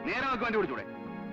നേരെ നോക്കി വണ്ടി പിടിച്ചൂടെ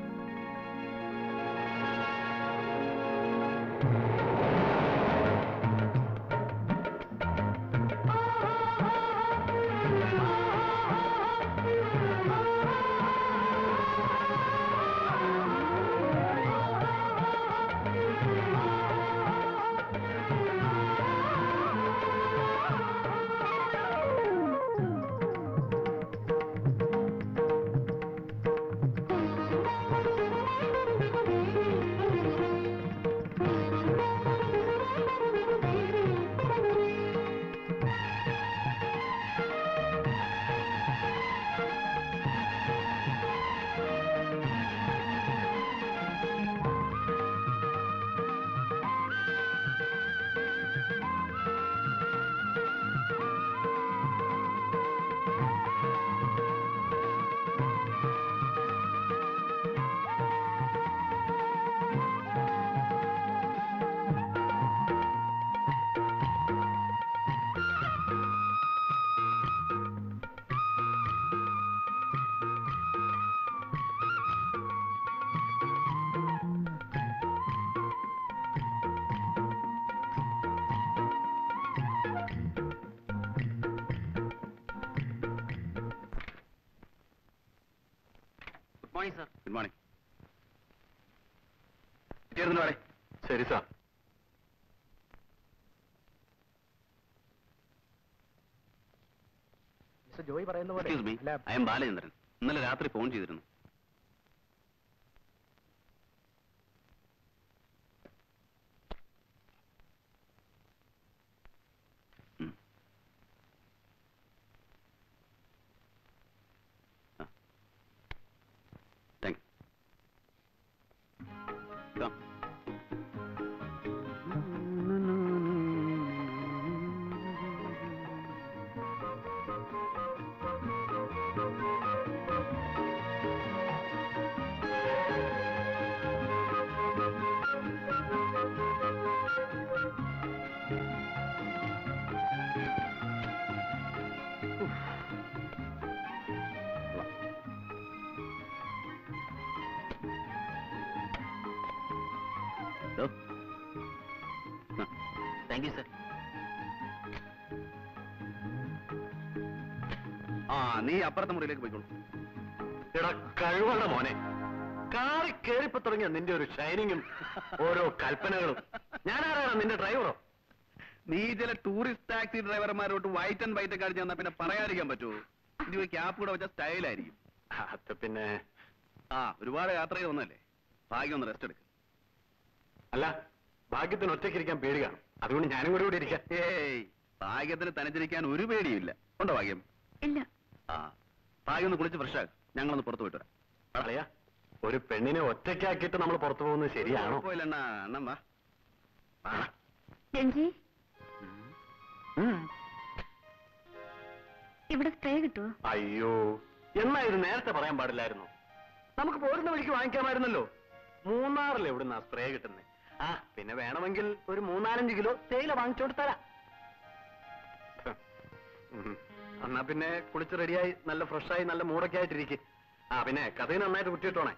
good morning sir good morning ചേർന്ന് വാടേ ശരി സാർ മിസ്റ്റർ ജോയി പറയുന്ന പോലെ എക്സ്ക്യൂസ് മീ അല്ല ഐ എം ബാലചന്ദ്രൻ ഇന്നലെ രാത്രി ഫോൺ ചെയ്തിരുന്നു ഉം. ആ. Thank you. Come. Thank you sir ആ നീ അപ്പുറത്തെ മുറിയിലേക്ക് പോയിക്കോളൂ എടാ കഴിവുള്ള മോനെ കാറി കേറിപ്പോ തുടങ്ങിയ നിന്റെ ഒരു ഷൈനിങ്ങും ഓരോ കൽപ്പനകളും ഞാനാരാണ് നിന്റെ ഡ്രൈവറോ നീ ചില ടൂറിസ്റ്റ് ടാക്സി ഡ്രൈവർമാരോട്ട് വൈറ്റ് ആൻഡ് വൈറ്റ് ഒക്കെ അടിച്ചു തന്നാ പിന്നെ പറയാതിരിക്കാൻ പറ്റുമോ ഇനി ക്യാപ്പ് കൂടെ വെച്ച സ്റ്റൈലായിരിക്കും അത് പിന്നെ ആ ഒരുപാട് യാത്ര ചെയ്ത് വന്നല്ലേ ഭാഗ്യം ഒന്ന് റെസ്റ്റ് എടുക്ക് അല്ല ഭാഗ്യത്തിന് ഒറ്റയ്ക്കിരിക്കാൻ പേടി കാണും അതുകൊണ്ട് ഞാനും കൂടെ ഇവിടെ ഇരിക്കാം ഏയ് ഭാഗ്യത്തിന് തനിച്ചിരിക്കാൻ ഒരു പേടിയില്ല ഉണ്ടോ ഭാഗ്യം ഇല്ല ആ ഭാഗ്യം ഒന്ന് കുളിച്ച് ഫ്രഷ് ആകും ഞങ്ങളൊന്ന് പുറത്ത് പോയിട്ട് വരാം അറിയാ ഒരു പെണ്ണിനെ ഒറ്റയ്ക്കാക്കിയിട്ട് നമ്മൾ പുറത്തു പോകുന്നത് ശരിയാണോ കുഴപ്പമില്ല അണ്ണാ അണ്ണം വാ വാ. രഞ്ജി ഉം. ഇവിടെ സ്പ്രേ കിട്ടുമോ അയ്യോ എന്നാ ഇത് നേരത്തെ പറയാൻ പാടില്ലായിരുന്നു നമുക്ക് പോരുന്ന വഴിക്ക് വാങ്ങിക്കാമായിരുന്നല്ലോ മൂന്നാറിൽ എവിടുന്നാ സ്പ്രേ കിട്ടുന്നത് ആ പിന്നെ വേണമെങ്കിൽ ഒരു മൂന്നാലഞ്ച് കിലോ തേയില വാങ്ങിച്ചോണ്ട് തരാം ഉം. എന്നാ പിന്നെ കുളിച്ച് റെഡിയായി നല്ല ഫ്രഷായി നല്ല മൂടൊക്കെ ആയിട്ടിരിക്കും ആ പിന്നെ കഥയിൽ നന്നായിട്ട് കുറ്റിയിട്ടോണേ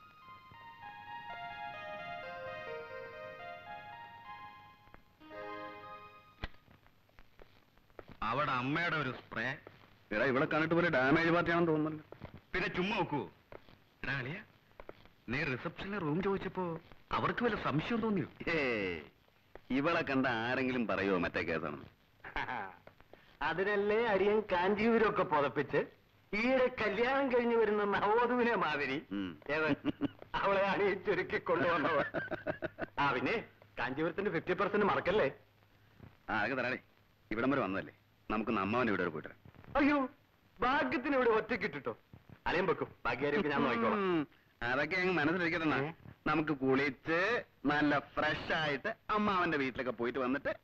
അവിടെ അമ്മയുടെ ഒരു സ്പ്രേ എടാ ഇവിടെ കണ്ടിട്ട് പോലെ ഡാമേജ് പാർട്ടിയാണെന്ന് തോന്നുന്നല്ലോ പിന്നെ ചുമ്മാ നോക്കുവോ എടാ അളിയ നീ റിസപ്ഷനിലെ റൂം ചോദിച്ചപ്പോ അവർക്ക് വല്ല സംശയം തോന്നിയോ ഏ ഇവളെ കണ്ട ആരെങ്കിലും പറയുമോ മറ്റേ കേസാണെന്ന് അതിനല്ലേ അടിയൻ കാഞ്ചീപുരമൊക്കെ പുതപ്പിച്ച് ഈയിടെ കല്യാണം കഴിഞ്ഞു വരുന്ന നവോധുവിനെ മാതിരി ഉം. ഏത് അവളെ അണിയിച്ചൊരുക്കി കൊണ്ടുവന്നവർ ആ പിന്നെ കാഞ്ചീപുരത്തിന്റെ ഫിഫ്റ്റി പെർസെന്റ് മറക്കല്ലേ ആ അതൊക്കെ തരാടേ ഇവിടം വരെ വന്നതല്ലേ നമുക്ക് നമ്മവൻ ഇവിടെ വരെ പോയിട്ട് വരാം. അയ്യോ ഭാഗ്യത്തിന് ഇവിടെ ഒറ്റക്കിട്ടിട്ടോ അലയും വെക്കും ഭാഗ്യാരൊക്കെ ഞാൻ നോക്കിക്കോളാം ഉം, അതൊക്കെ അങ്ങ് മനസ്സിലിരിക്കട്ടെ അണ്ണാ. ഏ? നമുക്ക് കുളിച്ച് നല്ല ഫ്രഷ് ആയിട്ട് അമ്മാവന്റെ വീട്ടിലൊക്കെ പോയിട്ട് വന്നിട്ട്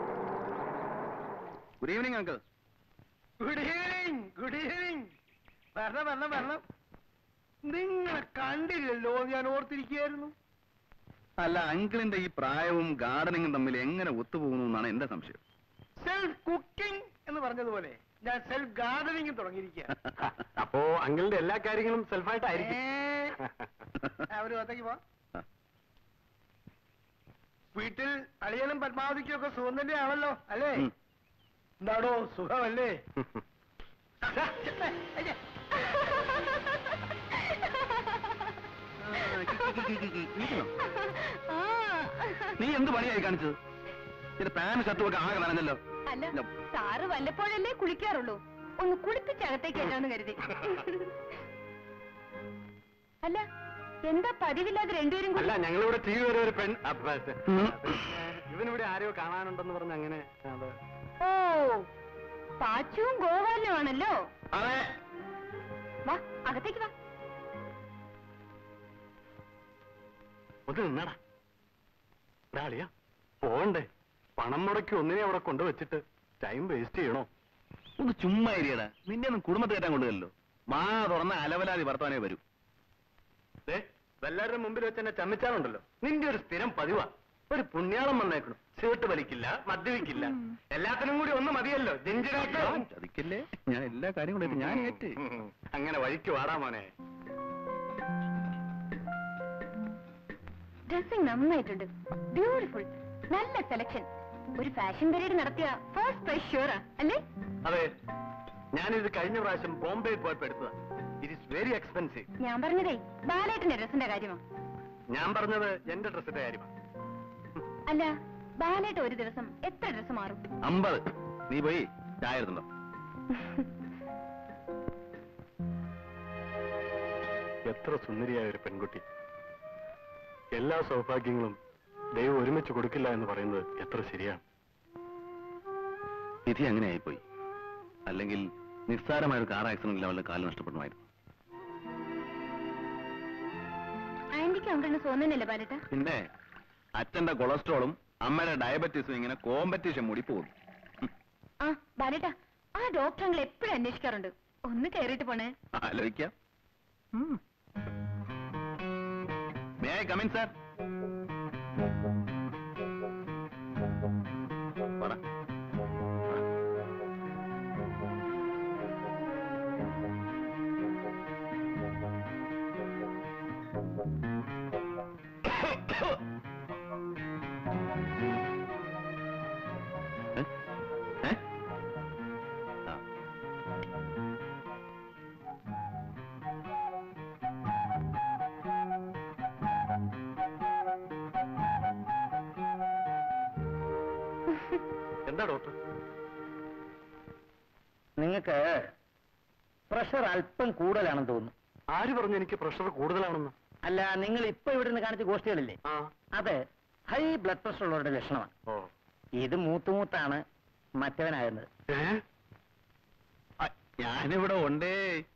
good evening uncle good evening good evening വരണം വരണം വരണം നിങ്ങളെ കണ്ടില്ലല്ലോ ഞാൻ ഓർത്തിരിക്കുകയായിരുന്നു അല്ല അങ്കിളിന്റെ ഈ പ്രായവും ഗാർഡനിങ്ങും തമ്മിൽ എങ്ങനെ ഒത്തുപോകുന്നു എന്നാണ് എന്റെ സംശയം സെൽഫ് കുക്കിംഗ് എന്ന് പറഞ്ഞതുപോലെ ഞാൻ സെൽഫ് ഗാർഡനിങ് തുടങ്ങിയിരിക്കുക അപ്പോ അങ്കിളിന്റെ എല്ലാ കാര്യങ്ങളും സെൽഫായിട്ടായിരിക്കും അവര് ഒത്തയ്ക്ക് പോ വീട്ടിൽ അളിയനും പത്മാവതിക്കും ഒക്കെ സുഖം തന്നെയാണല്ലോ അല്ലേ ഉം. എന്താടോ സുഖമല്ലേ ആ. നീ എന്ത് പണിയായി കാണിച്ചത് ഇത് പാൻ ഷർട്ടും ഒക്കെ ആകെ നനഞ്ഞല്ലോ അല്ല സാറ് വല്ലപ്പോഴല്ലേ കുളിക്കാറുള്ളൂ ഒന്ന് കുളിപ്പിച്ചകത്തേക്ക് അല്ലാന്ന് കരുതി അല്ല എന്താ പതിവില്ലാതെ രണ്ടുപേരും കൂടി അല്ല ഞങ്ങളിവിടെ ടി വി വരെ ഒരു പെൺ അപ്പ, ഉം. ഇവനിവിടെ ആരെയോ കാണാനുണ്ടെന്ന് പറഞ്ഞ് അങ്ങനെ അത് ഓ പാച്ചുവും ഗോപാലനുമാണല്ലോ അതെ വാ അകത്തേക്ക് വാ ഒന്ന് നിന്നടാ ഡാളിയാ പോണ്ടേ പണം മുടക്കി ഒന്നിനെ അവിടെ കൊണ്ടുവച്ചിട്ട് ടൈം വേസ്റ്റ് ചെയ്യണോ ഒന്ന് ചുമ്മാ ഇരിയടാ നിന്നെ ഒന്നും കുടുംബത്തെ കയറ്റാൻ കൊണ്ടുവല്ലോ മാ തുറന്ന അലവലാതി വർത്തമാനേ വരൂ ദേ എല്ലാവരുടെ മുമ്പിൽ വെച്ച് എന്നെ ചമ്മിച്ചാറുണ്ടല്ലോ നിന്റെ ഒരു സ്ഥിരം പതിവാ ഒരു പുണ്യാളം വന്നേക്കണം സീട്ട് വലിക്കില്ല മദ്യപിക്കില്ല എല്ലാത്തിനും കൂടി ഒന്ന് മതിയല്ലോ ജിഞ്ചിനാക്ക് ചതിക്കല്ലേ ഞാൻ എല്ലാ കാര്യം കൂടെ ഞാൻ ഏറ്റ് ഉം. അങ്ങനെ വഴിക്ക് വാടാ മോനെ ഡ്രസ്സിംഗ് നന്നായിട്ടുണ്ട് ബ്യൂട്ടിഫുൾ നല്ല സെലക്ഷൻ ഒരു ഫാഷൻ പരേഡ് നടത്തിയ ഫസ്റ്റ് പ്രൈസ് ഷുവറാ അല്ലേ അതെ ഞാനിത് കഴിഞ്ഞ പ്രാവശ്യം ബോംബെയിൽ പോയപ്പോ എടുത്തതാ ഇറ്റ് ഇസ് വെരി എക്സ്പെൻസീവ് ഞാൻ പറഞ്ഞതേ ബാലേട്ടന്റെ ഡ്രസ്സിന്റെ കാര്യമാ ഞാൻ പറഞ്ഞത് എന്റെ ഡ്രസ്സിന്റെ കാര്യമാണ് അല്ല ബാലേട്ട ഒരു ദിവസം എത്ര ഡ്രസ് മാറും അമ്പത് നീ പോയി ചായ എടുത്തുണ്ടോ എത്ര സുന്ദരിയായ ഒരു പെൺകുട്ടി എല്ലാ സൗഭാഗ്യങ്ങളും ദൈവം ഒരുമിച്ച് കൊടുക്കില്ല എന്ന് പറയുന്നത് എത്ര ശരിയാണ് വിധി അങ്ങനെ ആയിപ്പോയി അല്ലെങ്കിൽ നിസ്സാരമായ ഒരു കാർ ആക്സിഡന്റിൽ അവളുടെ കാല് നഷ്ടപ്പെടുമായിരുന്നു ആന്റിക്ക് അങ്കിളിന് തോന്നുന്നില്ല ബാലേട്ട പിന്നെ അച്ഛന്റെ കൊളസ്ട്രോളും അമ്മയുടെ ഡയബറ്റീസും ഇങ്ങനെ കോമ്പറ്റീഷൻ മൂടി പോകുന്നു ഉം. ആ ബാലേട്ട ആ ഡോക്ടർ അങ്കിൾ എപ്പോഴും അന്വേഷിക്കാറുണ്ട് ഒന്ന് കയറിയിട്ട് പോണേ ആലോചിക്കാം മേ ഐ കമിൻ സാർ പറ ഏ? ഏ? ആ. എന്താ ഡോക്ടർ നിങ്ങൾക്ക് പ്രഷർ അല്പം കൂടുതലാണെന്ന് തോന്നുന്നു ആര് പറഞ്ഞു എനിക്ക് പ്രഷർ കൂടുതലാണെന്ന് അല്ല നിങ്ങൾ ഇപ്പൊ ഇവിടെ നിന്ന് കാണിച്ച ഗോഷ്ഠികളില്ലേ ആ അത് ഹൈ ബ്ലഡ് പ്രഷർ ഉള്ളവരുടെ ലക്ഷണമാണ് ഓ ഇത് മൂത്തുമൂത്താണ് മറ്റവനാകുന്നത് ഏ ആ, ഞാനിവിടെ ഉണ്ടേ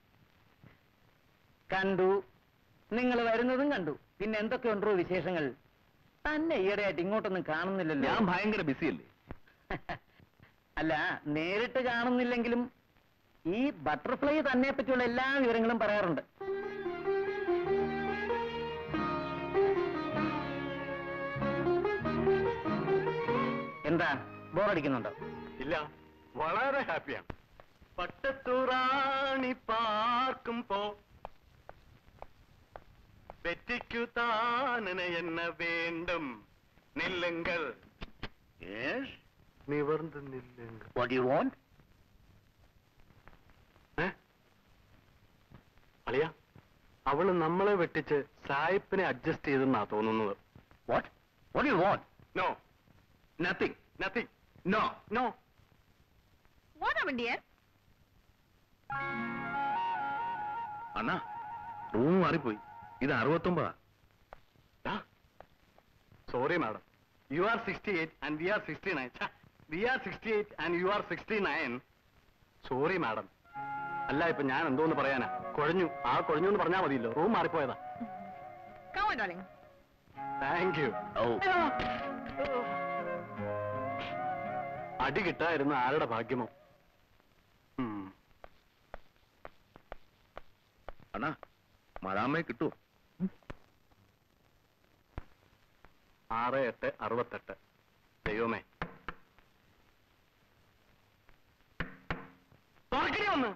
കണ്ടു നിങ്ങൾ വരുന്നതും കണ്ടു പിന്നെ എന്തൊക്കെയുണ്ടോ വിശേഷങ്ങൾ തന്നെ ഈയിടെയായിട്ട് ഇങ്ങോട്ടൊന്നും കാണുന്നില്ലല്ലോ ഞാൻ ഭയങ്കര ബിസിയല്ലേ അല്ല നേരിട്ട് കാണുന്നില്ലെങ്കിലും ഈ ബട്ടർഫ്ലൈ തന്നെ പറ്റിയുള്ള എല്ലാ വിവരങ്ങളും പറയാറുണ്ട് എന്താ ബോറടിക്കുന്നുണ്ടോ ഇല്ല വളരെ ഹാപ്പിയാണ് പട്ടത്തുറാണി പാർക്കുമ്പോ വെറ്റിക്കു താനന എന്ന വേണ്ടും നില്ലുങ്കൾ നിവർന്ന് നില്ലുങ്കൾ വാട്ട് യു വോണ്ട് ഏ? അളിയ അവള് നമ്മളെ വെട്ടിച്ച് സായിപ്പിനെ അഡ്ജസ്റ്റ് ചെയ്തെന്നാ തോന്നുന്നത് what what you want no nothing nothing no no അണ്ണാ റൂം മാറിപ്പോയി ഇത് അറുപത്തൊമ്പതാ sorry madam you are sixty eight and we are sixty nine we are sixty eight and you are sixty nine sorry madam അല്ല ഇപ്പൊ ഞാൻ എന്തോന്ന് പറയാനാ കുഴഞ്ഞു ആ കുഴഞ്ഞു എന്ന് പറഞ്ഞാൽ മതിയല്ലോ റൂം മാറിപ്പോയതാ താങ്ക് യു ഓ അടി കിട്ടായിരുന്നു ആരുടെ ഭാഗ്യമോ ഉം. അണ്ണാ മഴാമ്മയെ കിട്ടുമോ ആറ് എട്ട് അറുപത്തെട്ട് ദൈവമേ തുറക്കണി ഒന്ന്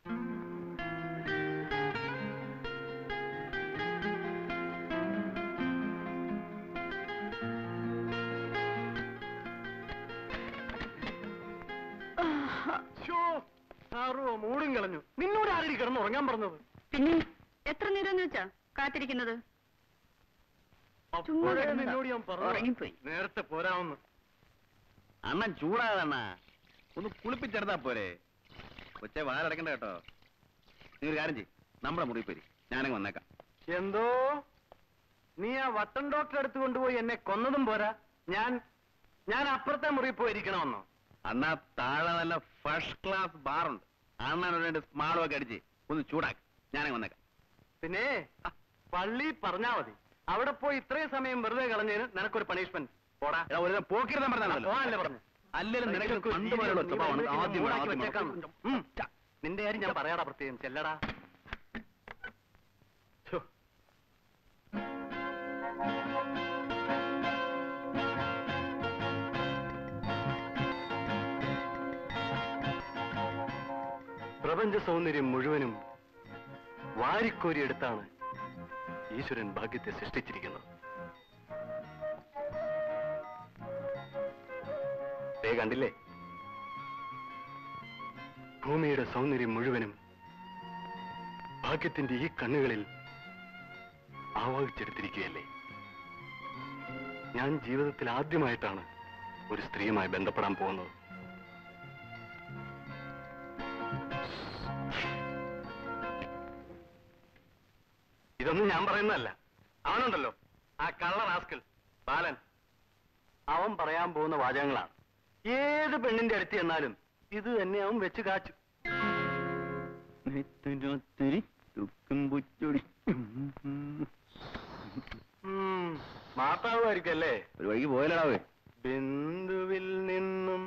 ശ്ശോ, ആറോ മൂടും കളഞ്ഞു നിന്നോട് ആരടി കിടന്ന് ഉറങ്ങാൻ പറഞ്ഞത് പിന്നെ എത്ര നേരം വെച്ചാ കാത്തിരിക്കുന്നത് ചുമ്മാ അപ്പോഴേ കിടന്നതാ. നിന്നോട് ഞാൻ പറഞ്ഞു ഉറങ്ങിപ്പോയി. നേരത്തെ പോരാമെന്ന് അണ്ണൻ ചൂടാകണ്ണ ഒന്ന് കുളിപ്പിച്ചെടുത്താ പോരെ കൊച്ചെ വാലടക്കണ്ട കേട്ടോ നീ ഒരു കാര്യം ചെയ്യ് നമ്മുടെ മുറി പോരി ഞാനങ്ങ് വന്നേക്കാം എന്തോ നീ ആ വട്ടൻ ഡോക്ടറെ അടുത്ത് കൊണ്ടുപോയി എന്നെ കൊന്നതും പോരാ ഞാൻ ഞാൻ അപ്പുറത്തെ മുറിയിൽ പോയിരിക്കണമെന്നോ അന്നാ താഴെ നല്ല ഫസ്റ്റ് ക്ലാസ് ബാറുണ്ട് അണ്ണൻ ഒരു രണ്ട് സ്മാളും ഒക്കെ അടിച്ച് ഒന്ന് ചൂടാക്കി ഞാനങ്ങ് വന്നേക്കാം പിന്നെ പള്ളി പറഞ്ഞാ മതി അവിടെ പോയി ഇത്രയും സമയം വെറുതെ കളഞ്ഞതിന് നിനക്കൊരു പണിഷ്മെന്റ് പോടാ എടാ, ഒരു ദിവസം പോക്കിരുന്നാൻ പറഞ്ഞാണല്ലോ പോകാനല്ലേ പറഞ്ഞു അല്ലെങ്കിലും നിനക്ക് പണ്ട് പോലെയുള്ള സ്വഭാവമാണ് ആദ്യം വേണം, ആദ്യം വേണം. ഉം. നിന്റെ കാര്യം ഞാൻ പറയാടാ പ്രത്യേകം ചെല്ലടാ ഛോ. പ്രപഞ്ച സൗന്ദര്യം മുഴുവനും വാരിക്കോരിയെടുത്താണ് ഈശ്വരൻ ഭാഗ്യത്തെ സൃഷ്ടിച്ചിരിക്കുന്നത് ദേ കണ്ടില്ലേ ഭൂമിയുടെ സൗന്ദര്യം മുഴുവനും ഭാഗ്യത്തിന്റെ ഈ കണ്ണുകളിൽ ആവാഹിച്ചെടുത്തിരിക്കുകയല്ലേ ഞാൻ ജീവിതത്തിൽ ആദ്യമായിട്ടാണ് ഒരു സ്ത്രീയുമായി ബന്ധപ്പെടാൻ പോകുന്നത് ഇതൊന്നും ഞാൻ പറയുന്നതല്ല അവനുണ്ടല്ലോ ആ കള്ള റാസ്കൽ ബാലൻ അവൻ പറയാൻ പോകുന്ന വാചകങ്ങളാണ് ഏത് പെണ്ണിന്റെ അടുത്ത് ചെന്നാലും ഇത് തന്നെ അവൻ വെച്ച് കാച്ചു ഉം, മാത്താവുമായിരിക്കും അല്ലേ ഒരു വഴിക്ക് പോയല്ലടാവേ ബിന്ദുവിൽ നിന്നും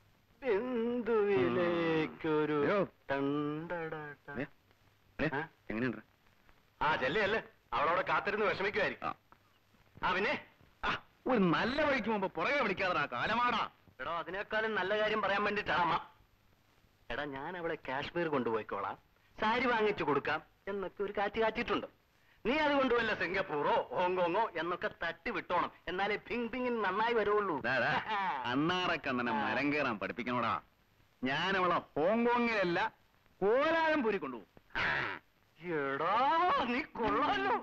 ബിന്ദുവിലേക്കൊരു അയ്യോ. തണ്ടടട. ഏ? ഏ? ആ? എങ്ങനെയുണ്ട് ആ ചെല്ലല്ലേ അവളവിടെ കാത്തിരുന്ന് വിഷമിക്കുമായിരിക്കും ആ. ആ പിന്നെ ആ, ഒരു നല്ല വഴിക്ക് മുമ്പ് പുറകെ വിളിക്കാതെ കാലമാടാ എടോ അതിനേക്കാളും നല്ല കാര്യം പറയാൻ വേണ്ടിട്ടാ അമ്മ എടാ ഞാൻ അവളെ കാശ്മീർ കൊണ്ടുപോയിക്കോളാം സാരി വാങ്ങിച്ചു കൊടുക്കാം എന്നൊക്കെ ഒരു കാറ്റ് കാറ്റിട്ടുണ്ട് നീ അതുകൊണ്ട് വല്ല സിംഗപ്പൂറോ ഹോങ്കോങ്ങോ എന്നൊക്കെ തട്ടി വിട്ടോണം എന്നാലേ പിങ് പിങ്ങിന് നന്നായി വരുള്ളൂ അണ്ണാറക്കണ്ണനെ മരം കയറാൻ പഠിപ്പിക്കണോടാ ഞാൻ അവളെ ഹോങ്കോങ്ങിലല്ല കോലാലംപൂരി കൊണ്ടുപോകും എടാ നീ കൊള്ളാലോ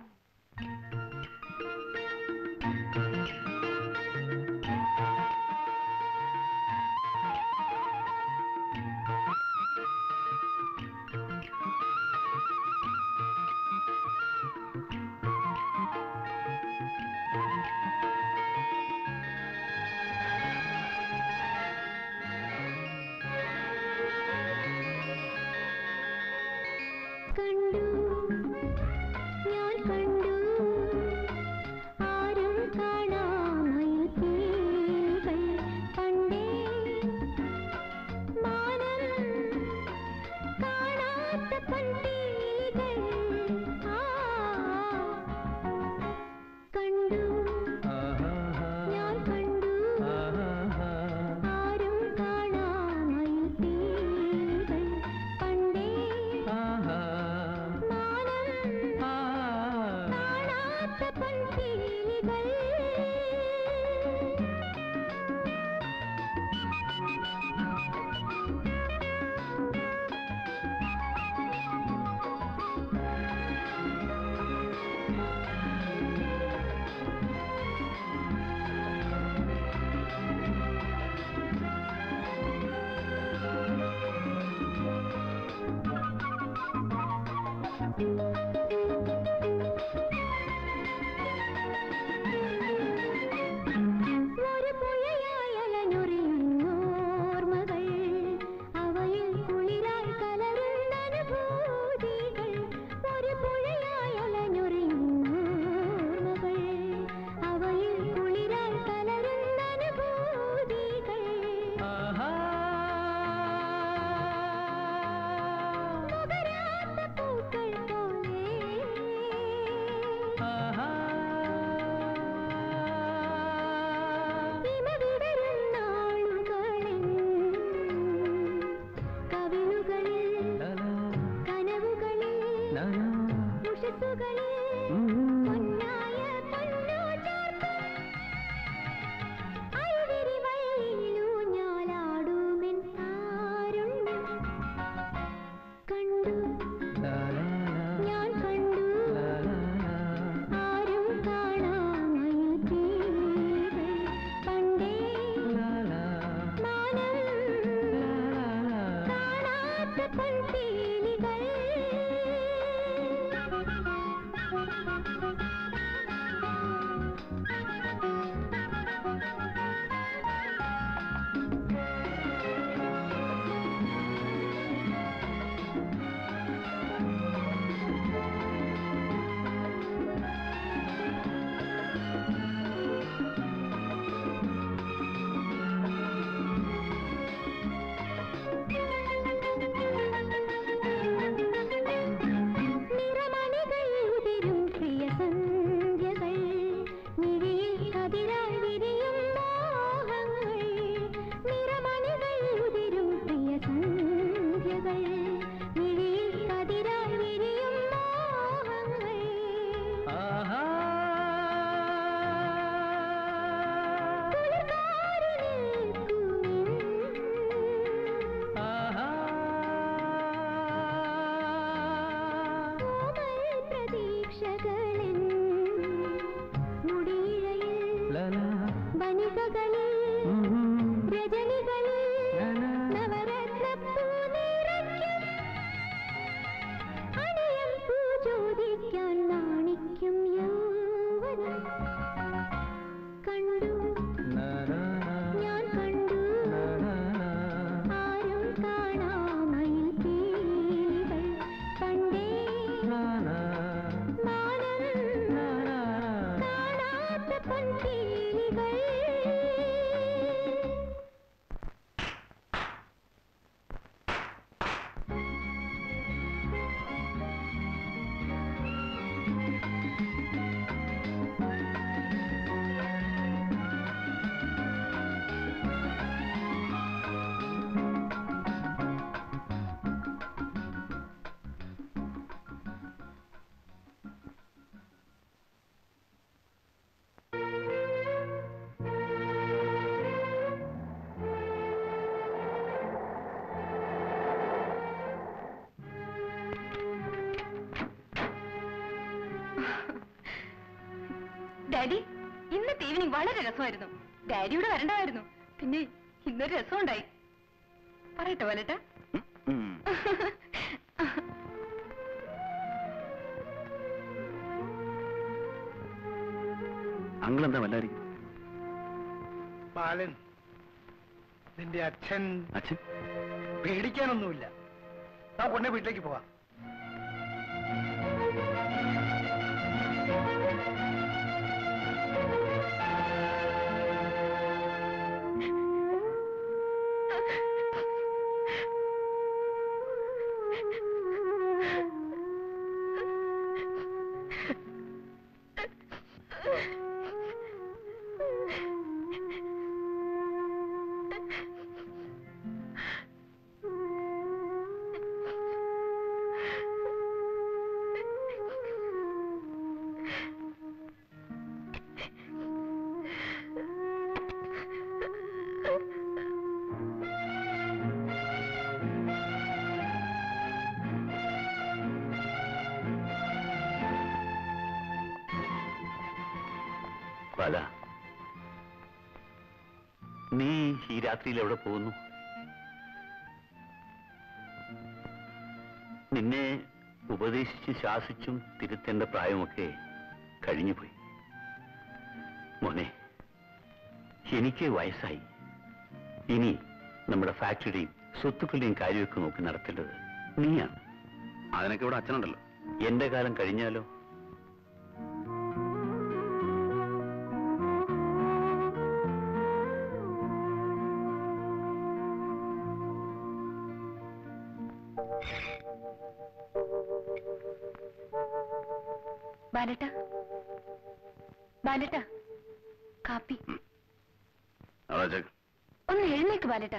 കണ്ടു ഞാൻ കണ്ടു ആരും കാണാമയുതീകൾ പണ്ടേ മാനം കാണാത്ത പണ്ടീകൾ ആ കണ്ടു ഞാൻ കണ്ടു ആരും കാണാമയുതീകൾ പണ്ടേ മാനം ഉഷസ്സുകളിൽ പൊന്നായ പൊന്നു ചേർക്കും അഴുതിരി വള്ളിയിലൂഞ്ഞാലാടുമെൻ താരുണ്യം കണ്ടു ഞാൻ കണ്ടു ആരും കാണാമയിൽ പീകൾ പണ്ടേ മാനം കാണാത്ത പൊൻപീലികൾ നിറമണികൾ ഉതിരും പ്രിയ സന്ധ്യകൾ മിഴിയിൽ കതിരാൽ വിരിയും മോഹങ്ങൾ നിറമണികൾ ഉതിരും പ്രിയ സന്ധ്യകൾ മിഴിയിൽ കതിരാൽ വിരിയും മോഹങ്ങൾ പ്രതീക്ഷകളിൽ മുടിയിഴയിൽ വനികകളിൽ രജനികളിൽ നവരത്നപ്പൂ നിറയ്ക്കും അണിയം പൂ ചോദിക്കാൻ നാണിക്കും യൗവനം കണ്ടു ഞാൻ കണ്ടു ആരും കാണാമയിൽ പീലികൾ പണ്ടേ മാനം കാണാത്ത പൊൻപീലികൾ ഡാഡി ഇന്നത്തെ ഈവനിങ് വളരെ രസമായിരുന്നു ഡാഡിയുടെ വരണ്ടായിരുന്നു പിന്നെ ഇന്നൊരു രസമുണ്ടായി പറയട്ടെ വലട്ട അങ്കിൾ എന്താ വല്ലായിരിക്കും ബാലൻ നിന്റെ അച്ഛൻ അച്ഛൻ പേടിക്കാനൊന്നുമില്ല നമുക്ക് ഉടനെ വീട്ടിലേക്ക് പോവാം ബാല നീ ഈ രാത്രിയിൽ എവിടെ പോകുന്നു നിന്നെ ഉപദേശിച്ച് ശാസിച്ചും തിരുത്തേണ്ട പ്രായമൊക്കെ കഴിഞ്ഞുപോയി മോനെ എനിക്ക് വയസ്സായി ഇനി നമ്മുടെ ഫാക്ടറിയുടെയും സ്വത്തുക്കളുടെയും കാര്യമൊക്കെ നോക്കി നടത്തേണ്ടത് നീയാണ് അതിനൊക്കെ ഇവിടെ അച്ഛനുണ്ടല്ലോ എന്റെ കാലം കഴിഞ്ഞാലോ ബാലട്ട ബാലട്ട കാപ്പി അതാ ഒന്ന് എഴുന്നേക്ക് ബാലട്ട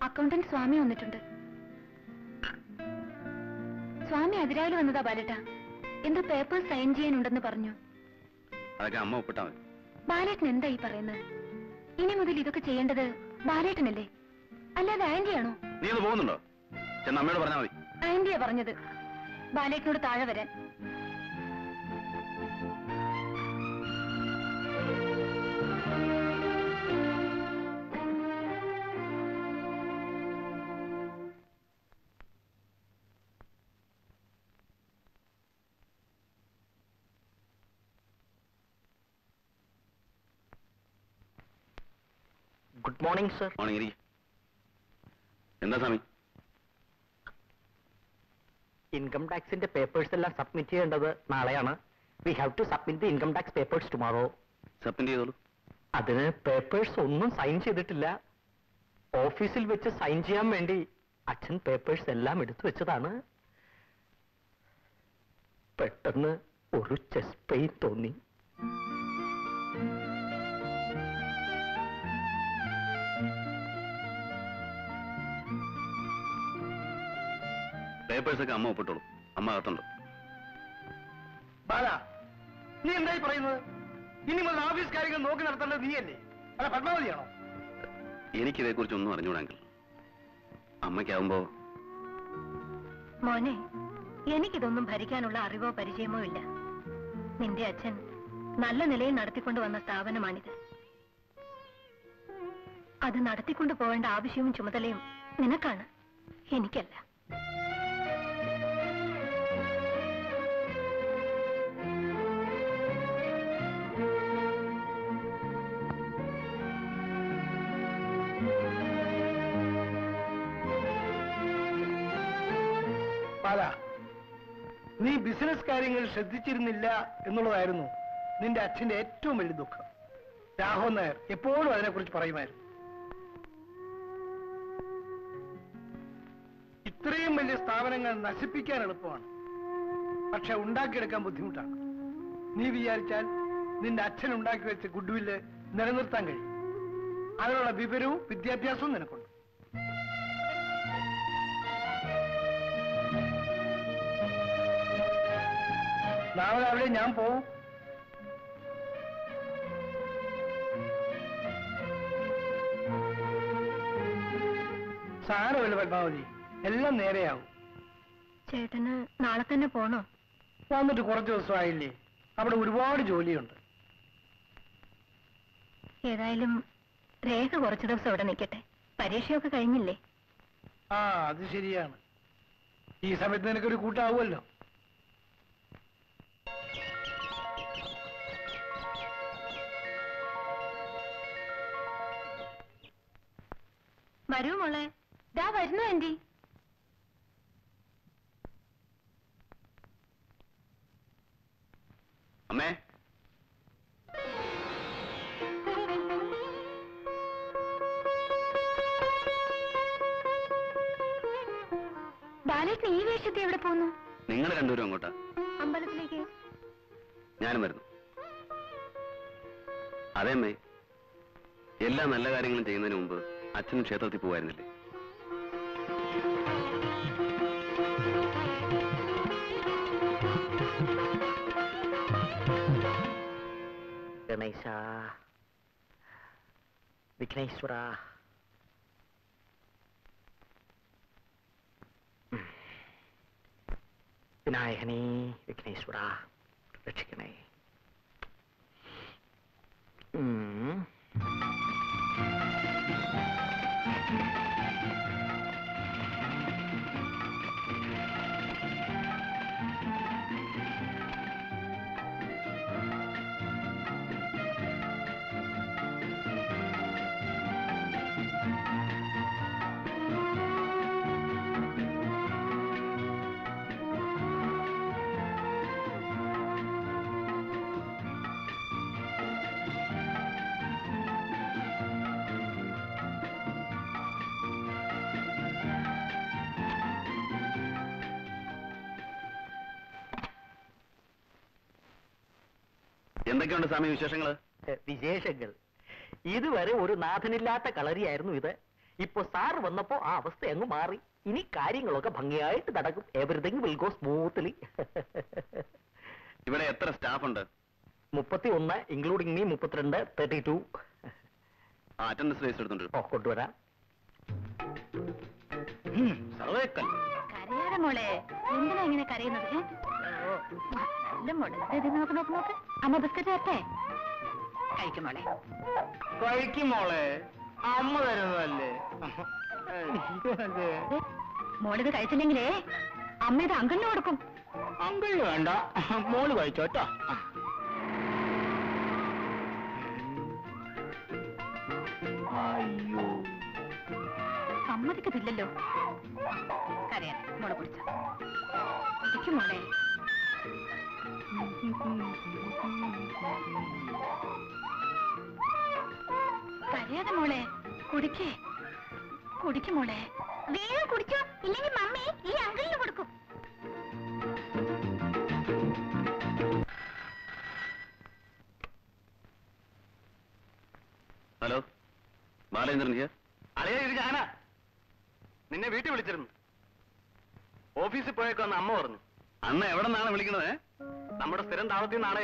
അക്കൗണ്ടന്റ് സ്വാമി വന്നിട്ടുണ്ട് സ്വാമി അതിരാവിലെ വന്നതാ ബാലേട്ട എന്തോ പേപ്പർ സൈൻ ചെയ്യാനുണ്ടെന്ന് പറഞ്ഞു അതൊക്കെ അമ്മ ഒപ്പിട്ടാ മതി ബാലേട്ടൻ എന്താ ഈ പറയുന്നത് ഇനി മുതൽ ഇതൊക്കെ ചെയ്യേണ്ടത് ബാലേട്ടനല്ലേ അല്ലാതെ ആന്റിയാണോ നീ ഒന്ന് പോകുന്നുണ്ടോ ചെന്ന് അമ്മയോട് പറഞ്ഞാൽ മതി ആന്റിയാ പറഞ്ഞത് ബാലേട്ടനോട് താഴെ വരാൻ ഗുഡ് മോർണിംഗ് സർ മോർണിംഗ് ഇരി എന്താ സ്വാമി ഇൻകം ടാക്സിന്റെ പേപ്പേഴ്സ് എല്ലാം സബ്മിറ്റ് ചെയ്യേണ്ടത് നാളെയാണ് we have to submit the income tax papers tomorrow submit ചെയ്തോളൂ അതിന് പേപ്പേഴ്സ് ഒന്നും സൈൻ ചെയ്തിട്ടില്ല ഓഫീസിൽ വെച്ച് സൈൻ ചെയ്യാൻ വേണ്ടി അച്ഛൻ പേപ്പേഴ്സ് എല്ലാം എടുത്തു വെച്ചതാണ് പെട്ടെന്ന് ഒരു ചെസ്റ്റ് പെയിൻ തോന്നി പേപ്പേഴ്സ് ഒക്കെ അമ്മ ഒപ്പിട്ടോളൂ അമ്മ അകത്തുണ്ട് ബാല നീ എന്തായി പറയുന്നത് ഇനി മുതൽ ഓഫീസ് കാര്യങ്ങൾ നോക്കി നടത്തേണ്ടത് നീയല്ലേ അല്ല പത്മാവതിയാണോ എനിക്കിതേക്കുറിച്ച് ഒന്നും അറിഞ്ഞൂടെങ്കിൽ അമ്മയ്ക്കാവുമ്പോ മോനെ എനിക്കിതൊന്നും ഭരിക്കാനുള്ള അറിവോ പരിചയമോ ഇല്ല നിന്റെ അച്ഛൻ നല്ല നിലയിൽ നടത്തിക്കൊണ്ടു വന്ന സ്ഥാപനമാണിത് അത് നടത്തിക്കൊണ്ടു പോവേണ്ട ആവശ്യവും ചുമതലയും നിനക്കാണ് എനിക്കല്ല ബാല നീ ബിസിനസ് കാര്യങ്ങൾ ശ്രദ്ധിച്ചിരുന്നില്ല എന്നുള്ളതായിരുന്നു നിന്റെ അച്ഛന്റെ ഏറ്റവും വലിയ ദുഃഖം രാഘവൻ നായർ എപ്പോഴും അതിനെക്കുറിച്ച് പറയുമായിരുന്നു ഇത്രയും വലിയ സ്ഥാപനങ്ങൾ നശിപ്പിക്കാൻ എളുപ്പമാണ് പക്ഷെ ഉണ്ടാക്കിയെടുക്കാൻ ബുദ്ധിമുട്ടാണ് നീ വിചാരിച്ചാൽ നിന്റെ അച്ഛൻ ഉണ്ടാക്കി വെച്ച ഗുഡ്വില്ല് നിലനിർത്താൻ കഴിയും അതിനുള്ള വിവരവും വിദ്യാഭ്യാസവും നിനക്കുണ്ട് നാളെ രാവിലെ ഞാൻ പോവും സാരമല്ല പത്മാവതി എല്ലാം നേരെയാവും ചേട്ടന് നാളെ തന്നെ പോണോ വന്നിട്ട് കുറച്ച് ദിവസമായില്ലേ അവിടെ ഒരുപാട് ജോലിയുണ്ട് ഏതായാലും രേഖ കുറച്ചു ദിവസം ഇവിടെ നിൽക്കട്ടെ പരീക്ഷയൊക്കെ കഴിഞ്ഞില്ലേ ആ അത് ശരിയാണ് ഈ സമയത്ത് നിനക്കൊരു കൂട്ടാവുമല്ലോ വരൂ മോളെ ദാ വരുന്നു ആന്റി അമ്മേ ബാലേട്ടൻ ഈ വേഷത്തെ എവിടെ പോകുന്നു നിങ്ങൾ രണ്ടുപേരും അങ്ങോട്ടാ അമ്പലത്തിലേക്ക് ഞാനും വരുന്നു അതെ അമ്മേ എല്ലാ നല്ല കാര്യങ്ങളും ചെയ്യുന്നതിന് മുമ്പ് അച്ഛനും ക്ഷേത്രത്തിൽ പോവായിരുന്നില്ലേ ഗണേശ വിഘ്നേശ്വര ഉം. വിനായകനേ വിഘ്നേശ്വര രക്ഷിക്കണേ ഉം. എന്തൊക്കെയുണ്ട് സ്വാമി വിശേഷങ്ങള് ഏ, വിശേഷങ്ങൾ ഇതുവരെ ഒരു നാഥനില്ലാത്ത കളരിയായിരുന്നു ഇത് ഇപ്പൊ സാറ് വന്നപ്പോ ആ അവസ്ഥ അങ്ങ് മാറി ഇനി കാര്യങ്ങളൊക്കെ ഭംഗിയായിട്ട് നടക്കും എവറിഥിങ് വിൽ ഗോ സ്മൂത്ത്ലി ഇവിടെ എത്ര സ്റ്റാഫ് ഉണ്ട് മുപ്പത്തി ഒന്ന് ഇൻക്ലൂഡിംഗ് മീ മുപ്പത്തിരണ്ട് തേർട്ടി ടു ആ അറ്റൻഡൻസ് രജിസ്റ്റർ എടുത്തോണ്ട് ഓ കൊണ്ടുവരാം സർവേക്കൽ കരയാതെ മോളെ എന്തിനാ ഇങ്ങനെ കരയുന്നത് ഏ? ഓ, നല്ല മോള് ദേ, ദേ, നോക്ക് നോക്ക് നോക്ക് അമ്മ ബിസ്ക്കറ്റ് തരട്ടെ കഴിക്കും മോളെ കഴിക്കും മോളെ അമ്മ തരുന്നതല്ലേ ദേ, മോളിത് കഴിച്ചില്ലെങ്കിലേ അമ്മ ഇത് അങ്കിളിന് കൊടുക്കും അങ്കിൾ വേണ്ട മോള് കഴിച്ചോട്ടോ അയ്യോ സമ്മതിക്കത്തില്ലല്ലോ കരയാതെ മോളെ കുടിച്ച ഇരിക്കും മോളെ കരയാതെ മോളെ കുടിക്കേ കുടിക്കും മോളെ വേഗം കുടിച്ചോ ഇല്ലെങ്കിൽ മമ്മി ഈ അങ്കിളിന് കൊടുക്കും ഹലോ ബാലേന്ദ്രൻ ഹിയർ അളിയ ഇത് ഞാനാ നിന്നെ വീട്ടിൽ വിളിച്ചിരുന്നു ഓഫീസിൽ പോയേക്കാന്ന് അമ്മ പറഞ്ഞു അന്ന് എവിടെ നിന്നാണ് വിളിക്കണത് നമ്മുടെ സ്ഥിരം താമസത്തിൽ നിന്നാണേ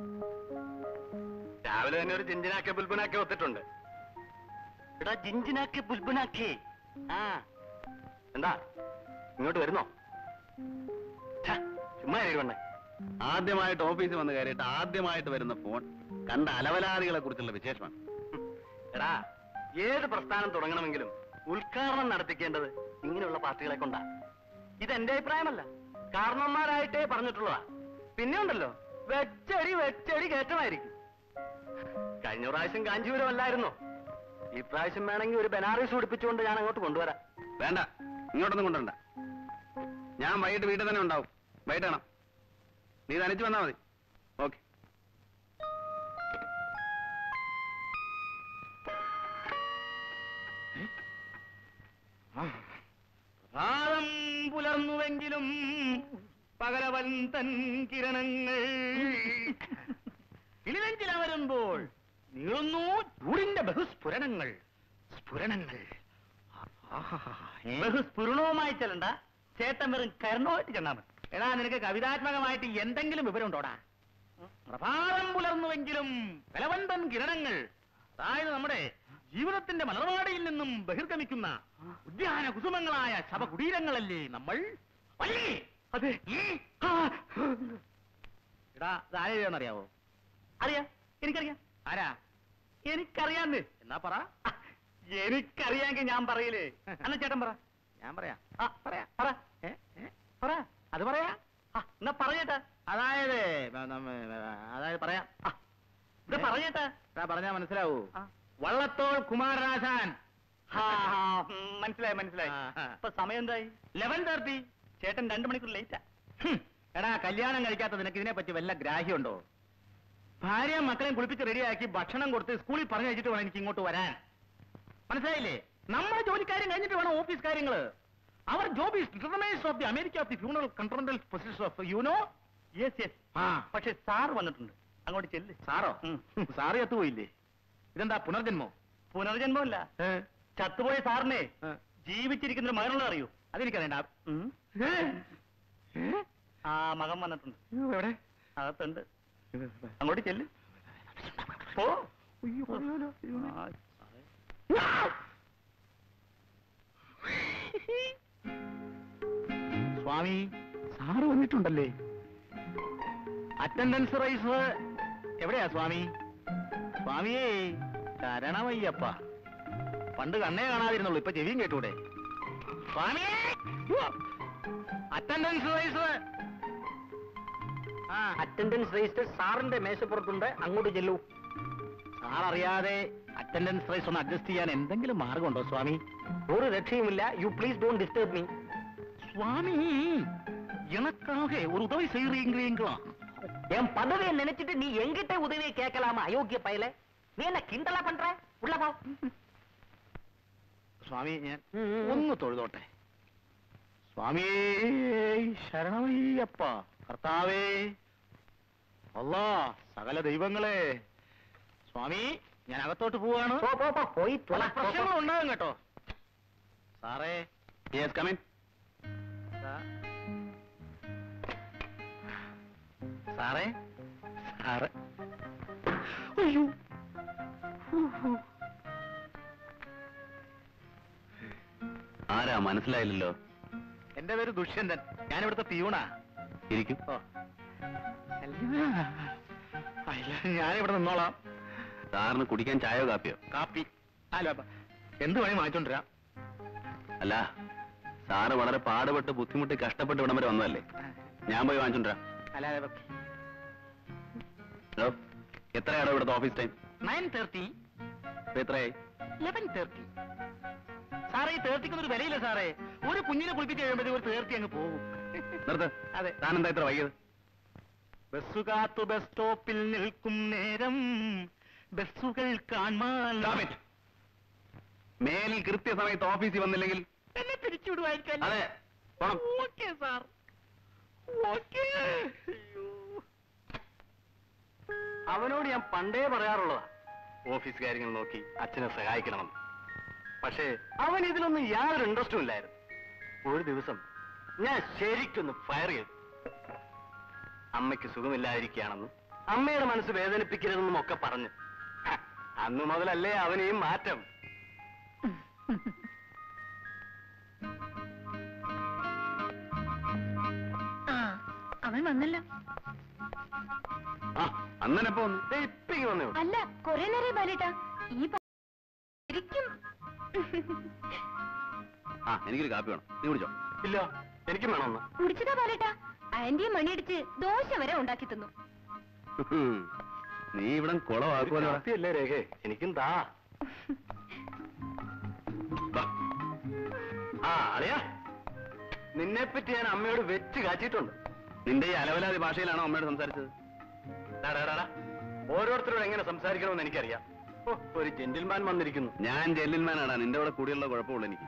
രാവിലെ തന്നെ ഒരു ജിഞ്ചിനാക്കി ബുൽബുനാക്കി ഒത്തിട്ടുണ്ട് എടാ ജിഞ്ചിനാക്കി ബുൽബുനാക്കി ആ എന്താ ഇങ്ങോട്ട് വരുന്നോ ഛ, ചുമ്മാ ഇരിക്കണ്ടേ ആദ്യമായിട്ട് ഓഫീസിൽ വന്ന് കയറിയിട്ട് ആദ്യമായിട്ട് വരുന്ന ഫോൺ കണ്ട അലവലാദികളെ കുറിച്ചുള്ള വിശേഷമാണ് എടാ ഏത് പ്രസ്ഥാനം തുടങ്ങണമെങ്കിലും ഉദ്ഘാടനം നടത്തിക്കേണ്ടത് ഇങ്ങനെയുള്ള പാർട്ടികളെ കൊണ്ടാ ഇത് എന്റെ അഭിപ്രായമല്ല കാരണന്മാരായിട്ടേ പറഞ്ഞിട്ടുള്ളതാ പിന്നെ ഉണ്ടല്ലോ വെച്ചടി വെച്ചടി കയറ്റമായിരിക്കും കഴിഞ്ഞ പ്രാവശ്യം കാഞ്ചീപുരം അല്ലായിരുന്നോ ഈ പ്രാവശ്യം വേണമെങ്കിൽ ഒരു ബനാറസ് ഉടുപ്പിച്ചുകൊണ്ട് ഞാൻ അങ്ങോട്ട് കൊണ്ടുവരാം വേണ്ട ഇങ്ങോട്ടൊന്നും കൊണ്ടുവരണ്ട ഞാൻ വൈകിട്ട് വീട്ടിൽ തന്നെ ഉണ്ടാവും വൈകിട്ട് കാണാം നീ തനിച്ച് വന്നാൽ മതി ഓക്കെ ഭാരം പുലർന്നുവെങ്കിലും പകലവൻ തൻ കിരണങ്ങൾ ഇളിവെഞ്ചിലമരുമ്പോൾ നീളുന്നു ചൂടിന്റെ ബഹുസ്ഫുരണങ്ങൾ സ്ഫുരണങ്ങൾ ബഹുസ്ഫുരണവുമായി ചെല്ലണ്ട ചേട്ടൻ വെറും കരണമായിട്ട് ചെന്നാ മതി എടാ നിനക്ക് കവിതാത്മകമായിട്ട് എന്തെങ്കിലും വിവരമുണ്ടോടാ പ്രഭാതം പുലർന്നുവെങ്കിലും ബലവന്തൻ കിരണങ്ങൾ അതായത് നമ്മുടെ ജീവിതത്തിന്റെ മലർവാടിയിൽ നിന്നും ബഹിർഗമിക്കുന്ന ഉദ്യാന കുസുമങ്ങളായ ശവകുടീരങ്ങളല്ലേ നമ്മൾ അല്ലേ അതെ എടാ ഇതാരെയാണെന്നറിയാവോ അറിയാം എനിക്കറിയാം ആരാ എനിക്കറിയാന്ന് എന്നാ പറ എനിക്കറിയാമെങ്കിൽ ഞാൻ പറയില്ലേ എന്നാ ചേട്ടൻ പറ ഞാൻ പറയാം ആ പറയാ പറ ഏ, ഏ, പറ അത് പറയാ ആ, എന്നാ പറയട്ടെ അതായത് ബ- നമ്മ- അതായത് പറയാം ആ, ഇത് പറയട്ടെ പറഞ്ഞാ മനസ്സിലാവൂ വള്ളത്തോൾ കുമാരനാശാൻ മനസ്സിലായി മനസ്സിലായി ഇപ്പൊ സമയം എന്തായി ലെവൻ തേർട്ടി ചേട്ടൻ രണ്ടു മണിക്കൂർ ലേറ്റാ എടാ കല്യാണം കഴിക്കാത്ത നിനക്ക് ഇതിനെ പറ്റി വല്ല ഗ്രാഹ്യമുണ്ടോ ഭാര്യ മക്കളെയും കുളിപ്പിച്ച് റെഡിയാക്കി ഭക്ഷണം കൊടുത്ത് സ്കൂളിൽ പറഞ്ഞു വെച്ചിട്ട് വേണം എനിക്ക് ഇങ്ങോട്ട് വരാൻ മനസ്സിലായില്ലേ നമ്മുടെ ജോലിക്കാര്യം കഴിഞ്ഞിട്ട് വേണം ഓഫീസ് കാര്യങ്ങള് our job is determines of the America of the funeral control position of you know yes yes ആ പക്ഷെ സാർ വന്നിട്ടുണ്ട് അങ്ങോട്ട് ചെല്ല് സാറോ സാറ് ചത്തുപോയില്ലേ ഇതെന്താ പുനർജന്മോ പുനർജന്മമല്ല ചത്തുപോയ സാറിനെ ജീവിച്ചിരിക്കുന്ന മകനുള്ള അറിയൂ അതെനിക്കറിയണ്ട ഉം. ആ മകൻ വന്നിട്ടുണ്ട് എവിടെ അകത്തുണ്ട് അങ്ങോട്ട് ചെല്ല് പോ ആ. സ്വാമി സാറ് വന്നിട്ടുണ്ടല്ലേ അറ്റൻഡൻസ് റൈസ് എവിടെയാ സ്വാമി സ്വാമിയേ ശരണമയ്യപ്പ പണ്ട് കണ്ണേ കാണാതിരുന്നുള്ളൂ ഇപ്പൊ ചെവിയും കേട്ടൂടെ സ്വാമിയേ അറ്റൻഡൻസ് റൈസ് ആ അറ്റൻഡൻസ് രജിസ്റ്റർ സാറിന്റെ മേശപ്പുറത്തുണ്ട് അങ്ങോട്ട് ചെല്ലൂ സാർ അറിയാതെ അറ്റൻഡൻസ് റൈസ് ഒന്ന് അഡ്ജസ്റ്റ് ചെയ്യാൻ എന്തെങ്കിലും മാർഗമുണ്ടോ സ്വാമി ഒരു രക്ഷയുമില്ല you please don't disturb me Swami எனக்காக ஒரு உதவி செய்யறீங்களா என் பதவியை நினைச்சிட்டு நீ எங்கிட்ட உதவியை கேட்கலாமா அயோக்கிய பயல நீ என்ன கிண்டலா பண்ற உள்ள போ സ്വാമി ഞാൻ ഉം, ഉം. ഒന്ന് തൊഴുതോട്ടെ സ്വാമിയേ ശരണമയ്യപ്പ കർത്താവേ അല്ലാ സകല ദൈവങ്ങളെ സ്വാമി ഞാൻ അകത്തോട്ട് പോവാണ് പോ പോ പോ പോയി പല തൊല. പ്രശ്നങ്ങളും ഉണ്ടാകും കേട്ടോ സാറേ യെസ് കമിൻ സാറേ സാറേ ആരാ മനസ്സിലായില്ലല്ലോ എന്റെ പേര് ദുഷ്യന്തൻ ഞാൻ ഇവിടുത്തെ പിയൂണാ ഇരിക്കും ഞാൻ ഇവിടെ നിന്നോളാം സാറിന് കുടിക്കാൻ ചായയോ കാപ്പിയോ കാപ്പി അല്ല എന്ത് വേണേ വാങ്ങിച്ചോണ്ടിരാ അല്ല സാറ് വളരെ പാടുപെട്ട് ബുദ്ധിമുട്ടി കഷ്ടപ്പെട്ട് ഇവിടം വരെ വന്നതല്ലേ ഞാൻ പോയി വാങ്ങിച്ചോണ്ടാ അല്ല എത്രയാണോ ഇവിടുത്തെ ഓഫീസ് ടൈം നയൻ തേർട്ടി എത്രയായി ലെവൻ തേർട്ടി സാറേ ഈ തേർട്ടിക്കൊന്നും ഒരു വിലയില്ല സാറേ ഒരു കുഞ്ഞിനെ കുളിപ്പിച്ച് കഴിയുമ്പോഴത്തേക്ക് ഒരു തേർട്ടി അങ്ങ് പോകും നിർത്ത് അതെ. താൻ എന്താ ഇത്ര വൈകിയത് ബസ് കാത്തു ബസ് സ്റ്റോപ്പിൽ നിൽക്കും നേരം ബസ്സുകൾ കാണാൻ Stop it. മേലിൽ കൃത്യസമയത്ത് ഓഫീസിൽ വന്നില്ലെങ്കിൽ എന്നെ പിരിച്ചുവിടുവായിരിക്കും അതെ പോണം ഓക്കെ സാർ ഓക്കെ അവനോട് ഞാൻ പണ്ടേ പറയാറുള്ളതാ ഓഫീസ് കാര്യങ്ങൾ നോക്കി അച്ഛനെ സഹായിക്കണമെന്ന് പക്ഷേ അവൻ ഇതിലൊന്നും യാതൊരു ഇൻട്രസ്റ്റും ഇല്ലായിരുന്നു ഒരു ദിവസം ഞാൻ ശരിക്കൊന്ന് ഫയർ ചെയ്തു അമ്മയ്ക്ക് സുഖമില്ലാതിരിക്കുകയാണെന്നും അമ്മയുടെ മനസ്സ് വേദനിപ്പിക്കരുതെന്നും ഒക്കെ പറഞ്ഞ് ഹ, അന്ന് മുതലല്ലേ അവനെയും മാറ്റം ആ അവൻ വന്നല്ലോ ആ അന്നനെപ്പോ വന്നു ദേ ഇപ്പൊ ഇങ്ങ് വന്നേ ഉള്ളൂ. അല്ല കൊറേ നേരം ബാലേട്ടാ ഈ പ- ശരിക്കും ആ എനിക്കൊരു കാപ്പി വേണം നീ കുടിച്ചോ ഇല്ല എനിക്കും വേണമെന്ന് കുടിച്ചതാ ബാലേട്ടാ ആന്റിയെ മണിയടിച്ച് ദോശ വരെ ഉണ്ടാക്കി തന്നു നീ ഇവിടെ കുളമാക്കുമല്ലോ കാപ്പിയല്ലേ രേഖേ എനിക്കും താ ആ അളിയാ നിന്നെ പറ്റി ഞാൻ അമ്മയോട് വെച്ച് കാച്ചിട്ടുണ്ട് നിന്റെ ഈ അലവലാതി ഭാഷയിലാണോ അമ്മയോട് സംസാരിച്ചത് ഡാ, ഡാ, ഡാ, ഡാ. ഓരോരുത്തരോട് എങ്ങനെ സംസാരിക്കണമെന്ന് എനിക്കറിയാം ഓ ഒരു ജെന്റിൽമാൻ വന്നിരിക്കുന്നു ഞാൻ ജെല്ലിന്മാനാടാ നിന്റെ കൂടെ കൂടിയുള്ള കുഴപ്പമുള്ളൂ എനിക്ക്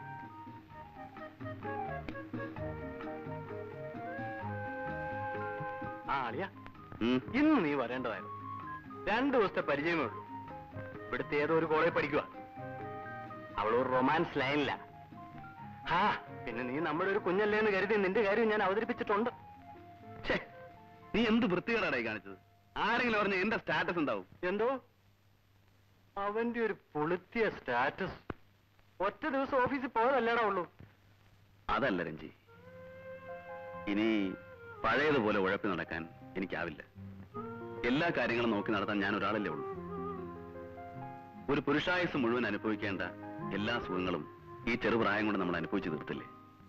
ആ അളിയ ഉം. ഇന്ന് നീ വരേണ്ടതായിരുന്നു രണ്ടു ദിവസത്തെ പരിചയമേ ഉള്ളൂ ഇവിടുത്തെ ഏതോ ഒരു കോളേജ് പഠിക്കുക അവൾ ഒരു റൊമാൻസ് ലൈനില്ല ഹാ പിന്നെ നീ നമ്മുടെ ഒരു കുഞ്ഞല്ലേ എന്ന് കരുതി നിന്റെ കാര്യം ഞാൻ അവതരിപ്പിച്ചിട്ടുണ്ട് ഛേ, നീ എന്ത് വൃത്തികേടായി കാണിച്ചത് ആരെങ്കിലും പറഞ്ഞ എന്റെ സ്റ്റാറ്റസ് എന്താവും എന്തോ അവന്റെ ഒരു പുളുത്തിയ സ്റ്റാറ്റസ് ഒറ്റ ദിവസം ഓഫീസിൽ പോയതല്ലേടാ ഉള്ളൂ അതല്ല രഞ്ജി ഇനി പഴയതുപോലെ ഉഴപ്പി നടക്കാൻ എനിക്കാവില്ല എല്ലാ കാര്യങ്ങളും നോക്കി നടത്താൻ ഞാൻ ഒരാളല്ലേ ഉള്ളൂ ഒരു പുരുഷായുസ് മുഴുവൻ അനുഭവിക്കേണ്ട എല്ലാ സുഖങ്ങളും ഈ ചെറുപ്രായം കൊണ്ട് നമ്മൾ അനുഭവിച്ചു തീർത്തില്ലേ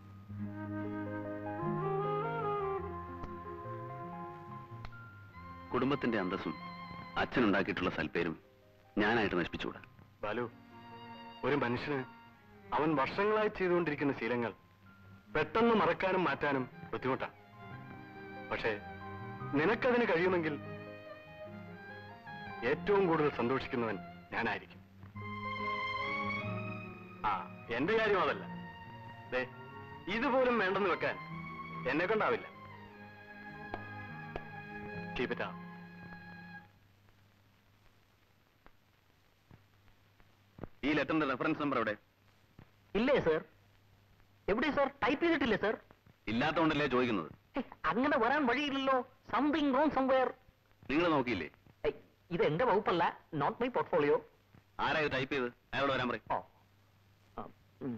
കുടുംബത്തിന്റെ അന്തസ്സും അച്ഛനുണ്ടാക്കിയിട്ടുള്ള സൽപ്പേരും ഞാനായിട്ട് നശിപ്പിച്ചുകൂടാ ബാലു ഒരു മനുഷ്യന് അവൻ വർഷങ്ങളായി ചെയ്തുകൊണ്ടിരിക്കുന്ന ശീലങ്ങൾ പെട്ടെന്ന് മറക്കാനും മാറ്റാനും ബുദ്ധിമുട്ടാണ് പക്ഷേ നിനക്കതിന് കഴിയുമെങ്കിൽ ഏറ്റവും കൂടുതൽ സന്തോഷിക്കുന്നവൻ ഞാനായിരിക്കും ആ എന്റെ കാര്യം അതല്ല ദേ ഇതുപോലും വേണ്ടെന്ന് വെക്കാൻ എന്നെ കൊണ്ടാവില്ല Keep it up. ഈ ലെറ്ററിന്റെ റെഫറൻസ് നമ്പർ എവിടെ ഇല്ലേ സർ എവിടെ സർ ടൈപ്പ് ചെയ്തിട്ടില്ലേ സർ ഇല്ലാത്തതുകൊണ്ടല്ലേ ചോദിക്കുന്നത് അങ്ങനെ വരാൻ വഴിയില്ലല്ലോ സംതിങ് റോങ് സംവെയർ നിങ്ങൾ നോക്കിയില്ലേ ഇത് എന്റെ വകുപ്പല്ല നോട്ട് മൈ പോർട്ട്ഫോളിയോ ആരാ ഇത് ടൈപ്പ് ചെയ്ത് അയാളോട് വരാൻ പറയും ഓ ആ, ഉം.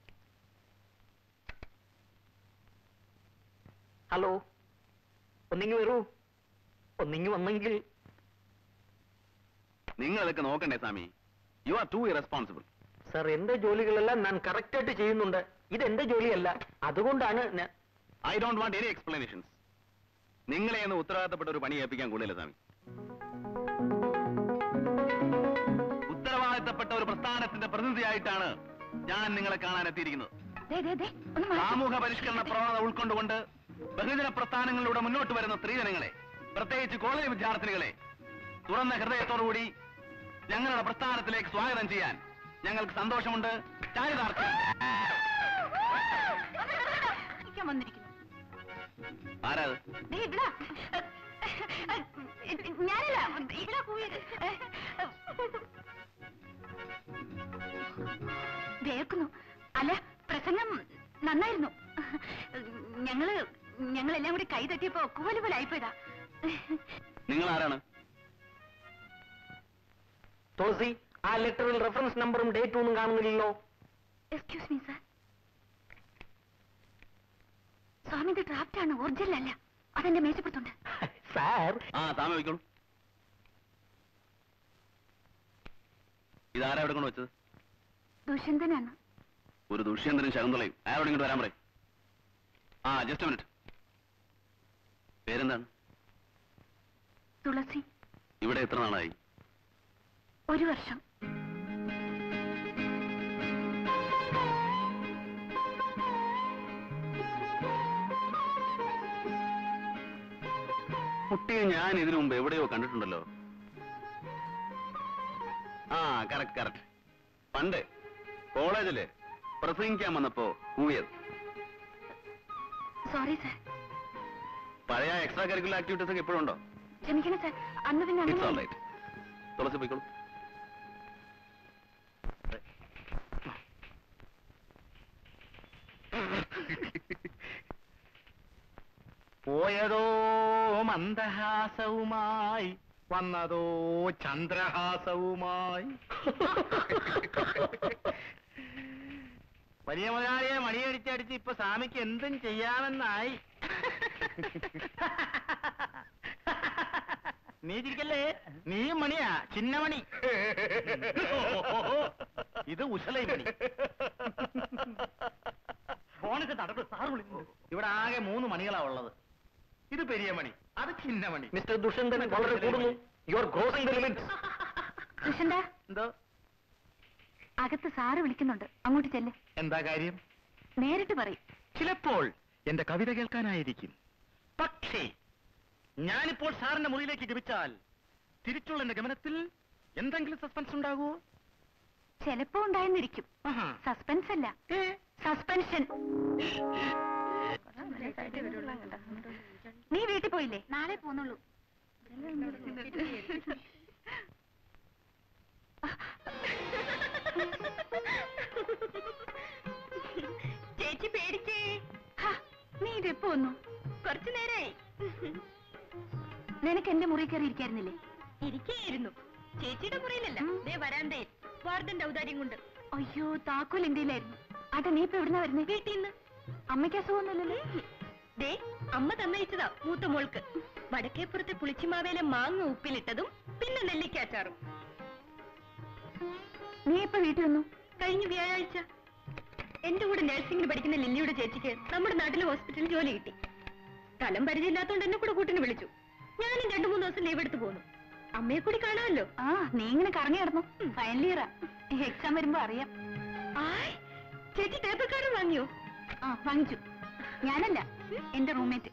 ഹലോ ഒന്നിങ്ങി വരൂ ഒന്നിങ്ങി വന്നെങ്കിൽ നിങ്ങൾ ഇതൊക്കെ നോക്കണ്ടേ Swami you are too irresponsible sir എന്റെ ജോലികളെല്ലാം ഞാൻ കറക്റ്റ് ആയിട്ട് ചെയ്യുന്നുണ്ട് ഇത് എന്റെ ജോലിയല്ല അതുകൊണ്ടാണ് ഞാൻ I don't want any explanations നിങ്ങളെ ഒന്ന് ഉത്തരവാദിത്തപ്പെട്ട ഒരു പണി ഏൽപ്പിക്കാൻ കൂടുതൽ സ്വാമി ഉത്തരവാദിത്തപ്പെട്ട ഒരു പ്രസ്ഥാനത്തിന്റെ പ്രതിനിധിയായിട്ടാണ് ഞാൻ നിങ്ങളെ കാണാൻ എത്തിയിരിക്കുന്നത് ദേ, ദേ, ദേ, ഒന്ന് മാറി. സാമൂഹ്യ പരിഷ്കരണ പ്രവണത ഉൾക്കൊണ്ടുകൊണ്ട് ബഹുജന പ്രസ്ഥാനങ്ങളിലൂടെ മുന്നോട്ട് വരുന്ന സ്ത്രീജനങ്ങളെ പ്രത്യേകിച്ച് കോളേജ് വിദ്യാർത്ഥിനികളെ തുറന്ന ഹൃദയത്തോടുകൂടി ഞങ്ങളുടെ പ്രസ്ഥാനത്തിലേക്ക് സ്വാഗതം ചെയ്യാൻ ഞങ്ങൾക്ക് സന്തോഷമുണ്ട് ചാരിതാർത്ഥ്യം ഇരിക്കാൻ വന്നിരിക്കുന്നു ആരാത് ദേ, ഇവിടാ. ഞാനല്ല ഇവിടെ പോയത് വേർക്കുന്നു അല്ല ഞങ്ങളെല്ലാം കൂടി കൈ തട്ടിയപ്പോ കൂവല് പോലെ ആയിപ്പോയതാ നിങ്ങൾ ആരാണ് തുളസി ആ ലെറ്ററിൽ റെഫറൻസ് നമ്പറും ഡേറ്റും ഒന്നും കാണുന്നില്ലല്ലോ എക്സ്ക്യൂസ് മീ സാർ സ്വാമി ഇത് ഡ്രാഫ്റ്റ് ആണ് ഒറിജിനൽ അല്ല അതെന്റെ മേശപ്പുറത്തുണ്ട് സാർ ആ താമ വയ്ക്കോളൂ ഇതാരാ ഇവിടെ കൊണ്ട് വെച്ചത് ദുഷ്യന്തനാണ് ഒരു ദുഷ്യന്തനും ശകുന്തളയും ആരോട് ഇങ്ങോട്ട് വരാൻ പറയും ആ ജസ്റ്റ് മിനിറ്റ് പേരെന്താണ് തുളസി ഇവിടെ എത്ര നാളായി ഒരു വർഷം കുട്ടിയെ ഞാൻ ഇതിനു മുമ്പ് എവിടെയോ കണ്ടിട്ടുണ്ടല്ലോ ആ കറക്റ്റ് കറക്റ്റ് പണ്ട് കോളേജില് പ്രസംഗിക്കാൻ വന്നപ്പോ കൂവിയത് സോറി സാർ പഴയ എക്സ്ട്രാ കരിക്കുലർ ആക്ടിവിറ്റീസ് ഒക്കെ ഇപ്പോഴും ഉണ്ടോ ക്ഷമിക്കണം സാർ അന്ന് പിന്നെ ഇറ്റ്സ് ഓൾ അങ്ങനെ റൈറ്റ് തുളസി പോയിക്കോളൂ പോയതോ മന്ദഹാസവുമായി വന്നതോ ചന്ദ്രഹാസവുമായി വലിയ മുതലാളിയെ മണിയടിച്ചടിച്ച് ഇപ്പൊ സ്വാമിക്ക് എന്തും ചെയ്യാമെന്നായി നീ ചിരിക്കല്ലേ നീയും മണിയാ ചിന്നമണി ഇത് ഉശലൈ മണി ഫോണിട്ട് തടപ്പ് സാറ് വിളിക്കുന്നു ഇവിടെ ആകെ മൂന്ന് മണികളാ ഉള്ളത് ഇത് പെരിയ മണി അത് ചിന്നമണി മിസ്റ്റർ ദുഷ്യന്തൻ വളരെ കൂടുന്നു you are crossing the limits Dushyantha എന്തോ അകത്ത് സാറ് വിളിക്കുന്നുണ്ട് അങ്ങോട്ട് ചെല്ല് എന്താ കാര്യം നേരിട്ട് പറയും ചിലപ്പോൾ എന്റെ കവിത കേൾക്കാനായിരിക്കും പക്ഷേ ഞാനിപ്പോൾ സാറിന്റെ മുറിയിലേക്ക് ഗമിച്ചാൽ തിരിച്ചുള്ള എന്റെ ഗമനത്തിൽ എന്തെങ്കിലും സസ്പെൻസ് ഉണ്ടാകുമോ ചിലപ്പോ ഉണ്ടായെന്നിരിക്കും ആഹാ. സസ്പെൻസ് അല്ല ഏ? സസ്പെൻഷൻ നീ വീട്ടിൽ പോയില്ലേ നാളെ പോന്നുള്ളൂ ചേച്ചി പേടിച്ചേ ഹാ, നീ ഇതെപ്പോ വന്നു കുറച്ചു നേരായി നിനക്ക് എന്റെ മുറി കയറി ഇരിക്കായിരുന്നില്ലേ ഇരിക്കായിരുന്നു ചേച്ചിയുടെ മുറിയിലല്ല ദേ വരാന്തയിൽ വാർഡന്റെ ഔദാര്യം കൊണ്ട് അയ്യോ താക്കോൽ എന്റെയിലായിരുന്നു അതെ നീ ഇപ്പൊ എവിടുന്ന വരുന്നേ വീട്ടിൽ നിന്ന് അമ്മയ്ക്ക് അസുഖമൊന്നുമില്ലല്ലോ ദേ അമ്മ തന്നയച്ചതാ മൂത്ത മോൾക്ക് വടക്കേപ്പുറത്തെ പുളിച്ചിമാവേലെ മാങ്ങ ഉപ്പിലിട്ടതും പിന്നെ നെല്ലിക്കാച്ചാറും നീ ഇപ്പൊ വീട്ടിൽ വന്നു കഴിഞ്ഞ വ്യാഴാഴ്ച എന്റെ കൂടെ നഴ്സിംഗിന് പഠിക്കുന്ന ലില്ലിയുടെ ചേച്ചിക്ക് നമ്മുടെ നാട്ടിലെ ഹോസ്പിറ്റലിൽ ജോലി കിട്ടി സ്ഥലം പരിചയമില്ലാത്തോണ്ട് എന്നെ കൂടെ കൂട്ടിന് വിളിച്ചു ഞാനും രണ്ടു മൂന്ന് ദിവസം ലീവ് എടുത്ത് പോന്നു അമ്മയെ കൂടി കാണാമല്ലോ ആ നീ ഇങ്ങനെ കറങ്ങി കിടന്നു ഫൈനൽ ഇയറാ എക്സാം വരുമ്പോ അറിയാം ചേച്ചി ടേബിൾ കാർഡ് വാങ്ങിയോ ആ വാങ്ങിച്ചു ഞാനല്ല എന്റെ റൂംമേറ്റ്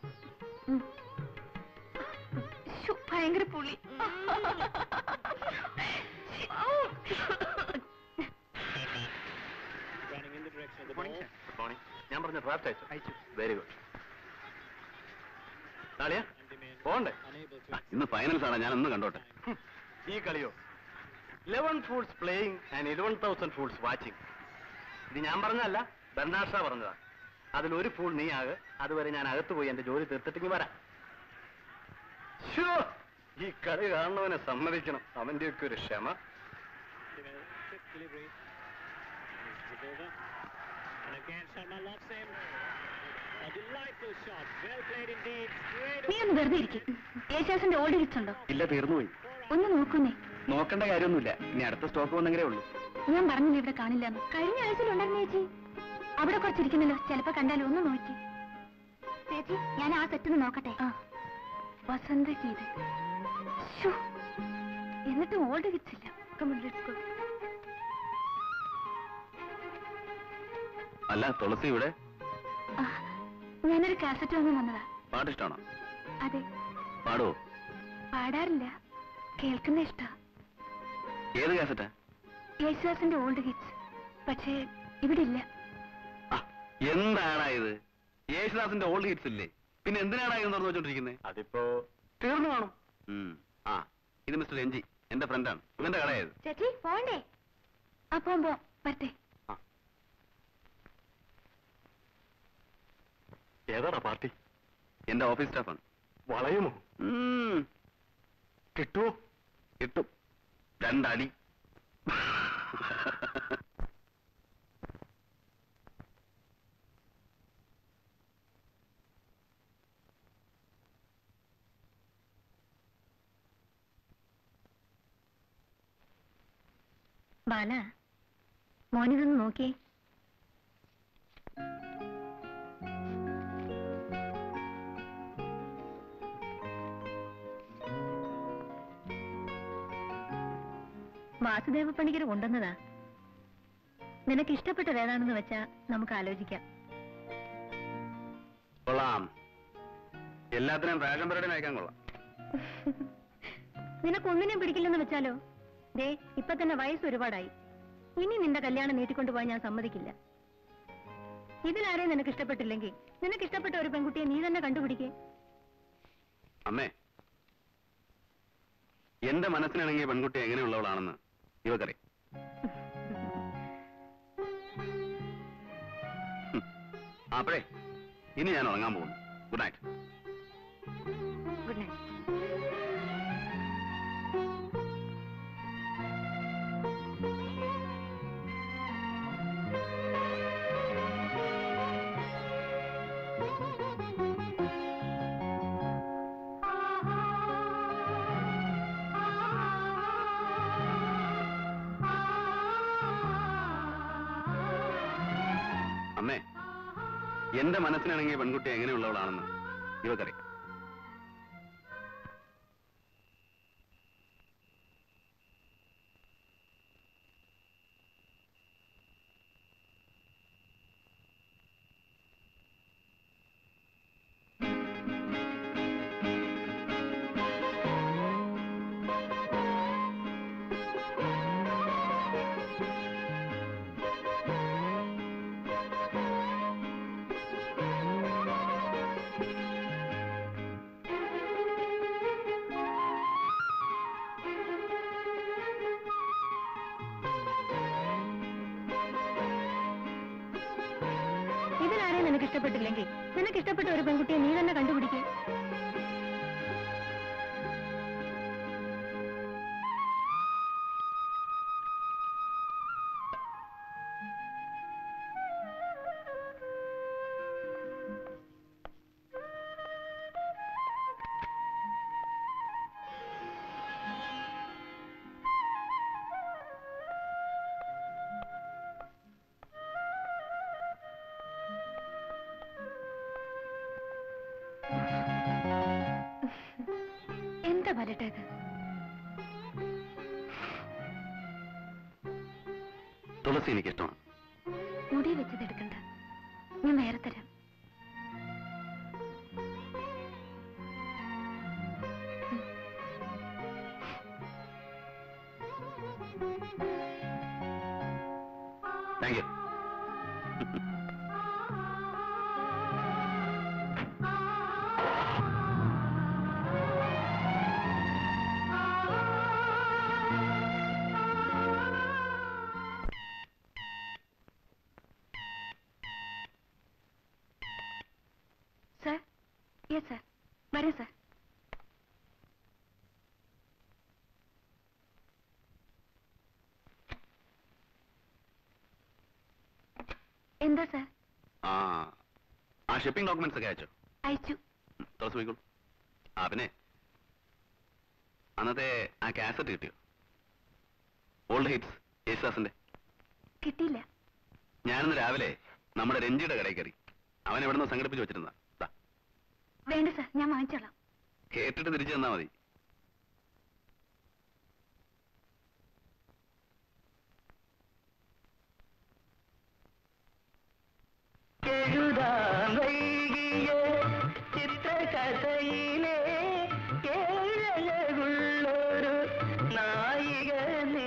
ഭയങ്കര പുളി ഞാൻ പറഞ്ഞ ഡ്രാഫ്റ്റ് അയച്ചു അയച്ചു വെരി ഗുഡ് നാളിയാ പോണ്ടേ ഇന്ന് ഫൈനൽസ് ആണ് ഞാൻ ഒന്ന് കണ്ടോട്ടെ ഹും, ഈ കളിയോ eleven fools playing and eleven thousand fools watching ഇത് ഞാൻ പറഞ്ഞതല്ല ബർണാഷ പറഞ്ഞതാ അതിൽ ഒരു ഫൂൾ നീ ആകെ അതുവരെ ഞാൻ അകത്ത് പോയി എന്റെ ജോലി തീർത്തിട്ടെങ്കിൽ വരാം ശ്ശോ, ഈ കളി കാണുന്നവനെ സമ്മതിക്കണം അവന്റെയൊക്കെ ഒരു ക്ഷമ നീ ഒന്ന് വെറുതെ ഇരിക്കും യേശാസിന്റെ ഓൾഡ് ഹിറ്റ്സ് ഉണ്ടോ ഇല്ല തീർന്നുപോയി ഒന്ന് നോക്കുന്നേ നോക്കേണ്ട കാര്യമൊന്നുമില്ല ഇനി അടുത്ത സ്റ്റോക്ക് വന്നെങ്കിലേ ഉള്ളൂ ഞാൻ പറഞ്ഞില്ല ഇവിടെ കാണില്ലെന്ന് കഴിഞ്ഞ ആഴ്ചയിൽ ഉണ്ടായിരുന്നു ചേച്ചി അവിടെ കുറച്ചിരിക്കുന്നല്ലോ ചിലപ്പോ കണ്ടാലും ഒന്ന് നോക്കി ചേച്ചി ഞാൻ ആ സെറ്റ് നോക്കട്ടെ വസന്ത ഗീത ശ്ശോ, എന്നിട്ട് ഓൾഡ് ഹിറ്റ്സ് ഇല്ല Come on, let's go. അല്ല തുളസി ഇവിടെ ആ, ഞാനൊരു കാസറ്റ് വാങ്ങാൻ വന്നതാ പാട്ടിഷ്ടാണോ അതെ പാടുവോ പാടാറില്ല കേൾക്കുന്ന ഇഷ്ടാ ഏത് കാസറ്റാ യേശുദാസിന്റെ ഓൾഡ് ഹിറ്റ്സ് പക്ഷേ ഇവിടെ ഇല്ല ആ, എന്താടാ ഇത് യേശുദാസിന്റെ ഓൾഡ് ഹിറ്റ്സ് ഇല്ലേ പിന്നെ എന്തിനാടാ ഇത് തുറന്നു വെച്ചോണ്ടിരിക്കുന്നത് അതിപ്പോ തീർന്നു കാണും ആ ഇത് മിസ്റ്റർ എൻ ജി എന്റെ ഫ്രണ്ടാണ് ഇവന്റെ കടയായത് ചേച്ചി പോണ്ടേ ആ പോമ്പോ വരട്ടെ ഏതാടാ പാർട്ടി എന്റെ ഓഫീസ് സ്റ്റാഫാണ് വളയുമോ കിട്ടുമോ കിട്ടും രണ്ടടി ബാല മോനിതൊന്ന് നോക്കിയേ വാസുദേവ പണിക്കർ കൊണ്ടുവന്നതാ നിനക്ക് ഇഷ്ടപ്പെട്ടത് ഏതാണെന്ന് വെച്ചാ നമുക്ക് ആലോചിക്കാം കൊള്ളാം എല്ലാത്തിനും ഡ്രാഗൺ പരേഡിന് അയക്കാൻ കൊള്ളാം നിനക്കൊന്നിനെയും പിടിക്കില്ലെന്ന് വെച്ചാലോ ദേ ഇപ്പൊ തന്നെ വയസ്സ് ഒരുപാടായി ഇനി നിന്റെ കല്യാണം നീട്ടിക്കൊണ്ടുപോകാൻ ഞാൻ സമ്മതിക്കില്ല ഇതിലാരെയും നിനക്ക് ഇഷ്ടപ്പെട്ടില്ലെങ്കിൽ നിനക്ക് ഇഷ്ടപ്പെട്ട ഒരു പെൺകുട്ടിയെ നീ തന്നെ കണ്ടുപിടിക്കേ അമ്മേ എന്റെ മനസ്സിനിണങ്ങിയ പെൺകുട്ടി എങ്ങനെയുള്ളവളാണെന്ന് ഇവക്കറിയാം ഹും. അപ്പോഴേ ഇനി ഞാൻ ഉറങ്ങാൻ പോകുന്നു ഗുഡ് നൈറ്റ് ഗുഡ് നൈറ്റ് അമ്മേ എന്റെ മനസ്സിനിണങ്ങിയ പെൺകുട്ടി എങ്ങനെയുള്ളവളാണെന്ന് ഇവക്കറിയാം ഇതിലാരെയും നിനക്ക് ഇഷ്ടപ്പെട്ടില്ലെങ്കിൽ നിനക്ക് ഇഷ്ടപ്പെട്ട ഒരു പെൺകുട്ടിയെ നീ തന്നെ കണ്ടുപിടിക്കേ എന്താ വരട്ടെ ഇത് തുളസി എനിക്കിഷ്ടമാണ് മുടി വെച്ചത് എടുക്കണ്ട ഞാൻ വേറെ തരാം thank you sir yes sir വരൂ സർ എന്താ സർ ആ ആ ഷിപ്പിംഗ് ഡോക്യുമെന്റ്സ് ഒക്കെ അയച്ചോ അയച്ചു ഉം, തുളസി പോയിക്കോളൂ ആ പിന്നെ അന്നത്തെ ആ കാസറ്റ് കിട്ടിയോ ഓൾഡ് ഹിറ്റ്സ് യേശുദാസിന്റെ കിട്ടിയില്ല ഞാനിന്ന് രാവിലെ നമ്മുടെ രഞ്ജിയുടെ കടയിൽ കയറി അവൻ എവിടെ നിന്ന് സംഘടിപ്പിച്ച് വെച്ചിരുന്ന വേണ്ട സർ ഞാൻ വാങ്ങിച്ചോളാം കേട്ടിട്ട് തിരിച്ചു തന്നാ മതി എഴുതാൻ വൈകിയ ചിത്രകഥയിലെ ഏഴഴകുള്ളൊരു നായിക നീ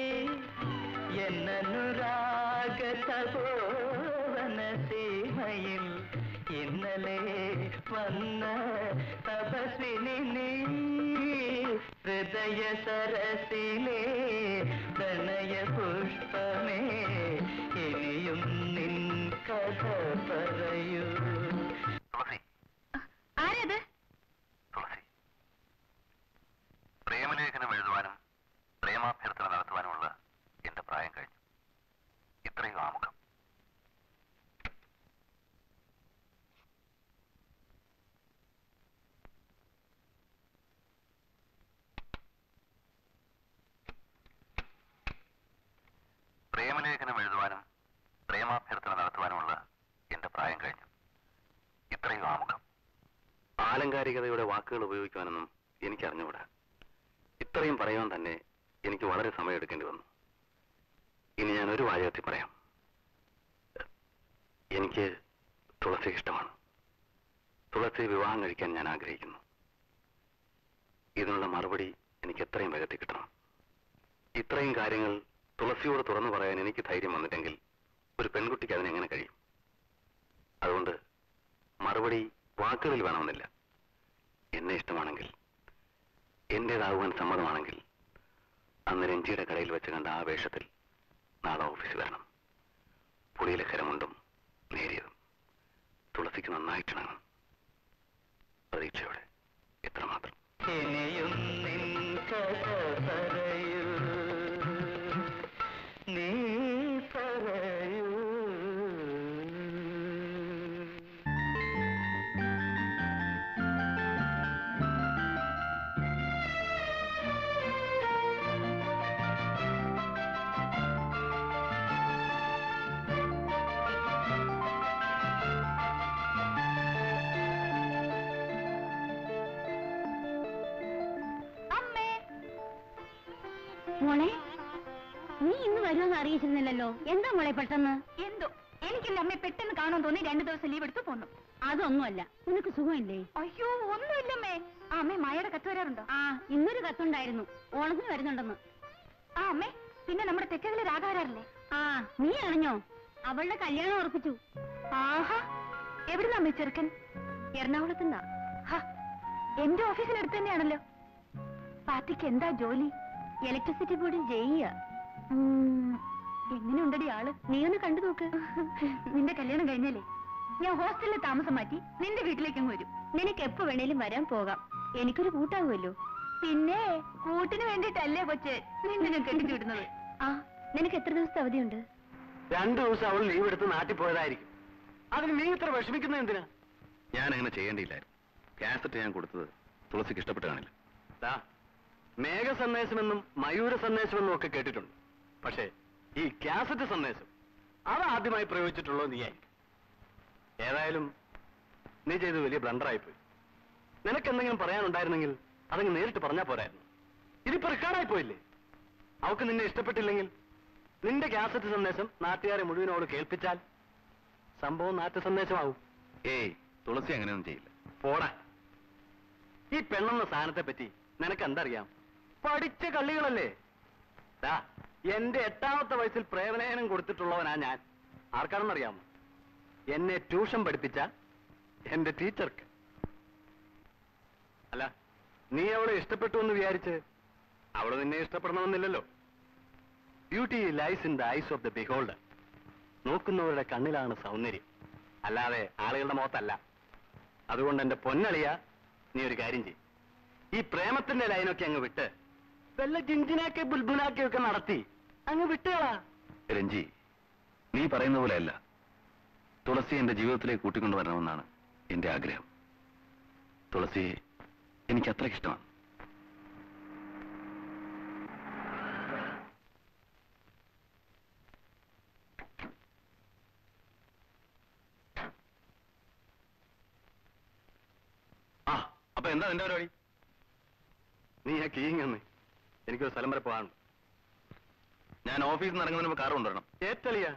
എന്നനുരാഗ തപോവന സീമയിൽ ഇന്നലെ വന്ന തപസ്വിനി നീ ഹൃദയ സരസിലെ പ്രണയ പുഷ്പമേ ഇനിയും നിൻ കഥ പറയൂ ആരാ പ്രേമലേഖനം എഴുതുവാനും പ്രേമാഭ്യർത്ഥന നടത്തുവാനുമുള്ള എന്റെ പ്രായം കഴിഞ്ഞു ഇത്രയും ആമുഖം ആലങ്കാരികതയുടെ വാക്കുകൾ ഉപയോഗിക്കുവാനൊന്നും എനിക്ക് അറിഞ്ഞുകൂടാ ഇത്രയും പറയാൻ തന്നെ എനിക്ക് വളരെ സമയമെടുക്കേണ്ടി വന്നു ഇനി ഞാൻ ഒരു വാചകത്തിൽ പറയാം എനിക്ക് തുളസി ഇഷ്ടമാണ് തുളസി വിവാഹം കഴിക്കാൻ ഞാൻ ആഗ്രഹിക്കുന്നു ഇതിനുള്ള മറുപടി എനിക്ക് എത്രയും വേഗത്തിൽ കിട്ടണം ഇത്രയും കാര്യങ്ങൾ തുളസിയോട് തുറന്നു പറയാൻ എനിക്ക് ധൈര്യം വന്നിട്ടെങ്കിൽ ഒരു പെൺകുട്ടിക്ക് അതിനെങ്ങനെ കഴിയും അതുകൊണ്ട് മറുപടി വാക്കുകളിൽ വേണമെന്നില്ല എന്നെ ഇഷ്ടമാണെങ്കിൽ എന്റേതാകുവാൻ സമ്മതമാണെങ്കിൽ അന്ന് രഞ്ജിയുടെ കടയിൽ വെച്ച് കണ്ട ആ വേഷത്തിൽ നാളെ ഓഫീസിൽ വരണം പുളിയിലെ കരമുണ്ടും നേരിയതും തുളസിക്ക് നന്നായിട്ടിണങ്ങും പ്രതീക്ഷയോടെ എത്രമാത്രം നീ പറയൂ അമ്മേ മോളെ നീ ഇന്ന് വരുമെന്ന് അറിയിച്ചിരുന്നില്ലല്ലോ എന്താ മോളെ പെട്ടെന്ന് എന്തോ എനിക്കില്ല അമ്മയെ പെട്ടെന്ന് കാണാൻ തോന്നി രണ്ടു ദിവസം ലീവ് എടുത്തു പോന്നു അതൊന്നുമല്ല നിനക്ക് സുഖമില്ലേ അയ്യോ ഒന്നുമില്ലമ്മേ ആ അമ്മേ മായയുടെ കത്ത് വരാറുണ്ടോ ആ ഇന്നൊരു കത്തുണ്ടായിരുന്നു ഓണത്തിന് വരുന്നുണ്ടെന്ന് ആ അമ്മേ പിന്നെ നമ്മുടെ തെക്കതിലെ രാധ വരാറില്ലേ ആ നീ അറിഞ്ഞോ അവളുടെ കല്യാണം ഉറപ്പിച്ചു ആഹാ എവിടുന്നാ അമ്മേ ചെറുക്കൻ എറണാകുളത്തുനിന്നാ ഹ, എന്റെ ഓഫീസിനടുത്ത് തന്നെയാണല്ലോ പാർട്ടിക്ക് എന്താ ജോലി ഇലക്ട്രിസിറ്റി ബോർഡിൽ ജെയ്യ എങ്ങനെയുണ്ടടി ആള് നീ ഒന്ന് കണ്ടു നോക്ക് നിന്റെ കല്യാണം കഴിഞ്ഞാലേ ഞാൻ ഹോസ്റ്റലിൽ താമസം മാറ്റി നിന്റെ വീട്ടിലേക്കും വരും നിനക്ക് എപ്പോ വേണേലും വരാൻ പോകാം എനിക്കൊരു കൂട്ടാകുമല്ലോ പിന്നെ കൂട്ടിന് വേണ്ടിട്ടല്ലേ കൊച്ച് നിന്നെ കെട്ടിച്ചു വിടുന്നത് ആ നിനക്ക് എത്ര ദിവസത്തെ അവധിയുണ്ട് രണ്ടു ദിവസം അവൾ ലീവ് എടുത്ത് നാട്ടിൽ പോയതായിരിക്കും അതിന് നീ ഇത്ര വിഷമിക്കുന്നത് എന്തിനാ ഞാൻ അങ്ങനെ ചെയ്യേണ്ടിയില്ലായിരുന്നു കാസറ്റ് ഞാൻ കൊടുത്തത് തുളസിക്ക് ഇഷ്ടപ്പെട്ട് കാണില്ല ദാ, മേഘ സന്ദേശമെന്നും മയൂര സന്ദേശമെന്നും ഒക്കെ കേട്ടിട്ടുണ്ട് പക്ഷേ ഈ കാസറ്റ് സന്ദേശം അത് ആദ്യമായി പ്രയോഗിച്ചിട്ടുള്ളത് നീയായി ഏതായാലും നീ ചെയ്ത് വലിയ ബ്ലണ്ടറായിപ്പോയി നിനക്ക് എന്തെങ്കിലും പറയാനുണ്ടായിരുന്നെങ്കിൽ അതങ്ങ് നേരിട്ട് പറഞ്ഞാൽ പോരായിരുന്നു ഇതിപ്പോ റെക്കോർഡായി പോയില്ലേ അവക്ക് നിന്നെ ഇഷ്ടപ്പെട്ടില്ലെങ്കിൽ നിന്റെ കാസറ്റ് സന്ദേശം നാട്ടുകാരെ മുഴുവനോട് കേൾപ്പിച്ചാൽ സംഭവം നാട്ടു സന്ദേശമാവും ഏയ് തുളസി അങ്ങനെയൊന്നും ചെയ്യില്ല പോടാ ഈ പെണ്ണെന്ന സാധനത്തെ പറ്റി നിനക്ക് എന്തറിയാം പഠിച്ച കള്ളികളല്ലേ ദാ എന്റെ എട്ടാമത്തെ വയസ്സിൽ പ്രേമലേഖനം കൊടുത്തിട്ടുള്ളവനാ ഞാൻ ആർക്കാണെന്നറിയാമോ എന്നെ ട്യൂഷൻ പഠിപ്പിച്ച എന്റെ ടീച്ചർക്ക് അല്ല നീ അവളെ ഇഷ്ടപ്പെട്ടു എന്ന് വിചാരിച്ച് അവള് നിന്നെ ഇഷ്ടപ്പെടണമെന്നില്ലല്ലോ beauty lies in the eyes of the beholder നോക്കുന്നവരുടെ കണ്ണിലാണ് സൗന്ദര്യം അല്ലാതെ ആളുകളുടെ മുഖത്തല്ല അതുകൊണ്ട് എന്റെ പൊന്നളിയ നീ ഒരു കാര്യം ചെയ്യും ഈ പ്രേമത്തിന്റെ ലൈനൊക്കെ അങ്ങ് വിട്ട് വല്ല ജിഞ്ചിനാക്കി ബുൽബുലാക്കി ഒക്കെ നടത്തി അങ്ങ് വിട്ടുകളാ രഞ്ജി നീ പറയുന്ന പോലെയല്ല തുളസി എന്റെ ജീവിതത്തിലേക്ക് കൂട്ടിക്കൊണ്ടുവരണമെന്നാണ് എന്റെ ആഗ്രഹം തുളസിയെ എനിക്ക് അത്രയ്ക്ക് ഇഷ്ടമാണ് ആ അപ്പൊ എന്താ നിന്റെ പരിപാടി നീ ആ കീങ് എന്ന് എനിക്കൊരു സ്ഥലം വരെ പോകാനുണ്ട് ഞാൻ ഓഫീസിൽ നിന്ന് ഇറങ്ങുന്നതിന് മുമ്പ് കാർ കൊണ്ടുവരണം ഏറ്റളിയാ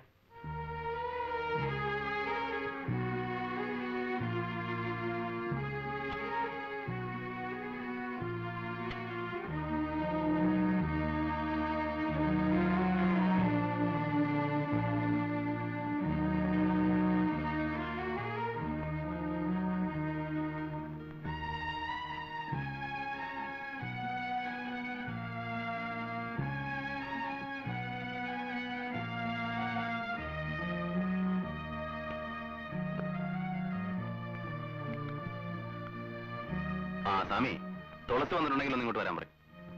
ആ സ്വാമി തുളസി വന്നിട്ടുണ്ടെങ്കിൽ ഒന്ന് ഇങ്ങോട്ട് വരാൻ പറയും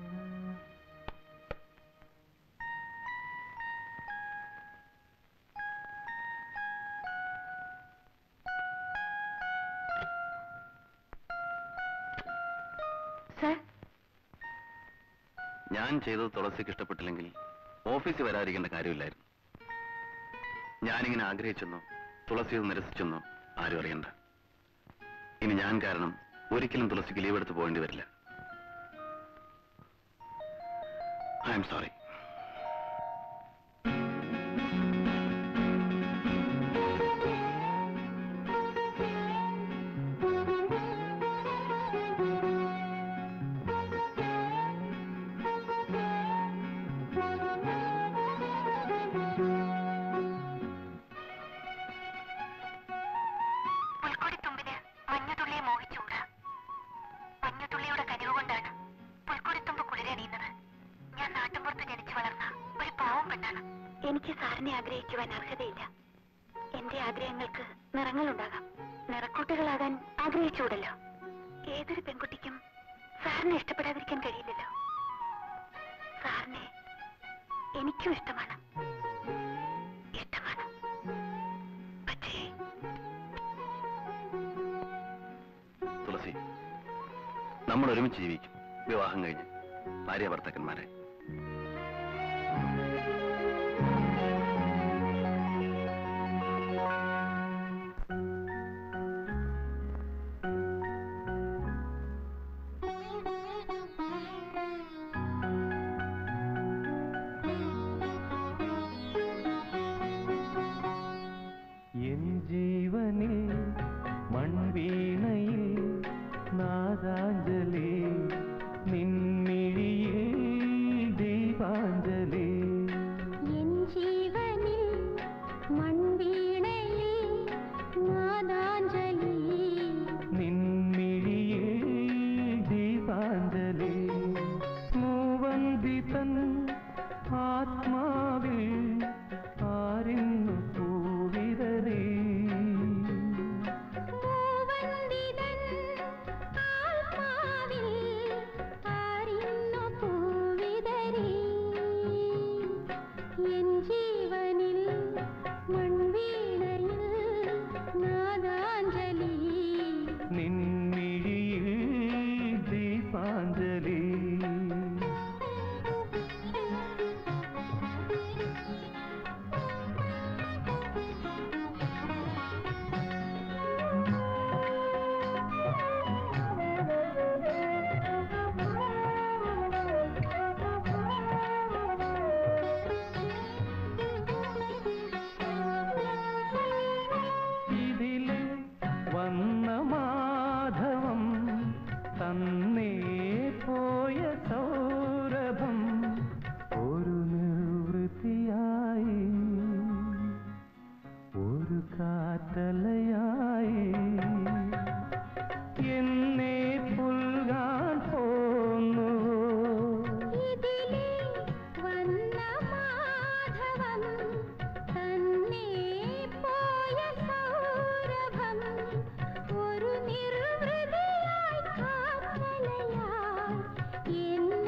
സർ ഞാൻ ചെയ്തത് തുളസിക്ക് ഇഷ്ടപ്പെട്ടില്ലെങ്കിൽ ഓഫീസിൽ വരാതിരിക്കേണ്ട കാര്യമില്ലായിരുന്നു ഞാനിങ്ങനെ ആഗ്രഹിച്ചെന്നോ തുളസിയത് നിരസിച്ചെന്നോ ആരും അറിയണ്ട ഇനി ഞാൻ കാരണം ഒരിക്കലും തുളസിക്ക് ലീവ് എടുത്ത് പോകേണ്ടി വരില്ല ഐ എം സോറി പുൽക്കൊടിത്തുമ്പിന് മഞ്ഞുതുള്ളിയെ മോഹിച്ചൂട മഞ്ഞുതുള്ളിയുടെ കനിവ് കൊണ്ടാണ് പുൽക്കൊടിത്തുമ്പ് കുളിരണിയുന്നത് ഞാൻ നാട്ടുമ്പുറത്ത് ജനിച്ചു വളർന്ന ഒരു പാവം പെണ്ണാണ് എനിക്ക് സാറിനെ ആഗ്രഹിക്കുവാൻ അർഹതയില്ല എന്റെ ആഗ്രഹങ്ങൾക്ക് നിറങ്ങളുണ്ടാകാം നിറക്കൂട്ടുകളാകാൻ ആഗ്രഹിച്ചുകൂടല്ലോ ഏതൊരു പെൺകുട്ടിക്കും സാറിനെ ഇഷ്ടപ്പെടാതിരിക്കാൻ കഴിയില്ലല്ലോ സാറിനെ എനിക്കും ഇഷ്ടമാണ് ഇഷ്ടമാണ് പക്ഷേ തുളസി നമ്മൾ ഒരുമിച്ച് ജീവിക്കും വിവാഹം കഴിഞ്ഞ് ഭാര്യ ഭർത്താക്കന്മാരെ എൻ ജീവനിൽ മൺവീണയിൽ നാദാഞ്ജലി നിൻമിഴിയിൽ ദീപാഞ്ജലി എൻ ജീവനിൽ മൺവീണയിൽ നാദാഞ്ജലി നിൻമിഴിയിൽ ദീപാഞ്ജലി മൂവന്തിതൻ ആത്മാവിൽ ആരിന്നു പൂവിതറി പൂവന്തിതൻ ആത്മാവിൽ ആരിന്നു പൂവിതറി എൻ ജീവനിൽ മൺവീണയിൽ നാദാഞ്ജലി നിൻമിഴിയിൽ ദീപാഞ്ജലി ഇതിലെ വന്ന മാധവം തന്നേ പോയ സൗരഭം ഒരു നിർവൃത്തിയായി ഒരു കാറ്റലയായി എന്നെ പുൽകാൻ പോന്നു ഇതിലേ വന്ന മാധവം തന്നെ പോയ സൗരഭം ഒരു നിർവൃതിയായി കാത്തലയായി എന്നെ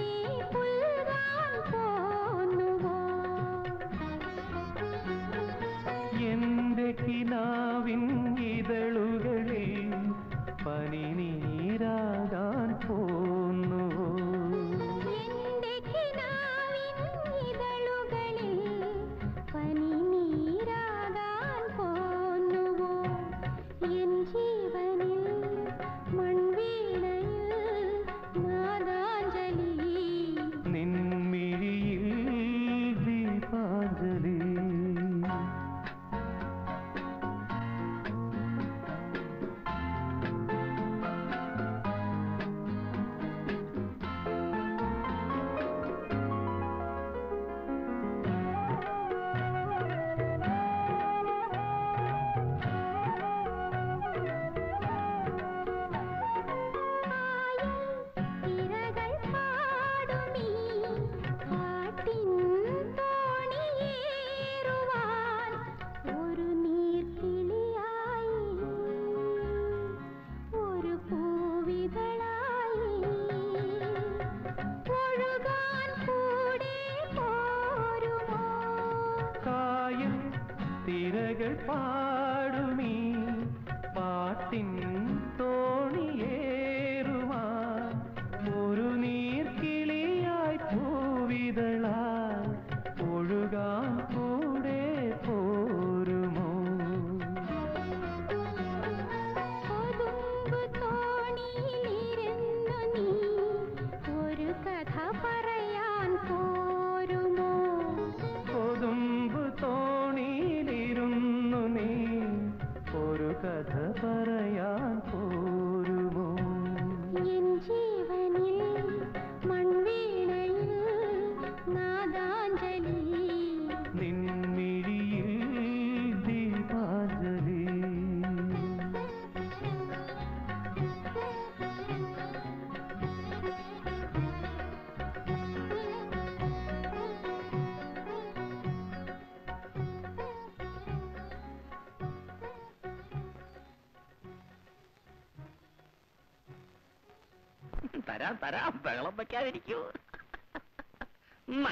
തരാം തരാം ബഹളം വെക്കാതിരിക്കൂ ഉമ്മ.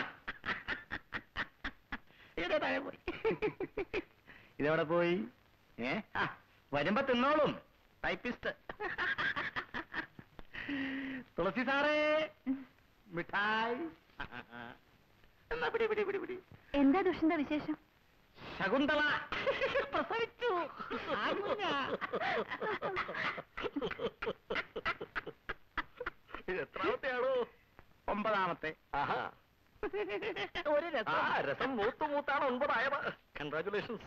ഇതേ താഴെ പോയി ഇതെവിടെ പോയി ഏ ആ, വരുമ്പോ തിന്നോളും ടൈപ്പിസ്റ്റ് തുളസി സാറേ മിഠായി എന്നാ പിടി പിടി പിടി പിടി എന്താ ദുഷ്യന്ത വിശേഷം ശകുന്തള പ്രസവിച്ചു ആൺകുഞ്ഞ. ഇത് എത്രാമത്തെയാണോ ഒമ്പതാമത്തെ ആഹാ ഒരു രസം ആ രസം മൂത്ത് മൂത്താണ് ഒൻപതായത് കൺഗ്രാചുലേഷൻസ്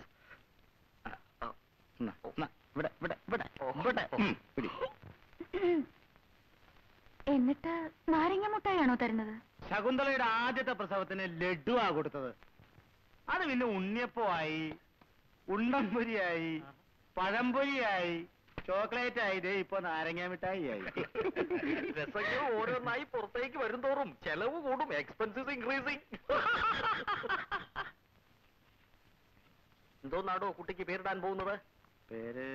ഇവിടെ ഇവിടെ ഇവിടെ ഇവിടെ ഉം, പിടി. എന്നിട്ട് നാരങ്ങ മുട്ടായാണോ തരുന്നത് ശകുന്തളയുടെ ആദ്യത്തെ പ്രസവത്തിന് ലഡുവാ കൊടുത്തത് അത് പിന്നെ ഉണ്ണിയപ്പമായി ഉണ്ടംപൊരിയായി പഴംപൊരിയായി ചോക്ലേറ്റ് ആയി ദേ ഇപ്പൊ നാരങ്ങ മിഠായി ആയി രസങ്ങൾ ഓരോന്നായി പുറത്തേക്ക് വരും തോറും ചെലവ് കൂടും എക്സ്പെൻസസ് ഇൻക്രീസിങ് എന്തോന്നാടോ കുട്ടിക്ക് പേരിടാൻ പോകുന്നത് പേര്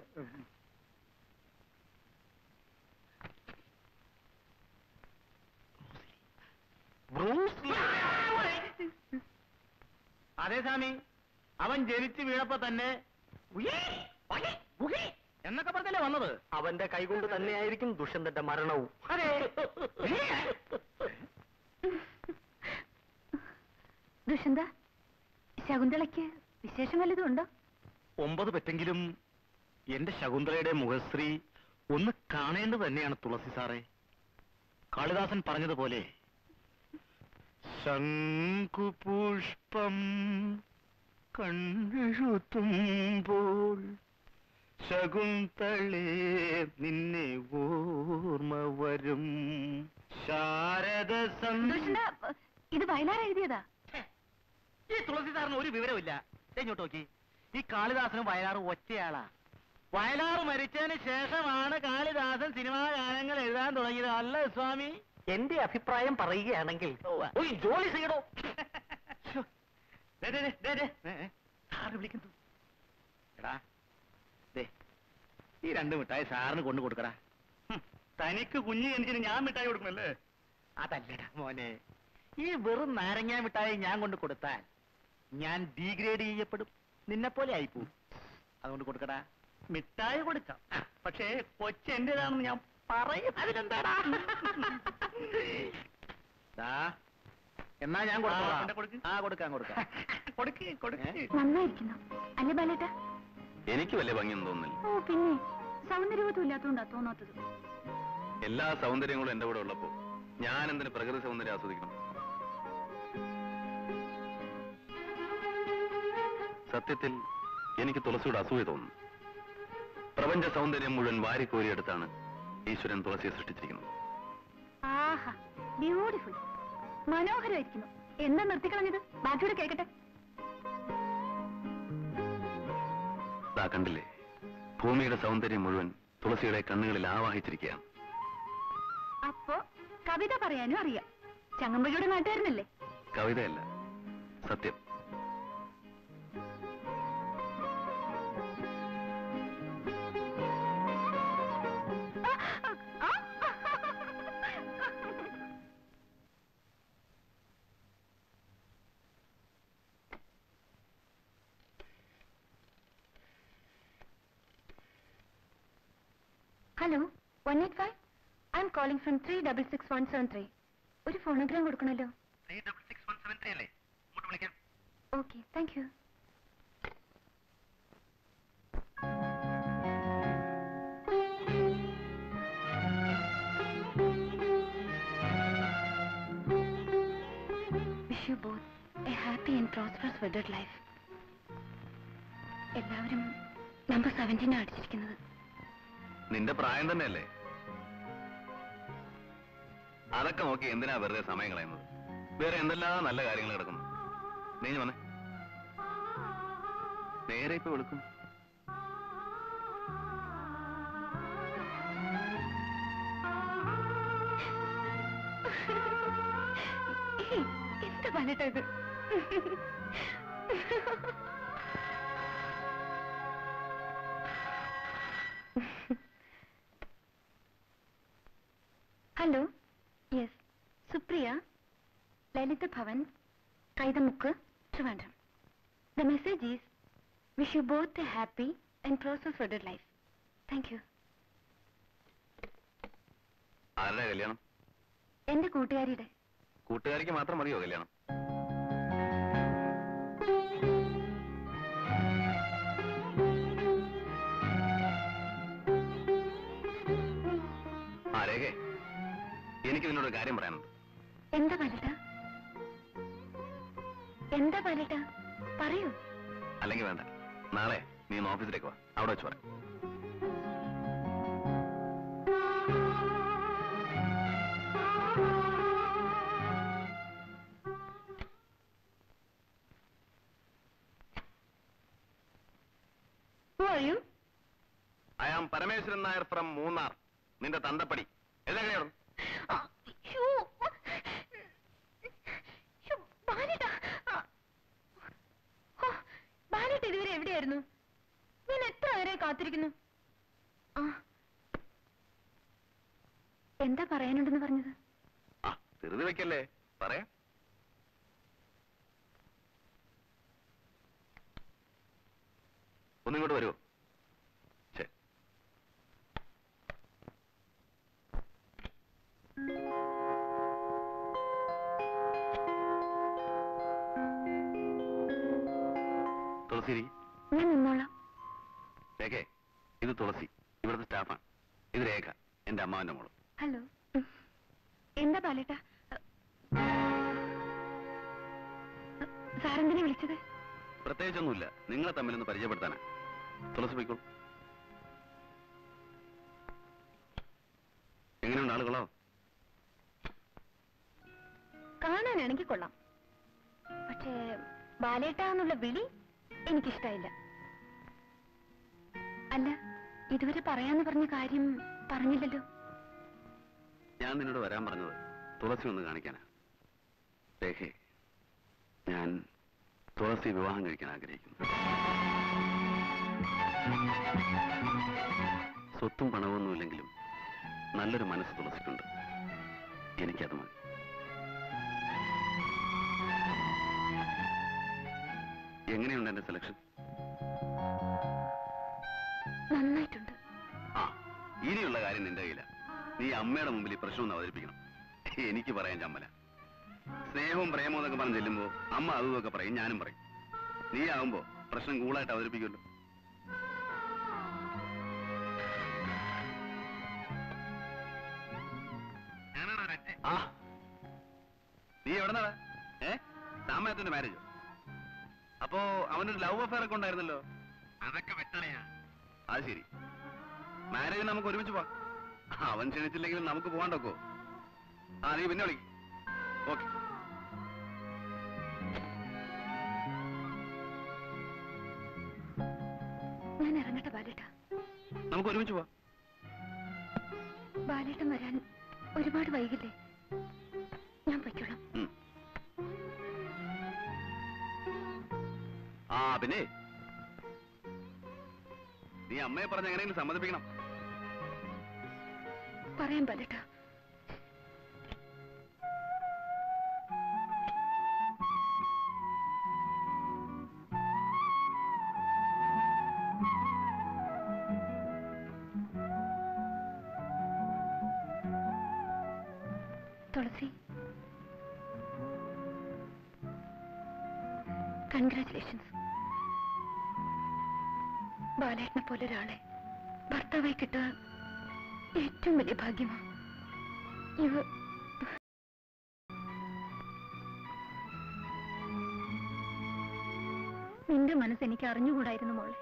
ബ്രൂസ് ലീ. അതെ സ്വാമി അവൻ ജനിച്ചു വീണപ്പോ തന്നെ ഉയ്യേ, പകേ, ഗുഹേ എന്നൊക്കെ പറഞ്ഞല്ലേ വന്നത് അവന്റെ കൈകൊണ്ട് തന്നെയായിരിക്കും ദുഷ്യന്തന്റെ മരണവും അതെ ദുഷ്യന്ത ശകുന്തളയ്ക്ക് വിശേഷം വല്ലതും ഉണ്ടോ ഒമ്പത് പറ്റെങ്കിലും എന്റെ ശകുന്തളയുടെ മുഖശ്രീ ഒന്ന് കാണേണ്ടത് തന്നെയാണ് തുളസി സാറേ കാളിദാസൻ പറഞ്ഞതുപോലെ ശംഖുപുഷ്പം കണ്ണെഴുത്തുമ്പോൾ ശകുന്തളേ നിന്നെ ഓർമ്മ വരും ശാരദ ദുഷ്യന്ത ഇത് വയലാർ എഴുതിയതാ ഈ തുളസി സാറിന് ഒരു വിവരമില്ല ദേ ഇങ്ങോട്ട് നോക്കി ഈ കാളിദാസനും വയലാറും ഒറ്റയാളാ വയലാർ മരിച്ചതിന് ശേഷമാണ് കാളിദാസൻ സിനിമാ ഗാനങ്ങൾ എഴുതാൻ തുടങ്ങിയത് അല്ല സ്വാമി എന്റെ അഭിപ്രായം പറയുകയാണെങ്കിൽ ഒരു ജോലി ചെയ്യണോ സാറ് വിളിക്കുന്നു എടാ ദേ ഈ രണ്ട് മിഠായി സാറിന് കൊണ്ടു കൊടുക്കടാ ഹും, തനിക്ക് കുഞ്ഞു എനിക്ക് ഞാൻ മിഠായി കൊടുക്കണല്ലേ അതല്ലടാ മോനെ ഈ വെറും നാരങ്ങ മിഠായി ഞാൻ കൊണ്ട് കൊടുത്താൽ ഞാൻ ഡീഗ്രേഡ് ചെയ്യപ്പെടും നിന്നെ പോലെ ആയിപ്പോവും അതുകൊണ്ട് കൊടുക്കടാ മിഠായി കൊടുക്കാം പക്ഷേ കൊച്ചു എന്റേതാണെന്ന് ഞാൻ പറയും അതിനെന്താടാ ദാ, എന്നാ ഞാൻ കൊടുത്തോളാം. ആ കൊടുക്കാം കൊടുക്കാം കൊടുക്ക് കൊടുക്ക് നന്നായിരിക്കുന്നു അല്ല ബാലേട്ട എനിക്ക് വലിയ ഭംഗിയൊന്നും തോന്നുന്നില്ല ഓ പിന്നെ സൗന്ദര്യവതും ഇല്ലാത്തതുകൊണ്ടാ തോന്നാത്തത് എല്ലാ സൗന്ദര്യങ്ങളും എന്റെ കൂടെ ഉള്ളപ്പോ ഞാൻ എന്തിന് പ്രകൃതി സൗന്ദര്യം ആസ്വദിക്കണം സത്യത്തിൽ എനിക്ക് തുളസിയുടെ അസൂയ തോന്നുന്നു പ്രപഞ്ച സൗന്ദര്യം മുഴുവൻ വാരിക്കോരിയെടുത്താണ് ഈശ്വരൻ തുളസിയെ സൃഷ്ടിച്ചിരിക്കുന്നത് ആഹാ ബ്യൂട്ടിഫുൾ മനോഹരമായിരിക്കുന്നു എന്താ നിർത്തിക്കളഞ്ഞത് ബാക്കിയോട് കേൾക്കട്ടെ ദാ കണ്ടില്ലേ ഭൂമിയുടെ സൗന്ദര്യം മുഴുവൻ തുളസിയുടെ കണ്ണുകളിൽ ആവാഹിച്ചിരിക്കുകയാണ് അപ്പോ കവിത പറയാനും അറിയാം ചങ്ങമ്പുഴയുടെ നാട്ടുകാരനല്ലേ കവിതയല്ല സത്യം hello one eight five I'm calling from three double six one seven three ഒരു ഫോണോഗ്രാം കൊടുക്കണല്ലോ okay thank you wish you both a happy and prosperous wedded life എല്ലാവരും നമ്പർ സെവൻറ്റീനാണ് അടിച്ചിരിക്കുന്നത് നിന്റെ പ്രായം തന്നെയല്ലേ അതൊക്കെ നോക്കി എന്തിനാ വെറുതെ സമയം കളയുന്നത് വേറെ എന്തെല്ലാം നല്ല കാര്യങ്ങൾ കിടക്കുന്നു നീ ഇഞ്ഞ് വന്നേ നേരെ ഇപ്പൊ വിളിക്കും ഏയ്, എന്താ പറഞ്ഞിട്ടാ ഇത് hello yes Supriya Lalitha Bhavan Kaithamukku Trivandrum the message is wish you both a happy and prosperous life thank you ആരുടെ കല്യാണം എന്റെ കൂട്ടുകാരിയുടെ കൂട്ടുകാരിക്ക് മാത്രം മതിയോ കല്യാണം ആ രേഖേ എനിക്ക് നിന്നോട് ഒരു കാര്യം പറയാനുണ്ട് എന്താ പാലട്ട എന്താ പാലട്ട പറയൂ അല്ലെങ്കിൽ വേണ്ട നാളെ നീ ഒന്ന് ഓഫീസിലേക്ക് വാ അവിടെ വെച്ച് പറയാം Who are you? I am Parameswaran Nair from Munnar നിന്റെ തന്തപ്പടി എല്ലാം ശ്ശോ. ശ്ശോ, ബാലേട്ടാ. ആ. ഹോ, ബാലേട്ട ഇതുവരെ എവിടെയായിരുന്നു ഞാൻ എത്ര നേരെ കാത്തിരിക്കുന്നു ആ എന്താ പറയാനുണ്ടെന്ന് പറഞ്ഞത് ആ ധൃതി വെക്കല്ലേ പറയാം ഒന്നിങ്ങോട്ട് വരുമോ ശരി തുളസിരി ഞാൻ നിന്നോളാം രേഖേ ഇത് തുളസി ഇവിടുത്തെ സ്റ്റാഫാണ് ഇത് രേഖ എന്റെ അമ്മാവന്റെ മോള് ഹലോ എന്താ ബാലേട്ട സാറെന്തിനെ വിളിച്ചത് പ്രത്യേകിച്ചൊന്നുമില്ല നിങ്ങളെ തമ്മിലൊന്ന് പരിചയപ്പെടുത്താനാ തുളസി പോയിക്കോളൂ എങ്ങനെയുണ്ട് ആളുകളോ കാണാനാണെങ്കിൽ കൊള്ളാം പക്ഷേ ബാലേട്ട എന്നുള്ള വിളി എനിക്കിഷ്ടായില്ല അല്ല ഇതുവരെ പറയാന്ന് പറഞ്ഞ കാര്യം പറഞ്ഞില്ലല്ലോ ഞാൻ നിന്നോട് വരാൻ പറഞ്ഞത് തുളസി ഒന്ന് കാണിക്കാനാ രേഖേ ഞാൻ തുളസി വിവാഹം കഴിക്കാൻ ആഗ്രഹിക്കുന്നു സ്വത്തും പണമൊന്നുമില്ലെങ്കിലും നല്ലൊരു മനസ്സ് തുളസിക്കുണ്ട് എനിക്കത് മതി എങ്ങനെയുണ്ട് എന്റെ സെലക്ഷൻ നന്നായിട്ടുണ്ട് ആ ഇനിയുള്ള കാര്യം നിന്റെ കയ്യില നീ അമ്മയുടെ മുമ്പിൽ ഈ പ്രശ്നം ഒന്ന് അവതരിപ്പിക്കണം എനിക്ക് പറയാൻ ചമ്മല സ്നേഹവും പ്രേമവും എന്നൊക്കെ പറഞ്ഞ് ചെല്ലുമ്പോ അമ്മ അതും ഇതൊക്കെ പറയും ഞാനും പറയും നീ ആവുമ്പോ പ്രശ്നം കൂളായിട്ട് അവതരിപ്പിക്കുമല്ലോ ആ നീ എവിടെ നടാ ഏ സാമയത്തിന്റെ മാരേജോ അപ്പോ അവനൊരു ലവ് അഫയർ ഒക്കെ ഉണ്ടായിരുന്നല്ലോ അതൊക്കെ വെട്ടണയാ അത് ശരി മാരേജ് നമുക്ക് ഒരുമിച്ച് പോവാം അവൻ ക്ഷണിച്ചില്ലെങ്കിലും നമുക്ക് പോകാണ്ടൊക്കോ ആ നീ പിന്നെ വിളി ഓക്കെ ഞാൻ ഇറങ്ങട്ടെ ബാലേട്ട നമുക്ക് ഒരുമിച്ച് പോവാം ബാലേട്ടൻ വരാൻ ഒരുപാട് വൈകില്ലേ ഞാൻ പൊയ്ക്കോളാം ഉം. ആ പിന്നെ നീ അമ്മയെ പറഞ്ഞ എങ്ങനെയെങ്കിലും സമ്മതിപ്പിക്കണം പറയാൻ ബാലേട്ട തുളസി കൺഗ്രാറ്റുലേഷൻസ് ബാലേട്ടനെ പോലെ ഒരാളെ ഭർത്താവായി കിട്ടുക ഏറ്റവും വലിയ ഭാഗ്യമാണ് ഇവ നിന്റെ മനസ്സ് എനിക്ക് അറിഞ്ഞുകൂടായിരുന്നു മോളെ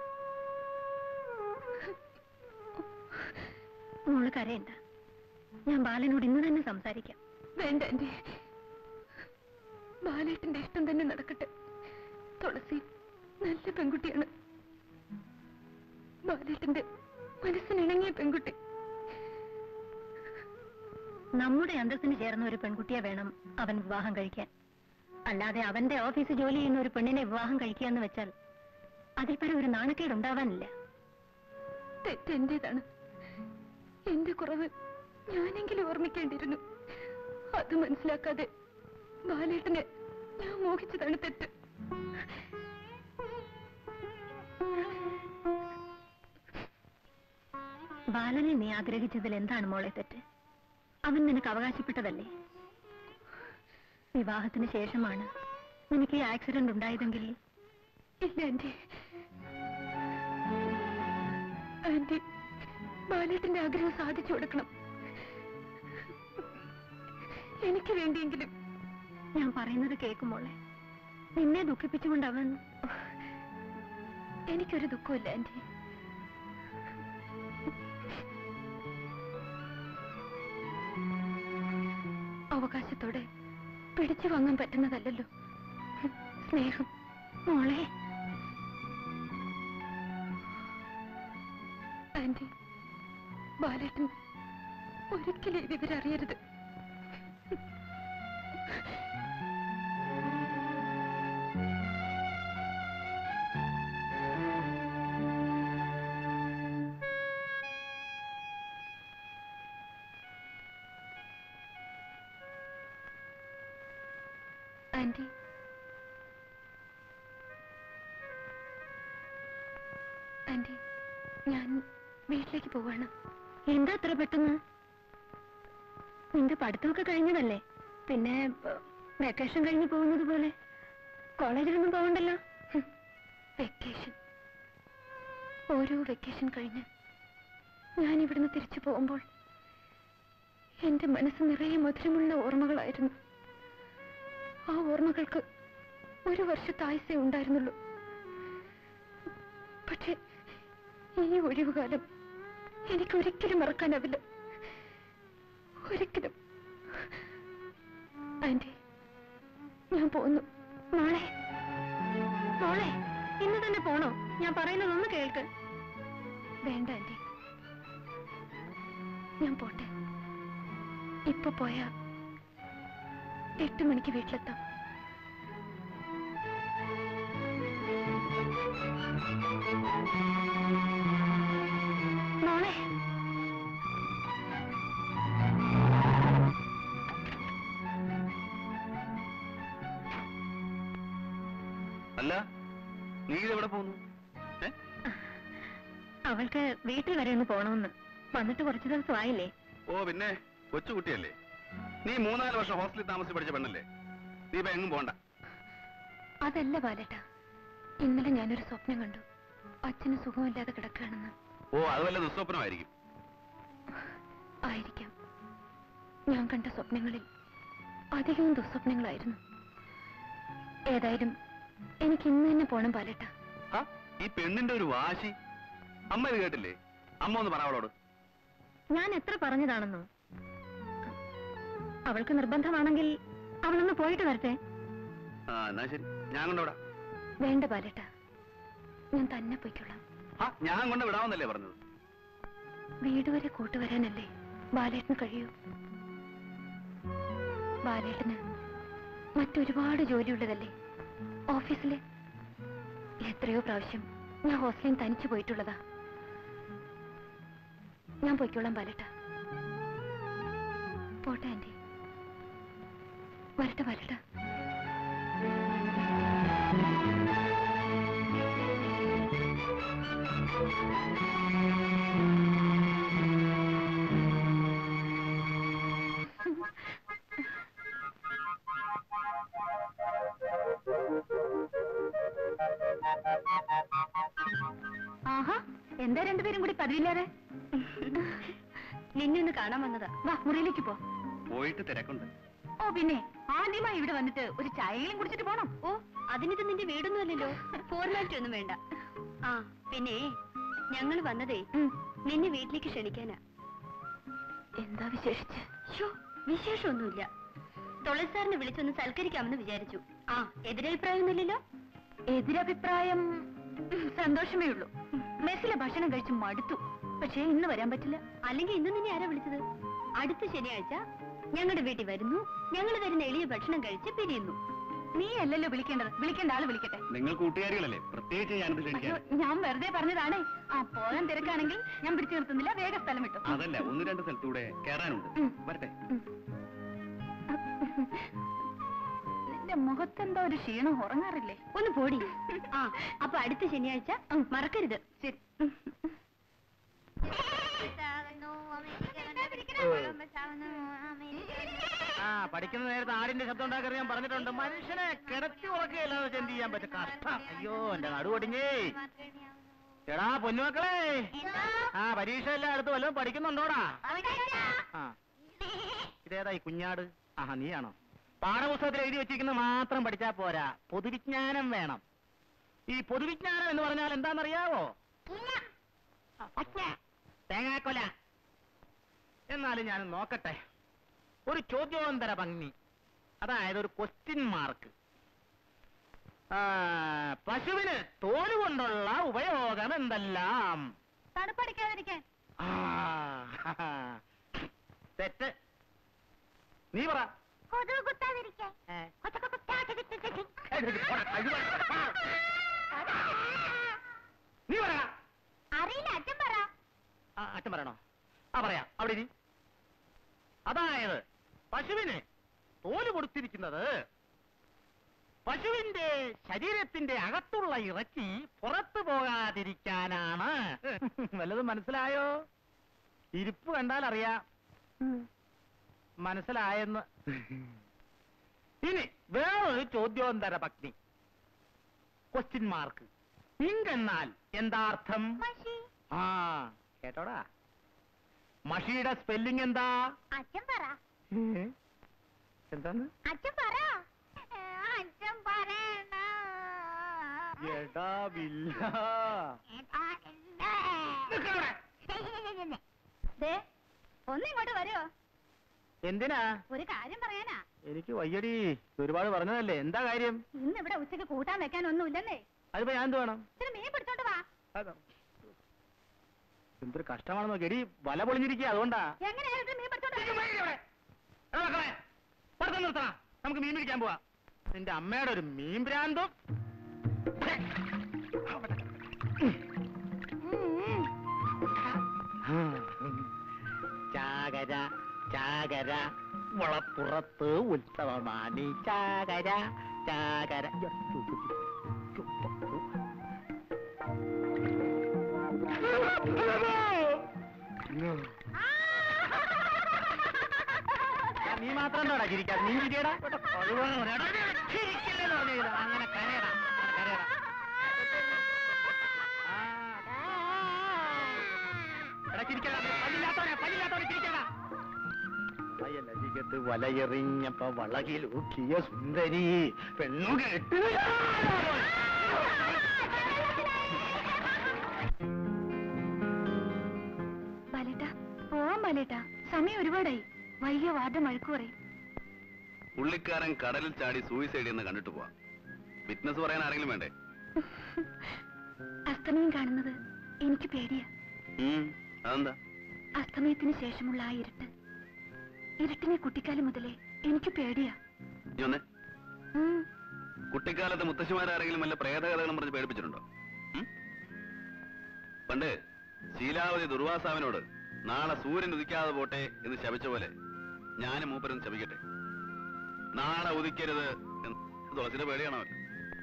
മോള് കരയണ്ട ഞാൻ ബാലനോട് ഇന്ന് തന്നെ സംസാരിക്കാം വേണ്ട എന്റെ ബാലേട്ടന്റെ ഇഷ്ടം തന്നെ നടക്കട്ടെ തുളസി നല്ല പെൺകുട്ടിയാണ് ബാലേട്ടന്റെ മനസ്സിനിണങ്ങിയ പെൺകുട്ടി നമ്മുടെ അന്തസ്സിന് ചേർന്ന ഒരു പെൺകുട്ടിയെ വേണം അവൻ വിവാഹം കഴിക്കാൻ അല്ലാതെ അവന്റെ ഓഫീസ് ജോലി ചെയ്യുന്ന ഒരു പെണ്ണിനെ വിവാഹം കഴിക്കുക എന്ന് വെച്ചാൽ അതിൽ പരം ഒരു നാണക്കേട് ഉണ്ടാവാനില്ല തെറ്റെന്റേതാണ് എന്റെ കുറവ് ഞാനെങ്കിലും ഓർമ്മിക്കേണ്ടിയിരുന്നു അത് മനസ്സിലാക്കാതെ ബാലേട്ടനെ ഞാൻ മോഹിച്ചതാണ് തെറ്റ് ബാലനെ നീ ആഗ്രഹിച്ചതിൽ എന്താണ് മോളെ തെറ്റ് അവൻ നിനക്ക് അവകാശപ്പെട്ടതല്ലേ വിവാഹത്തിന് ശേഷമാണ് നിനക്ക് ഈ ആക്സിഡന്റ് ഉണ്ടായതെങ്കിൽ ഇല്ല ആന്റി ആന്റി ബാലേട്ടന്റെ ആഗ്രഹം സാധിച്ചു കൊടുക്കണം എനിക്ക് വേണ്ടിയെങ്കിലും ഞാൻ പറയുന്നത് കേൾക്കുമോളെ നിന്നെ ദുഃഖിപ്പിച്ചുകൊണ്ട് അവൻ എനിക്കൊരു ദുഃഖമില്ല ആന്റി അവകാശത്തോടെ പിടിച്ചു വാങ്ങാൻ പറ്റുന്നതല്ലല്ലോ സ്നേഹം മോളെ ആന്റി ബാലേട്ടൻ ഒരിക്കലും ഈ വിവരം അറിയരുത് ആന്റി ആന്റി ഞാൻ വീട്ടിലേക്ക് പോവാണ് എന്താ അത്ര പെട്ടെന്ന് നിന്റെ പഠിത്തമൊക്കെ കഴിഞ്ഞതല്ലേ പിന്നെ വെക്കേഷൻ കഴിഞ്ഞ് പോകുന്നത് പോലെ കോളേജിലൊന്നും പോകണ്ടല്ലോ വെക്കേഷൻ ഓരോ വെക്കേഷൻ കഴിഞ്ഞ് ഞാൻ ഇവിടുന്ന് തിരിച്ചു പോകുമ്പോൾ എന്റെ മനസ്സ് നിറയെ മധുരമുള്ള ഓർമ്മകളായിരുന്നു ആ ഓർമ്മകൾക്ക് ഒരു വർഷത്തെ ആയുസേ ഉണ്ടായിരുന്നുള്ളൂ പക്ഷെ ഈ ഒഴിവുകാലം എനിക്ക് ഒരിക്കലും മറക്കാനാവില്ല ഒരിക്കലും ആന്റി ഞാൻ പോന്നു മോളെ മോളെ ഇന്ന് തന്നെ പോണോ ഞാൻ പറയുന്നതൊന്ന് കേൾക്ക് വേണ്ട ആന്റി ഞാൻ പോട്ടെ ഇപ്പൊ പോയാ എട്ട് മണിക്ക് വീട്ടിലെത്താം മോളെ അല്ല നീ ഇതെവിടെ പോകുന്നു ഏ? അവൾക്ക് വീട്ടിൽ വരെ ഒന്ന് പോണമെന്ന് വന്നിട്ട് കുറച്ചു ദിവസം ആയില്ലേ ഓ പിന്നെ കൊച്ചുകുട്ടിയല്ലേ നീ മൂന്നാല് വർഷം ഹോസ്റ്റലിൽ താമസിച്ച് പഠിച്ച പെണ്ണല്ലേ നീ ഇപ്പൊ എങ്ങും പോണ്ട അതല്ല ബാലേട്ട ഇന്നലെ ഞാനൊരു സ്വപ്നം കണ്ടു അച്ഛന് സുഖമില്ലാതെ കിടക്കുകയാണെന്ന് ഓ അത് വല്ല ദുസ്വപ്നമായിരിക്കും ആയിരിക്കാം ഞാൻ കണ്ട സ്വപ്നങ്ങളിൽ അധികവും ദുസ്വപ്നങ്ങളായിരുന്നു ഏതായാലും എനിക്ക് ഇന്ന് തന്നെ പോണം ബാലേട്ട ആ, ഈ പെണ്ണിന്റെ ഒരു വാശി അമ്മ ഇത് കേട്ടില്ലേ അമ്മ ഒന്ന് പറ അവളോട് ഞാൻ എത്ര പറഞ്ഞതാണെന്നോ അവൾക്ക് നിർബന്ധമാണെങ്കിൽ അവളൊന്ന് പോയിട്ട് വരട്ടെ ആ എന്നാ ശരി ഞാൻ കൊണ്ടുവിടാം വേണ്ട ബാലേട്ട ഞാൻ തന്നെ പോയിക്കൊള്ളാം ആ ഞാൻ കൊണ്ട് വിടാമെന്നല്ലേ പറഞ്ഞത് വീട് വരെ കൂട്ടുവരാനല്ലേ ബാലേട്ടന് കഴിയൂ ബാലേട്ടന് മറ്റൊരുപാട് ജോലിയുള്ളതല്ലേ ഓഫീസില് എത്രയോ പ്രാവശ്യം ഞാൻ ഹോസ്റ്റലിൽ തനിച്ചു പോയിട്ടുള്ളതാ ഞാൻ പോയിക്കോളാം ബാലേട്ട പോട്ടെ ആന്റി വരട്ടെ വരട്ടെ ആഹാ എന്താ രണ്ടുപേരും കൂടി പതിവില്ലാതെ നിന്നെ ഒന്ന് കാണാൻ വന്നതാ വാ മുറിയിലേക്ക് പോ പോയിട്ട് തിരക്കുണ്ട് ഓ പിന്നെ ആദ്യമായി ഇവിടെ വന്നിട്ട് ഒരു ചായയും കുടിച്ചിട്ട് പോണം ഓ അതിനിത് നിന്റെ വീടൊന്നും അല്ലല്ലോ ഫോർമാലിറ്റി ഒന്നും വേണ്ട ആ പിന്നെ ഞങ്ങൾ വന്നതേ നിന്നെ വീട്ടിലേക്ക് ക്ഷണിക്കാനാ എന്താ വിശേഷിച്ച് ഷോ വിശേഷമൊന്നുമില്ല തുളസാറിനെ വിളിച്ചൊന്ന് സൽക്കരിക്കാമെന്ന് വിചാരിച്ചു ആ എതിരഭിപ്രായമൊന്നുമില്ലല്ലോ എതിരഭിപ്രായം സന്തോഷമേ ഉള്ളൂ മെസ്സിലെ ഭക്ഷണം കഴിച്ച് മടുത്തു പക്ഷേ ഇന്ന് വരാൻ പറ്റില്ല അല്ലെങ്കിൽ ഇന്ന് നിന്നെ ആരാ വിളിച്ചത് അടുത്ത ശനിയാഴ്ച ഞങ്ങളുടെ വീട്ടിൽ വരുന്നു ഞങ്ങൾ തരുന്ന എളിയ ഭക്ഷണം കഴിച്ച് പിരിയുന്നു നീ അല്ലല്ലോ വിളിക്കേണ്ടത് വിളിക്കേണ്ട ആള് വിളിക്കട്ടെ നിങ്ങൾ കൂട്ടുകാരികളല്ലേ പ്രത്യേകിച്ച് ഞാനിത് ക്ഷണിക്കാൻ അയ്യോ, ഞാൻ വെറുതെ പറഞ്ഞതാണേ ആ പോകാൻ തിരക്കാണെങ്കിൽ ഞാൻ പിടിച്ചു നിർത്തുന്നില്ല വേഗം സ്ഥലം വിട്ടു അതല്ല ഒന്ന് രണ്ട് സ്ഥലത്തൂടെ കയറാനുണ്ട് ഉം. വരട്ടെ ഉം. ആ, നിന്റെ മുഖത്തെന്തോ ഒരു ക്ഷീണം ഉറങ്ങാറില്ലേ ഒന്ന് പോടി ആ അപ്പൊ അടുത്ത ശനിയാഴ്ച ഉം, മറക്കരുത് ശരി ആ പഠിക്കുന്ന നേരത്ത് ആടിന്റെ ശബ്ദം ഉണ്ടാക്കരുത് ഞാൻ പറഞ്ഞിട്ടുണ്ട് മനുഷ്യനെ കിടത്തി ഉറക്കുകയല്ലാതെ എന്ത് ചെയ്യാൻ പറ്റും കഷ്ടം അയ്യോ എന്റെ നടുവൊടിഞ്ഞേ എടാ പൊന്നുമക്കളെ ആ പരീക്ഷ എല്ലാം അടുത്ത് വല്ലതും പഠിക്കുന്നുണ്ടോടാ ആ ഇതേതാ ഈ കുഞ്ഞാട് ആഹാ നീയാണോ പാഠപുസ്തകത്തിൽ എഴുതി വെച്ചിരിക്കുന്നത് മാത്രം പഠിച്ചാ പോരാ പൊതുവിജ്ഞാനം വേണം ഈ പൊതുവിജ്ഞാനം എന്ന് പറഞ്ഞാൽ എന്താണെന്നറിയാവോ തേങ്ങാക്കൊല എന്നാലും ഞാൻ നോക്കട്ടെ ഒരു ചോദ്യോത്തര ഭംഗി അതായത് ഒരു ക്വസ്റ്റ്യൻ മാർക്ക് പശുവിന് തോല് കൊണ്ടുള്ള ഉപയോഗം എന്തെല്ലാം തണുപ്പടിക്കാതിരിക്കാൻ ആ, തെറ്റ് നീ പറ കൊതുക് കുത്താതിരിക്കാൻ ഏ. കൊതുക് കുത്താതിരിക്കാൻ നീ പറ അറിയില്ല അച്ഛൻ പറ ആ, അച്ഛൻ പറയണോ ആ പറയാം അവിടെ ഇരി. അതായത് പശുവിന് തോല് കൊടുത്തിരിക്കുന്നത് പശുവിന്റെ ശരീരത്തിന്റെ അകത്തുള്ള ഇറച്ചി പുറത്തു പോകാതിരിക്കാനാണ് വല്ലതും മനസ്സിലായോ ഇരിപ്പ് കണ്ടാൽ അറിയാം മനസ്സിലായെന്ന് ഇനി വേറൊരു ചോദ്യോന്തര പത്നി ക്വസ്റ്റ്യൻ മാർക്ക് ഇങ്കെന്നാൽ എന്താ അർത്ഥം മഷി ആ കേട്ടോടാ മഷിയുടെ സ്പെല്ലിംഗ് എന്താ അച്ഛൻ പറ എന്താണ് അച്ഛൻ പറ അച്ഛൻ പറയണ എടാ വില്ല ദേ, ഒന്നിങ്ങോട്ട് വരുമോ എന്തിനാ ഒരു കാര്യം പറയാനാ എനിക്ക് വയ്യടി ഒരുപാട് പറഞ്ഞതല്ലേ എന്താ കാര്യം ഇന്ന് ഇവിടെ ഉച്ചക്ക് കൂട്ടാൻ വെക്കാൻ ഒന്നുമില്ലെന്നേ അതിപ്പോ ഞാൻ എന്ത് വേണം ഇച്ചിരി മീൻ പിടിച്ചോണ്ട് വാ എന്തൊരു കഷ്ടമാണെന്ന് നോക്കി എടി വല പൊളിഞ്ഞിരിക്കുക അതുകൊണ്ടാ എങ്ങനെയായിരുന്നു മീൻ പിടിച്ചോണ്ട് എടാ വരാ? മക്കളെ, പഠിത്തം നിർത്തണം നമുക്ക് മീൻ പിടിക്കാൻ പോവാ നിന്റെ അമ്മയുടെ ഒരു മീൻ ഭ്രാന്തും ചാകര ചാകര വളപ്പുറത്ത് ഉത്സവമാണി ചാകര ചാകര നീ മാത്രം എന്താടാ ചിരിക്കാതെ നീ ചിരിയടാ ചിരിക്കില്ലെന്ന് പറഞ്ഞു അങ്ങനെ കരയടാ കരയടാ ആ. എടാ ചിരിക്കടാ പല്ലില്ലാത്തവനെ പല്ലില്ലാത്തവനെ ചിരിക്കടാ വയലരികത്ത് വലയെറിഞ്ഞപ്പോ വളകിലൂക്കിയ സുന്ദരി പെണ്ണു കേട്ട് ബാലേട്ടാ പോവാൻ ബാലേട്ടാ സമയം ഒരുപാടായി വൈകിയ വാർഡ് മഴക്കു പറയും പുള്ളിക്കാരൻ കടലിൽ ചാടി സൂയിസൈഡ് എന്ന് കണ്ടിട്ട് പോവാം വിറ്റ്നസ് പറയാൻ ആരെങ്കിലും വേണ്ടേ അസ്തമയം കാണുന്നത് എനിക്ക് പേടിയാ ഉം, അതെന്താ അസ്തമയത്തിന് ശേഷമുള്ള ആ ഇരുട്ട് ഇരുട്ടിനെ കുട്ടിക്കാലം മുതലേ എനിക്ക് പേടിയാ നീ വന്നേ ഉം. കുട്ടിക്കാലത്ത് മുത്തശ്ശിമാരാരെങ്കിലും വല്ല പ്രേതകഥകളും പറഞ്ഞ് പേടിപ്പിച്ചിട്ടുണ്ടോ ഉം? പണ്ട് ശീലാവതി ദുർവാസാവിനോട് നാളെ സൂര്യൻ ഉദിക്കാതെ പോട്ടെ എന്ന് ശപിച്ച പോലെ ഞാനും മൂപ്പരും ശപിക്കട്ടെ നാളെ ഉദിക്കരുത് എന്ന് തുളസിന്റെ പേടിയാണോ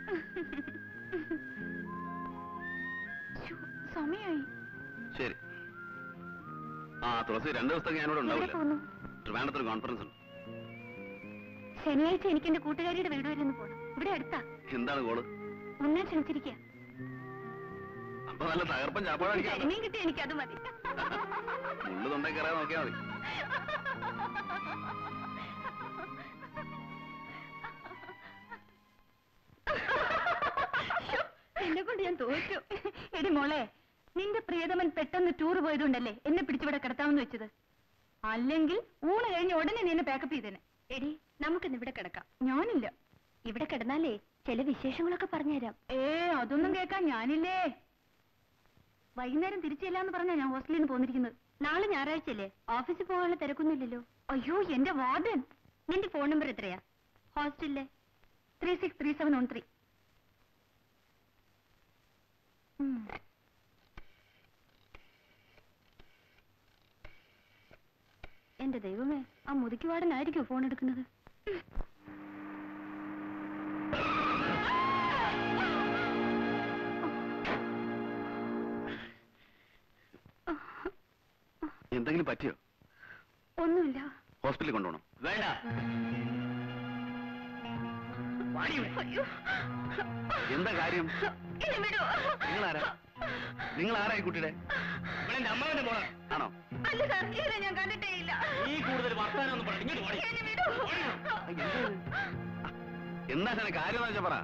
ശ്ശോ, സമയായി ശരി ആ തുളസി രണ്ടു ദിവസത്തേക്ക് ഞാനിവിടെ എവിടെ ഉണ്ടാവില്ല പോന്നു ട്രിവാൻഡ്രത്തൊരു കോൺഫറൻസ് ഉണ്ട് ശനിയാഴ്ച എനിക്ക് എന്റെ കൂട്ടുകാരിയുടെ വീട് വരെ ഒന്ന് പോണം ഇവിടെ അടുത്താ എന്താണ് കോള് ഉണ്ണാൻ ക്ഷണിച്ചിരിക്കുക അപ്പൊ നല്ല തകർപ്പൻ ചാപ്പാടടിക്കാൻ കരിമീൻ കിട്ടി എനിക്ക് അത് മതി മുള്ളു തൊണ്ടേ കയറാൻ നോക്കിയാൽ മതി എന്നെ കൊണ്ട് ഞാൻ തോറ്റു എടി മോളെ നിന്റെ പ്രിയതമൻ പെട്ടെന്ന് ടൂർ പോയതുകൊണ്ടല്ലേ എന്നെ പിടിച്ചിവിടെ കിടത്താമെന്ന് വെച്ചത് അല്ലെങ്കിൽ ഊണ് കഴിഞ്ഞ് ഉടനെ നിന്നെ പാക്കപ്പ് ചെയ്തേനെ എടി നമുക്കിന്ന് ഇവിടെ കിടക്കാം ഞാനില്ല ഇവിടെ കിടന്നാലേ ചില വിശേഷങ്ങളൊക്കെ പറഞ്ഞുതരാം ഏ അതൊന്നും കേൾക്കാൻ ഞാനില്ലേ വൈകുന്നേരം തിരിച്ചില്ലാന്ന് പറഞ്ഞാ ഞാൻ ഹോസ്റ്റലിൽ നിന്ന് പോന്നിരിക്കുന്നത് നാളെ ഞായറാഴ്ചയല്ലേ ഓഫീസിൽ പോകാനുള്ള തിരക്കൊന്നുമില്ലല്ലോ അയ്യോ എന്റെ വാർഡൻ നിന്റെ ഫോൺ നമ്പർ എത്രയാ ഹോസ്റ്റലിലെ three six three seven one three എന്റെ ദൈവമേ ആ മുതുക്കി വാടനായിരിക്കും ഫോൺ എടുക്കുന്നത് എന്തെങ്കിലും പറ്റിയോ ഒന്നുമില്ല ഹോസ്പിറ്റലിൽ കൊണ്ടുപോകണം വേണ്ട വാടി ഇവിടെ. അയ്യോ എന്താ കാര്യം എന്നെ വിടൂ നിങ്ങളാരാ നിങ്ങൾ ആരാ ഈ കുട്ടിയുടെ ഇവളെന്റെ അമ്മാവന്റെ മോളാ ആണോ അല്ല സാർ ഇതിനെ ഞാൻ കണ്ടിട്ടേ ഇല്ല ഈ കൂടുതൽ വർത്താനം ഒന്നും പറഞ്ഞു ഇങ്ങോട്ട് വാടി. എന്നെ വിടൂ എന്താ ശാനെ കാര്യം എന്ന് വെച്ചാ പറ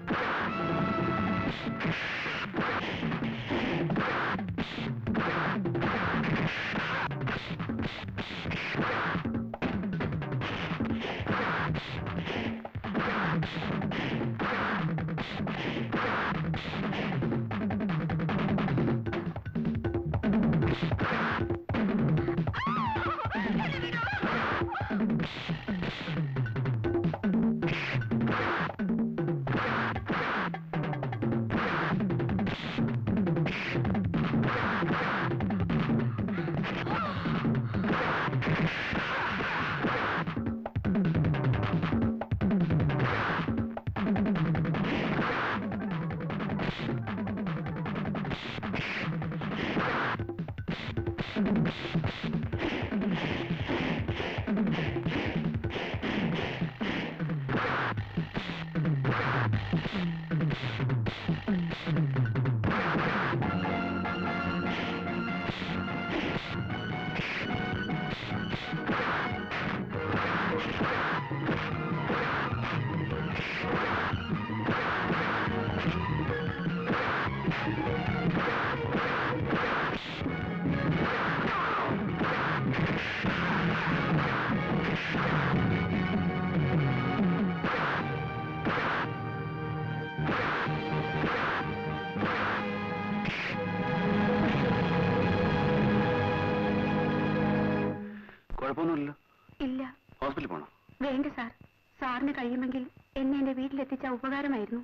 കുഴപ്പമൊന്നുമില്ലല്ലോ ഇല്ല ഹോസ്പിറ്റലിൽ പോകണം വേണ്ട സാർ സാറിന് കഴിയുമെങ്കിൽ എന്നെ എന്റെ വീട്ടിലെത്തിച്ച ഉപകാരമായിരുന്നു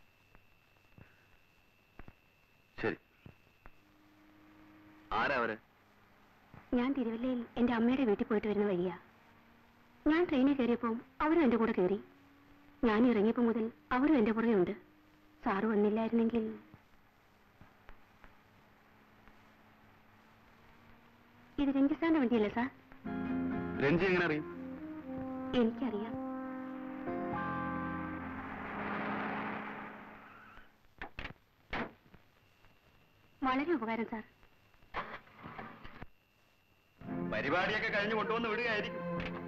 ശരി ആരാ അവര് ഞാൻ തിരുവല്ലയിൽ എന്റെ അമ്മയുടെ വീട്ടിൽ പോയിട്ട് വരുന്ന വഴിയാ ഞാൻ ട്രെയിനിൽ കയറിയപ്പോൾ അവരും എന്റെ കൂടെ കയറി ഞാൻ ഇറങ്ങിയപ്പോൾ മുതൽ അവരും എന്റെ പുറകെ ഉണ്ട് സാറ് വന്നില്ലായിരുന്നെങ്കിൽ ഇത് രഞ്ജിസാന്റെ വണ്ടിയല്ലേ സാർ രഞ്ജി എങ്ങനെ അറിയും എനിക്കറിയാം വളരെ ഉപകാരം സാർ പരിപാടിയൊക്കെ കഴിഞ്ഞ് കൊണ്ടുവന്ന് വിടുകയായിരിക്കും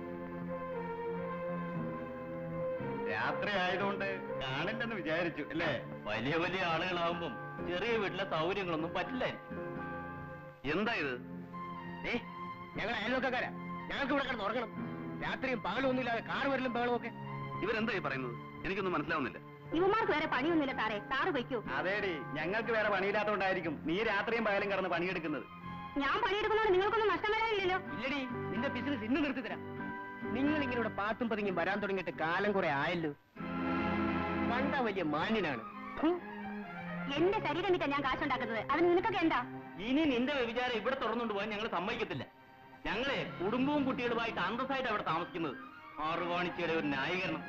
രാത്രി ആയതുകൊണ്ട് കാണില്ലെന്ന് വിചാരിച്ചു അല്ലേ വലിയ വലിയ ആളുകളാവുമ്പം ചെറിയ വീട്ടിലെ സൗകര്യങ്ങളൊന്നും പറ്റില്ല എന്താ ഇത് ഏ ഞങ്ങൾ അയൽവക്കാരാ ഞങ്ങൾക്ക് ഇവിടെ കിടന്ന് ഉറങ്ങണം രാത്രിയും പകലും ഒന്നുമില്ലാതെ കാർ വരലും ബഹളവും ഒക്കെ ഇവരെന്താ ഈ പറയുന്നത് എനിക്കൊന്നും മനസ്സിലാവുന്നില്ല ഇവന്മാർക്ക് വേറെ പണിയൊന്നുമില്ല സാറേ സാറ് വയ്ക്കൂ അതേടി ഞങ്ങൾക്ക് വേറെ പണിയില്ലാത്തോണ്ടായിരിക്കും നീ രാത്രിയും പകലും കിടന്ന് പണിയെടുക്കുന്നത് ഞാൻ പണിയെടുക്കുന്നതുകൊണ്ട് നിങ്ങൾക്കൊന്നും നഷ്ടം വരാനില്ലല്ലോ ഇല്ലടി നിന്റെ ബിസിനസ് ഇന്ന് നിർത്തി തരാം നിങ്ങൾ ഇങ്ങനെ ഇവിടെ പാത്തും പതുങ്ങി വരാൻ തുടങ്ങിയിട്ട് കാലം കുറെ ആയല്ലോ കണ്ട വലിയ മാന്യനാണ് ഹും. എന്റെ ശരീരം വിറ്റാ ഞാൻ കാശുണ്ടാക്കുന്നത് അതിന് നിനക്കൊക്കെ എന്താ ഇനി നിന്റെ വ്യഭിചാരം ഇവിടെ തുറന്നുകൊണ്ട് പോകാൻ ഞങ്ങൾ സമ്മതിക്കത്തില്ല ഞങ്ങളെ കുടുംബവും കുട്ടികളുമായിട്ട് അന്തസ്സായിട്ട് അവിടെ താമസിക്കുന്നത് ആറുവാണിച്ചയുടെ ഒരു ന്യായീകരണം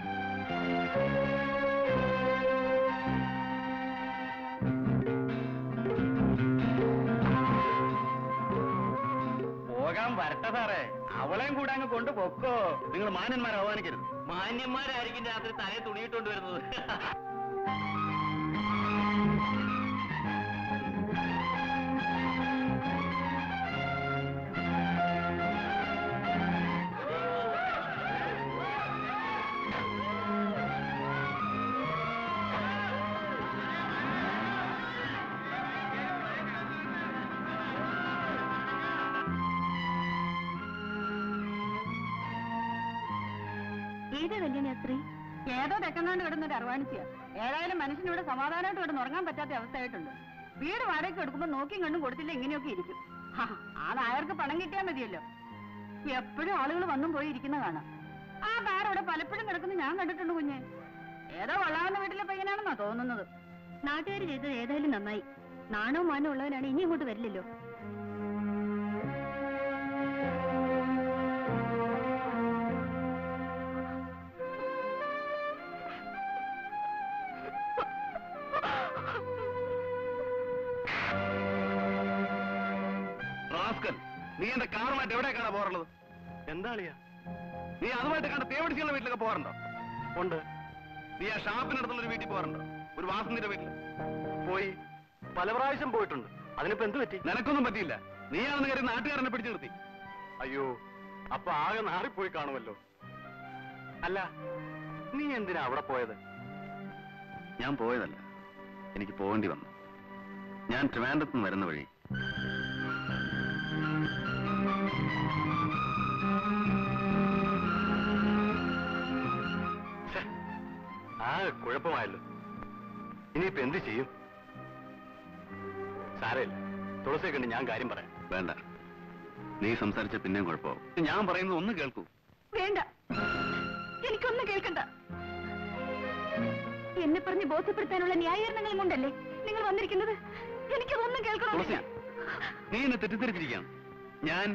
പോകാൻ വരട്ടെ സാറേ അവളെയും കൂടെ അങ്ങ് കൊണ്ട് പൊക്കോ നിങ്ങൾ മാന്യന്മാരെ അവമാനിക്കരുത് മാന്യന്മാരായിരിക്കും രാത്രി തലയെ തുണിയിട്ടുകൊണ്ട് വരുന്നത് ഏതാ കല്യാണ സ്ത്രീ ഏതോ തെക്കങ്ങാണ്ട് കിടന്നൊരു അറുവാണിച്ച ഏതായാലും മനുഷ്യനിവിടെ സമാധാനമായിട്ട് കിടന്ന് ഉറങ്ങാൻ പറ്റാത്ത അവസ്ഥയായിട്ടുണ്ട് വീട് വാടകയ്ക്ക് എടുക്കുമ്പോ നോക്കിയും കണ്ടും കൊടുത്തില്ല ഇങ്ങനെയൊക്കെ ഇരിക്കും ഹാ, ആ നായർക്ക് പണം കിട്ടിയാൽ മതിയല്ലോ എപ്പോഴും ആളുകൾ വന്നും പോയി ഇരിക്കുന്ന കാണാം ആ കാർ ഇവിടെ പലപ്പോഴും കിടക്കുന്നത് ഞാൻ കണ്ടിട്ടുണ്ട് കുഞ്ഞെ ഏതോ കൊള്ളാവുന്ന വീട്ടിലെ പയ്യനാണെന്നാ തോന്നുന്നത് നാട്ടുകാർ ചെയ്തത് ഏതായാലും നന്നായി നാണോ മാനോ ഉള്ളവനാണ് ഇനി ഇങ്ങോട്ട് വരില്ലല്ലോ റാസ്കൽ നീ എന്റെ കാറുമായിട്ട് എവിടേക്കാണ് പോറുള്ളത് എന്താ അളിയാ നീ അതുമായിട്ട് കണ്ട തേവടിച്ചുള്ള വീട്ടിലൊക്കെ പോകാറുണ്ടോ ഉണ്ട് നീ ആ ഷാപ്പിനടുത്തുള്ള ഒരു വീട്ടിൽ പോകാറുണ്ടോ ഒരു വാസന്തിന്റെ വീട്ടിൽ പോയി പല പ്രാവശ്യം പോയിട്ടുണ്ട് അതിനിപ്പോ എന്ത് പറ്റി നിനക്കൊന്നും പറ്റിയില്ല നീയാണെന്ന് കയറി നാട്ടുകാരനെ പിടിച്ചു നിർത്തി അയ്യോ അപ്പൊ ആകെ നാറിപ്പോയി കാണുമല്ലോ അല്ല നീ എന്തിനാ അവിടെ പോയത് ഞാൻ പോയതല്ല എനിക്ക് പോകേണ്ടി വന്നു ഞാൻ ട്രിവാൻഡ്രത്ത് നിന്ന് വരുന്ന വഴി ഛെ, ആകെ കുഴപ്പമായല്ലോ ഇനിയിപ്പോ എന്ത് ചെയ്യും സാരമില്ല തുളസിയെ കണ്ട് ഞാൻ കാര്യം പറയാം വേണ്ട നീ സംസാരിച്ച പിന്നെയും കുഴപ്പമാവും ഞാൻ പറയുന്നത് ഒന്ന് കേൾക്കൂ വേണ്ട എനിക്കൊന്നും കേൾക്കണ്ട എന്നെ പറഞ്ഞ് ബോധ്യപ്പെടുത്താനുള്ള ന്യായീകരണങ്ങളും കൊണ്ടല്ലേ നിങ്ങൾ വന്നിരിക്കുന്നത് എനിക്കതൊന്നും തുളസി കേൾക്കണമെന്നില്ല നീ എന്നെ തെറ്റിദ്ധരിച്ചിരിക്കുകയാണ് ഞാൻ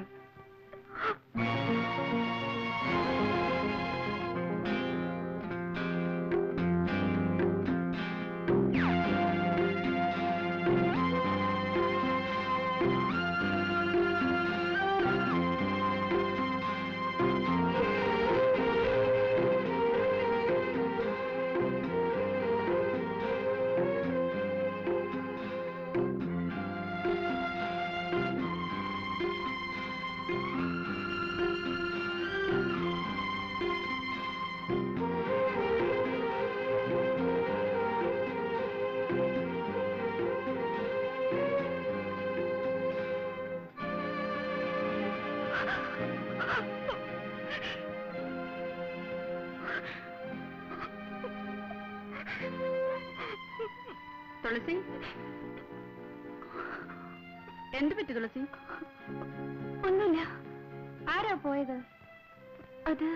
തുളസി എന്ത് പറ്റി തുളസി ഒന്നുമില്ല ആരാ പോയത് അത്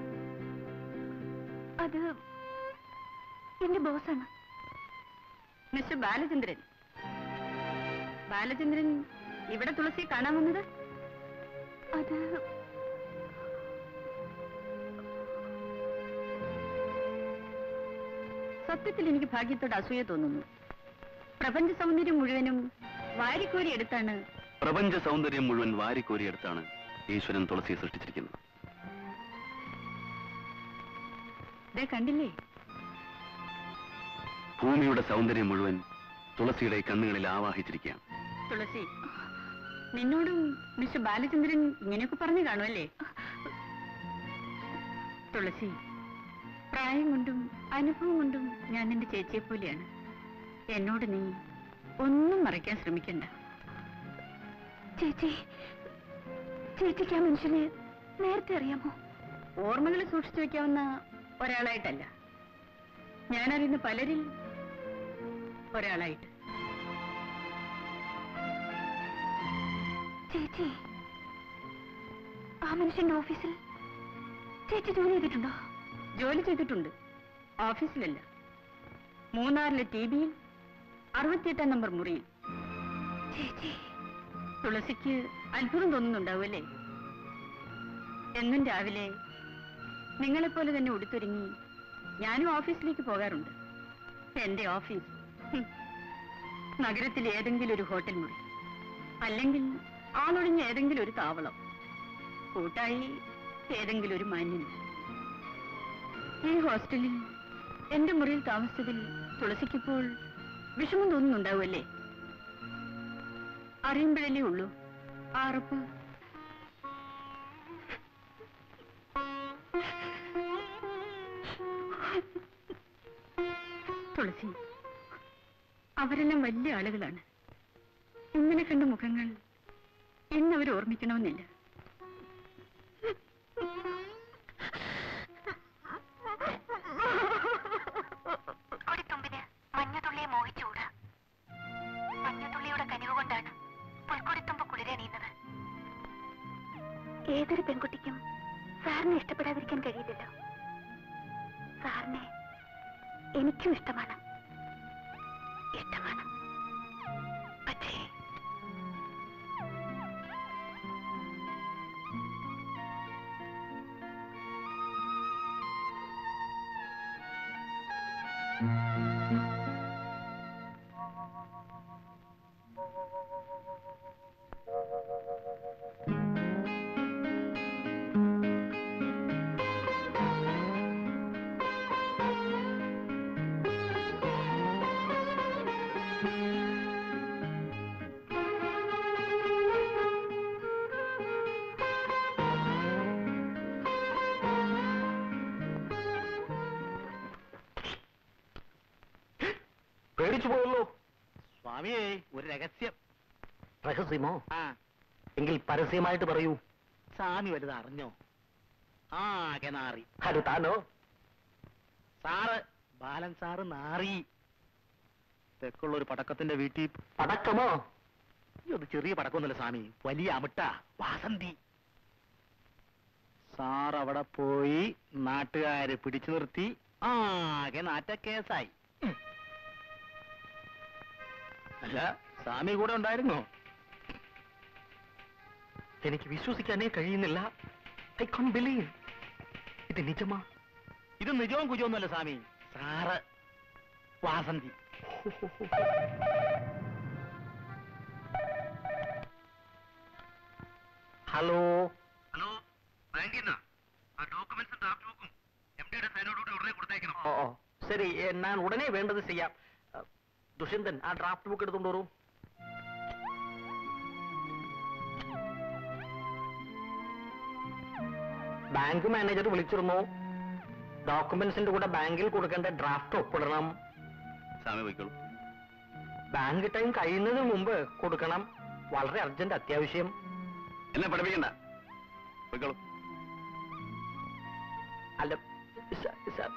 അത് എന്റെ ബോസാണ് മിസ്റ്റർ ബാലചന്ദ്രൻ ബാലചന്ദ്രൻ ഇവിടെ തുളസിയെ കാണാൻ വന്നത് അത് സത്യത്തിൽ എനിക്ക് ഭാഗ്യത്തോട് അസൂയ തോന്നുന്നു പ്രപഞ്ച സൗന്ദര്യം മുഴുവനും വാരിക്കോരി എടുത്താണ് പ്രപഞ്ച സൗന്ദര്യം മുഴുവൻ വാരിക്കോരിയെടുത്താണ് ഈശ്വരൻ തുളസിയെ സൃഷ്ടിച്ചിരിക്കുന്നത് ദേ കണ്ടില്ലേ ഭൂമിയുടെ സൗന്ദര്യം മുഴുവൻ തുളസിയുടെ കണ്ണുകളിൽ ആവാഹിച്ചിരിക്കുകയാണ് തുളസി നിന്നോടും മിസ്റ്റർ ബാലചന്ദ്രൻ ഇങ്ങനെയൊക്കെ പറഞ്ഞു കാണുമല്ലേ തുളസി പ്രായം കൊണ്ടും അനുഭവം കൊണ്ടും ഞാൻ നിന്റെ ചേച്ചിയെ പോലെയാണ് എന്നോട് നീ ഒന്നും മറയ്ക്കാൻ ശ്രമിക്കണ്ട ചേച്ചി ചേച്ചിക്ക് ആ മനുഷ്യനെ നേരത്തെ അറിയാമോ ഓർമ്മകൾ സൂക്ഷിച്ചു വെക്കാവുന്ന ഒരാളായിട്ടല്ല ഞാനറിയുന്ന പലരിൽ ഒരാളായിട്ട് ചേച്ചി ആ മനുഷ്യന്റെ ഓഫീസിൽ ചേച്ചി ജോലി ചെയ്തിട്ടുണ്ടോ ജോലി ചെയ്തിട്ടുണ്ട് ഓഫീസിലല്ല മൂന്നാറിലെ ടി വിയിൽ അറുപത്തിയെട്ടാം നമ്പർ മുറിയിൽ ചേച്ചി തുളസിക്ക് അത്ഭുതം തോന്നുന്നുണ്ടാവുമല്ലേ എന്നും രാവിലെ നിങ്ങളെപ്പോലെ തന്നെ ഉടുത്തൊരുങ്ങി ഞാനും ഓഫീസിലേക്ക് പോകാറുണ്ട് എന്റെ ഓഫീസ് ഹും, നഗരത്തിലെ ഏതെങ്കിലും ഒരു ഹോട്ടൽ മുറി അല്ലെങ്കിൽ ആളൊഴിഞ്ഞ ഏതെങ്കിലും ഒരു താവളം കൂട്ടായി ഏതെങ്കിലും ഒരു മാന്യൻ ഈ ഹോസ്റ്റലിൽ എന്റെ മുറിയിൽ താമസിച്ചതിൽ തുളസിക്കിപ്പോൾ വിഷമം തോന്നുന്നുണ്ടാവുമല്ലേ അറിയുമ്പോഴല്ലേ ഉള്ളൂ ആ ഉറപ്പ് തുളസി അവരെല്ലാം വലിയ ആളുകളാണ് ഇന്നലെ കണ്ട മുഖങ്ങൾ ഇന്ന് അവർ ഓർമ്മിക്കണമെന്നില്ല കൊടിത്തുമ്പിന് മഞ്ഞുതുള്ളിയെ മോഹിച്ചൂടാ മഞ്ഞുതുള്ളിയുടെ കനിവ് കൊണ്ടാണ് പുൽക്കൊടിത്തുമ്പ് കുളിരണിയുന്നത് ഏതൊരു പെൺകുട്ടിക്കും സാറിനെ ഇഷ്ടപ്പെടാതിരിക്കാൻ കഴിയില്ലല്ലോ സാറിനെ എനിക്കും ഇഷ്ടമാണ് ഇഷ്ടമാണ് പക്ഷേ ആ പേടിച്ചു പോയല്ലോ സ്വാമിയേ ഒരു രഹസ്യം രഹസ്യമോ ആ എങ്കിൽ പരസ്യമായിട്ട് പറയൂ സ്വാമി വലുത് അറിഞ്ഞോ ആകെ നാറി അത് താനോ സാറ് ബാലൻ സാറ് നാറി തെക്കുള്ള ഒരു പടക്കത്തിന്റെ വീട്ടിൽ പടക്കമോ ഈ ഒരു ചെറിയ പടക്കൊന്നുമില്ല സ്വാമി വലിയ അമിട്ട വാസന്തി സാർ അവിടെ പോയി നാട്ടുകാര് പിടിച്ചു നിർത്തി ആകെ നാറ്റക്കേസായി ഉം. അല്ല സ്വാമി കൂടെ ഉണ്ടായിരുന്നോ എനിക്ക് വിശ്വസിക്കാനേ കഴിയുന്നില്ല ഐ കോൺ ബിലീവ് ഇത് നിജമാ ഇത് നിജവും കുജവുമല്ല Swami sir Vasanthi hello hello ബാങ്കിൽ നിന്നാ ആ ഡോക്യുമെന്റ്സും ഡ്രാഫ്റ്റ് ബുക്കും എം ഡിയുടെ സൈനോടുകൂടി ഉടനെ കൊടുത്തേക്കണം ഓ ഓ ശരി ഏ, ഞാൻ ഉടനെ വേണ്ടത് ചെയ്യാം അ, ദുഷ്യന്തൻ ആ ഡ്രാഫ്റ്റ് ബുക്ക് എടുത്തോണ്ട് വരൂ ബാങ്ക് മാനേജർ വിളിച്ചിരുന്നു ഡോക്യുമെന്റ്സിന്റെ കൂടെ ബാങ്കിൽ കൊടുക്കേണ്ട ഡ്രാഫ്റ്റ് ഒപ്പിടണം സ്വാമി പോയിക്കോളൂ ബാങ്ക് ടൈം കഴിയുന്നതിന് മുമ്പ് കൊടുക്കണം വളരെ അർജന്റ് അത്യാവശ്യം എന്നെ പഠിപ്പിക്കണ്ട പോയിക്കോളൂ അല്ല സ- സ-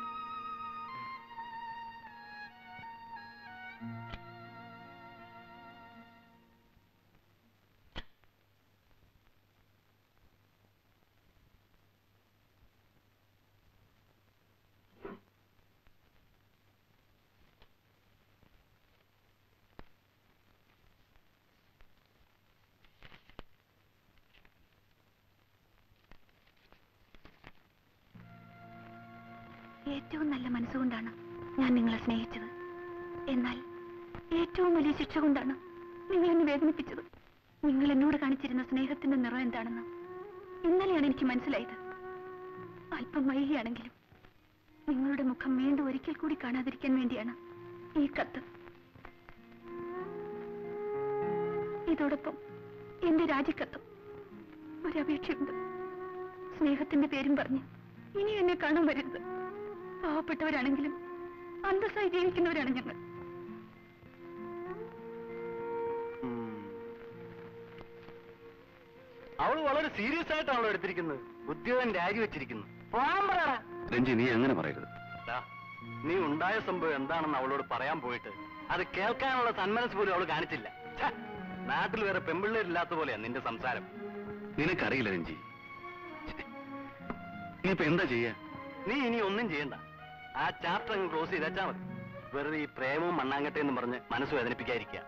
ഏറ്റവും നല്ല മനസ്സുകൊണ്ടാണ് ഞാൻ നിങ്ങളെ സ്നേഹിച്ചത് എന്നാൽ ഏറ്റവും വലിയ ശിക്ഷ കൊണ്ടാണ് നിങ്ങൾ എന്നെ വേദനിപ്പിച്ചത് നിങ്ങൾ എന്നോട് കാണിച്ചിരുന്ന സ്നേഹത്തിന്റെ നിറം എന്താണെന്ന് ഇന്നലെയാണ് എനിക്ക് മനസ്സിലായത് അല്പം വൈകിയാണെങ്കിലും നിങ്ങളുടെ മുഖം വീണ്ടും ഒരിക്കൽ കൂടി കാണാതിരിക്കാൻ വേണ്ടിയാണ് ഈ കത്ത് ഇതോടൊപ്പം എന്റെ രാജിക്കത്തും ഒരപേക്ഷയുണ്ട് സ്നേഹത്തിന്റെ പേരും പറഞ്ഞ് ഇനി എന്നെ കാണാൻ വരരുത് പാവപ്പെട്ടവരാണെങ്കിലും അന്തസ്സായി ജീവിക്കുന്നവരാണ് ഞങ്ങൾ അവള് വളരെ സീരിയസ് ആയിട്ടാണല്ലോ എടുത്തിരിക്കുന്നത് ഉദ്യോഗം രാജിവെച്ചിരിക്കുന്നു പോകാൻ പറയടാ രഞ്ജി നീ അങ്ങനെ പറയരുത് ദാ, നീ ഉണ്ടായ സംഭവം എന്താണെന്ന് അവളോട് പറയാൻ പോയിട്ട് അത് കേൾക്കാനുള്ള സന്മനസ് പോലും അവള് കാണിച്ചില്ല ഛെ, നാട്ടിൽ വേറെ പെമ്പിള്ളേരില്ലാത്ത പോലെയാ നിന്റെ സംസാരം നിനക്കറിയില്ല രഞ്ജി ഇനിയിപ്പോ എന്താ ചെയ്യാ നീ ഇനി ഒന്നും ചെയ്യണ്ട ആ ചാപ്റ്റർ അങ്ങ് ക്ലോസ് ചെയ്തേച്ചാ മതി വെറുതെ ഈ പ്രേമവും മണ്ണാങ്കട്ടെന്നും പറഞ്ഞ് മനസ്സ് വേദനിപ്പിക്കാതിരിക്കുക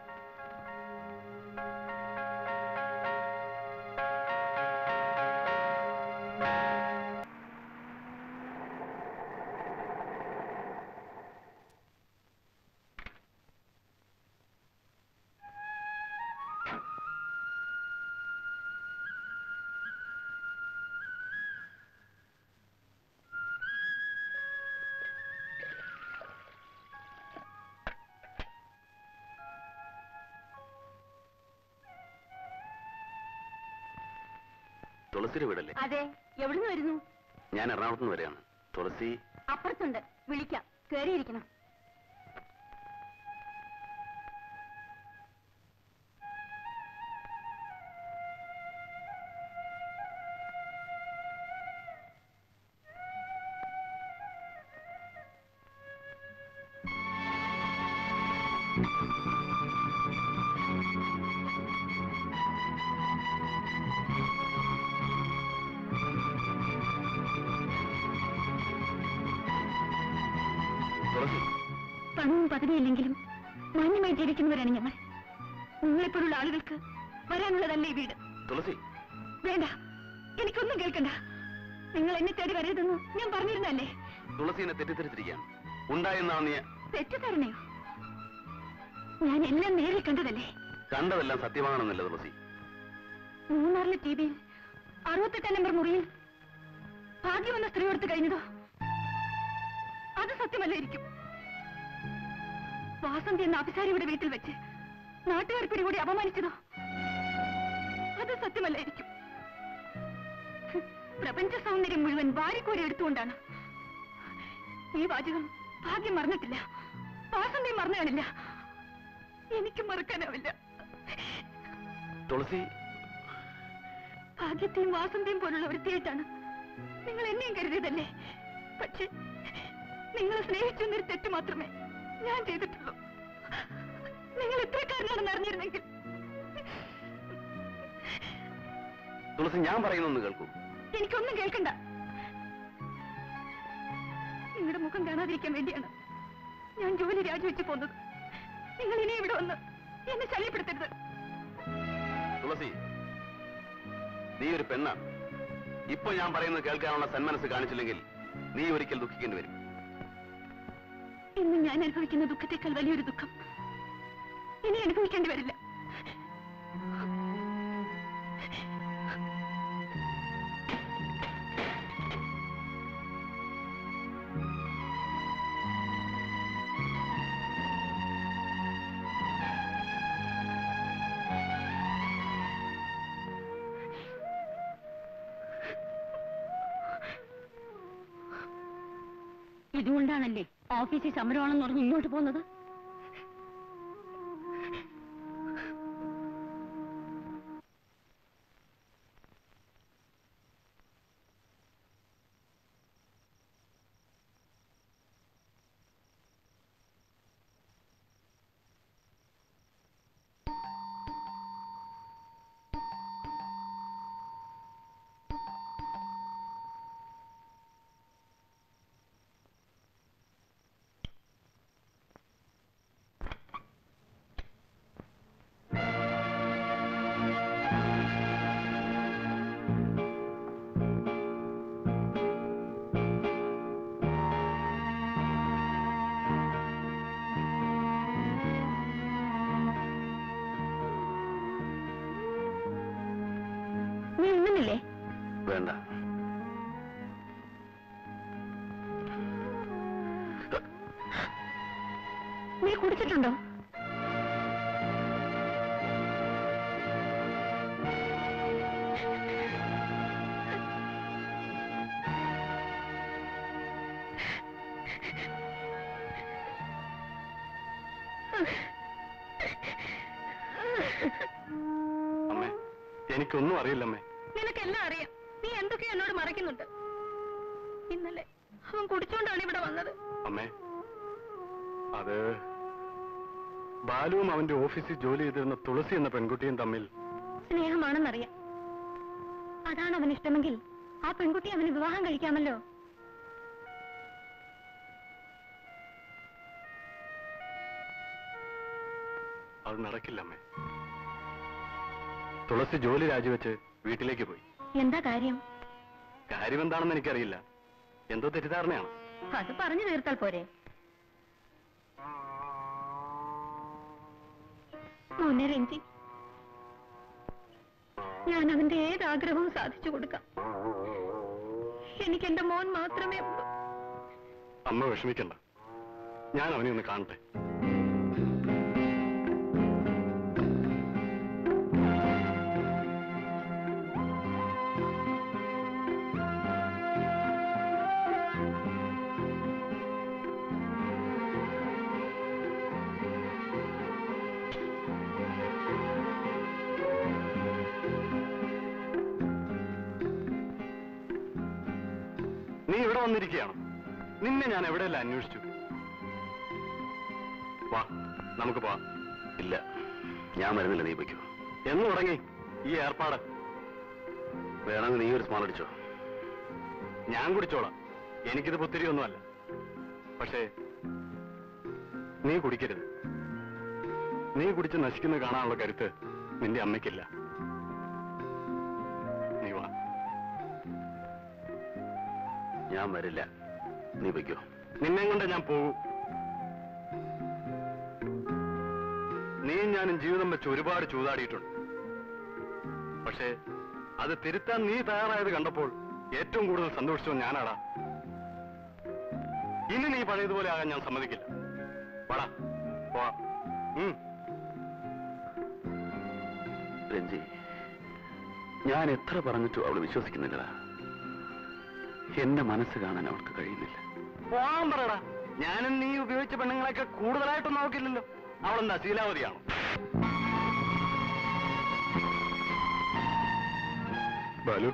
തുളസിയുടെ വീടല്ലേ അതെ എവിടുന്ന് വരുന്നു ഞാൻ എറണാകുളത്ത് നിന്ന് വരെയാണ് തുളസി അപ്പുറത്തുണ്ട് വിളിക്കാം കേറിയിരിക്കണം തുളസി പണവും പദവിയില്ലെങ്കിലും മാന്യമായി ജീവിക്കുന്നവരാണ് ഞങ്ങൾ നിങ്ങളെപ്പോലുള്ള ആളുകൾക്ക് വരാനുള്ളതല്ലേ ഈ വീട് തുളസി വേണ്ട എനിക്കൊന്നും കേൾക്കണ്ട നിങ്ങൾ എന്നെ തേടി വരരുതെന്ന് ഞാൻ പറഞ്ഞിരുന്നല്ലേ തുളസീനെ തെറ്റിദ്ധരിച്ചിരിക്കുകയാണ് ഉണ്ടായെന്നാണ് നീ തെറ്റിദ്ധാരണയോ ഞാൻ എല്ലാം നേരിൽ കണ്ടതല്ലേ കണ്ടതെല്ലാം സത്യമാണെന്നല്ല തുളസി മൂന്നാറിലെ ടി വിയിൽ അറുപത്തെട്ടാം നമ്പർ മുറിയിൽ ഭാഗ്യമെന്ന സ്ത്രീ കൊടുത്തു കഴിഞ്ഞതോ അത് സത്യമല്ലായിരിക്കും വാസന്തി എന്ന അഭിസാരിയുടെ വീട്ടിൽ വെച്ച് നാട്ടുകാർ പിടികൂടി അപമാനിച്ചതോ അത് സത്യമല്ലായിരിക്കും പ്രപഞ്ച സൗന്ദര്യം മുഴുവൻ വാരിക്കോരി എടുത്തുകൊണ്ടാണ് ഈ വാചകം ഭാഗ്യം മറന്നിട്ടില്ല വാസന്തയും മറന്നു കാണില്ല എനിക്ക് മറക്കാനാവില്ല തുളസി ഭാഗ്യത്തെയും വാസന്തയും പോലുള്ള വൃത്തിയായിട്ടാണ് നിങ്ങൾ എന്നെയും കരുതിയതല്ലേ പക്ഷെ നിങ്ങളെ സ്നേഹിച്ചു എന്നൊരു തെറ്റ് മാത്രമേ ഞാൻ ചെയ്തിട്ടുള്ളൂ നിങ്ങൾ ഇത്രക്കാരനാണെന്ന് അറിഞ്ഞിരുന്നെങ്കിൽ തുളസി ഞാൻ പറയുന്നൊന്ന് കേൾക്കൂ എനിക്കൊന്നും കേൾക്കണ്ട നിങ്ങളുടെ മുഖം കാണാതിരിക്കാൻ വേണ്ടിയാണ് ഞാൻ ജോലി രാജിവെച്ച് പോകുന്നത് നിങ്ങൾ ഇനി ഇവിടെ വന്ന് എന്നെ ശല്യപ്പെടുത്തരുത് തുളസി നീ ഒരു പെണ്ണാണ് ഇപ്പൊ ഞാൻ പറയുന്നത് കേൾക്കാനുള്ള സന്മനസ് കാണിച്ചില്ലെങ്കിൽ നീ ഒരിക്കൽ ദുഃഖിക്കേണ്ടി വരും ഇന്ന് ഞാൻ അനുഭവിക്കുന്ന ദുഃഖത്തെക്കാൾ വലിയൊരു ദുഃഖം ഇനി അനുഭവിക്കേണ്ടി വരില്ല ഇതുകൊണ്ടാണല്ലേ ഓഫീസിൽ സമരമാണെന്ന് പറഞ്ഞ് ഇങ്ങോട്ട് പോകുന്നത് നീ ഉണ്ണുന്നില്ലേ വേണ്ട നീ കുടിച്ചിട്ടുണ്ടോ അമ്മേ എനിക്കൊന്നും അറിയില്ലമ്മേ നിനക്കെല്ലാം അറിയാം നീ എന്തൊക്കെയോ എന്നോട് മറയ്ക്കുന്നുണ്ട് ഇന്നലെ അവൻ കുടിച്ചോണ്ടാണ് ഇവിടെ വന്നത് അമ്മേ അത് ബാലുവും അവന്റെ ഓഫീസിൽ ജോലി ചെയ്തിരുന്ന തുളസി എന്ന പെൺകുട്ടിയും തമ്മിൽ സ്നേഹമാണെന്നറിയാം അതാണ് അവന് ഇഷ്ടമെങ്കിൽ ആ പെൺകുട്ടി അവന് വിവാഹം കഴിക്കാമല്ലോ അത് നടക്കില്ല അമ്മേ തുളസി ജോലി രാജിവെച്ച് വീട്ടിലേക്ക് പോയി എന്താ കാര്യം കാര്യം എന്താണെന്ന് എനിക്കറിയില്ല എന്തോ തെറ്റിദ്ധാരണയാണ് അത് പറഞ്ഞു തീർത്താൽ പോരെ മോനെ രഞ്ജി ഞാൻ അവന്റെ ഏത് ആഗ്രഹവും സാധിച്ചു കൊടുക്കാം എനിക്ക് എന്റെ മോൻ മാത്രമേ ഉള്ളൂ അമ്മ വിഷമിക്കണ്ട ഞാൻ അവനെ ഒന്ന് കാണട്ടെ നീ ഇവിടെ വന്നിരിക്കുകയാണോ നിന്നെ ഞാൻ എവിടെയല്ല അന്വേഷിച്ചു വാ നമുക്ക് പോവാം ഇല്ല ഞാൻ വരുന്നില്ല നീ വയ്ക്കൂ എന്ന് തുടങ്ങി ഈ ഏർപ്പാട് വേണമെങ്കിൽ നീ ഒരു സ്മാൾ അടിച്ചോ ഞാൻ കുടിച്ചോളാം എനിക്കിത് പുത്തിരിയൊന്നുമല്ല പക്ഷേ നീ കുടിക്കരുത് നീ കുടിച്ച് നശിക്കുന്നത് കാണാനുള്ള കരുത്ത് നിന്റെ അമ്മയ്ക്കില്ല നീ വാ ഞാൻ വരില്ല നീ വയ്ക്കോ നിന്നെ കൊണ്ട് ഞാൻ പോകൂ നീയും ഞാനും ജീവിതം വെച്ച് ഒരുപാട് ചൂതാടിയിട്ടുണ്ട് പക്ഷേ അത് തിരുത്താൻ നീ തയ്യാറായത് കണ്ടപ്പോൾ ഏറ്റവും കൂടുതൽ സന്തോഷിച്ചോ ഞാനാടാ ഇനി നീ പഴയതുപോലെ ആകാൻ ഞാൻ സമ്മതിക്കില്ല വാടാ പോവാ ഉം രഞ്ജി ഞാൻ എത്ര പറഞ്ഞിട്ടും അവള് വിശ്വസിക്കുന്നില്ലടാ എന്റെ മനസ്സ് കാണാൻ അവൾക്ക് കഴിയുന്നില്ല പോവാൻ പറയടാ ഞാനും നീ ഉപയോഗിച്ച പെണ്ണുങ്ങളൊക്കെ കൂടുതലായിട്ടൊന്നും നോക്കില്ലല്ലോ അവളെന്താ ശീലാവതിയാണോ ബാലു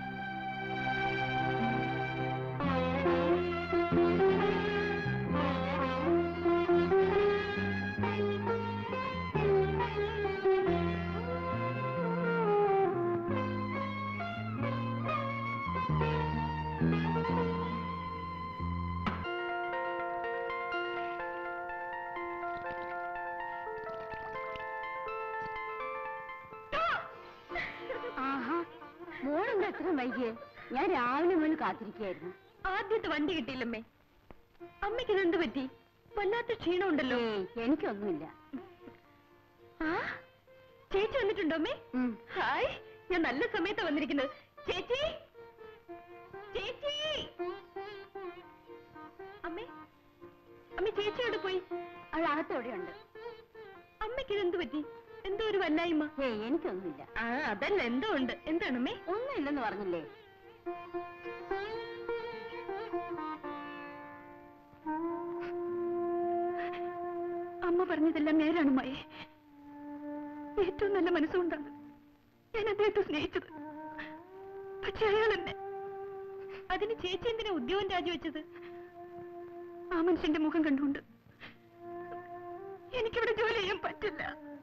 ആഹാ മോളെന്താ എത്ര വൈകിയേ ഞാൻ രാവിലെ മുതൽ കാത്തിരിക്കുകയായിരുന്നു ആദ്യത്തെ വണ്ടി കിട്ടിയില്ലമ്മേ അമ്മയ്ക്ക് ഇതെന്ത് പറ്റി വല്ലാത്ത ക്ഷീണമുണ്ടല്ലോ ഏയ് എനിക്കൊന്നുമില്ല ആ ചേച്ചി വന്നിട്ടുണ്ടോ അമ്മേ ഉം. ഹായ് ഞാൻ നല്ല സമയത്താ വന്നിരിക്കുന്നത് ചേച്ചി ചേച്ചി അമ്മേ അമ്മ ചേച്ചി എവിടെ പോയി അവൾ അകത്തെവിടെയുണ്ട് അമ്മയ്ക്ക് ഇതെന്ത് പറ്റി എന്തോ ഒരു വല്ലായ്മ ഏയ് എനിക്കൊന്നുമില്ല ആ അതല്ല എന്തോ ഉണ്ട് എന്താണ് അമ്മേ ഒന്നുമില്ലെന്ന് പറഞ്ഞില്ലേ അമ്മ പറഞ്ഞതെല്ലാം നേരാണ് മയെ ഏറ്റവും നല്ല മനസ്സുകൊണ്ടാണ് ഞാൻ അദ്ദേഹത്തെ സ്നേഹിച്ചത് പക്ഷെ അയാൾ എന്നെ അതിന് ചേച്ചി എന്തിനാ ഉദ്യോഗം രാജിവെച്ചത് ആ മനുഷ്യന്റെ മുഖം കണ്ടുകൊണ്ട് എനിക്കിവിടെ ജോലി ചെയ്യാൻ പറ്റില്ല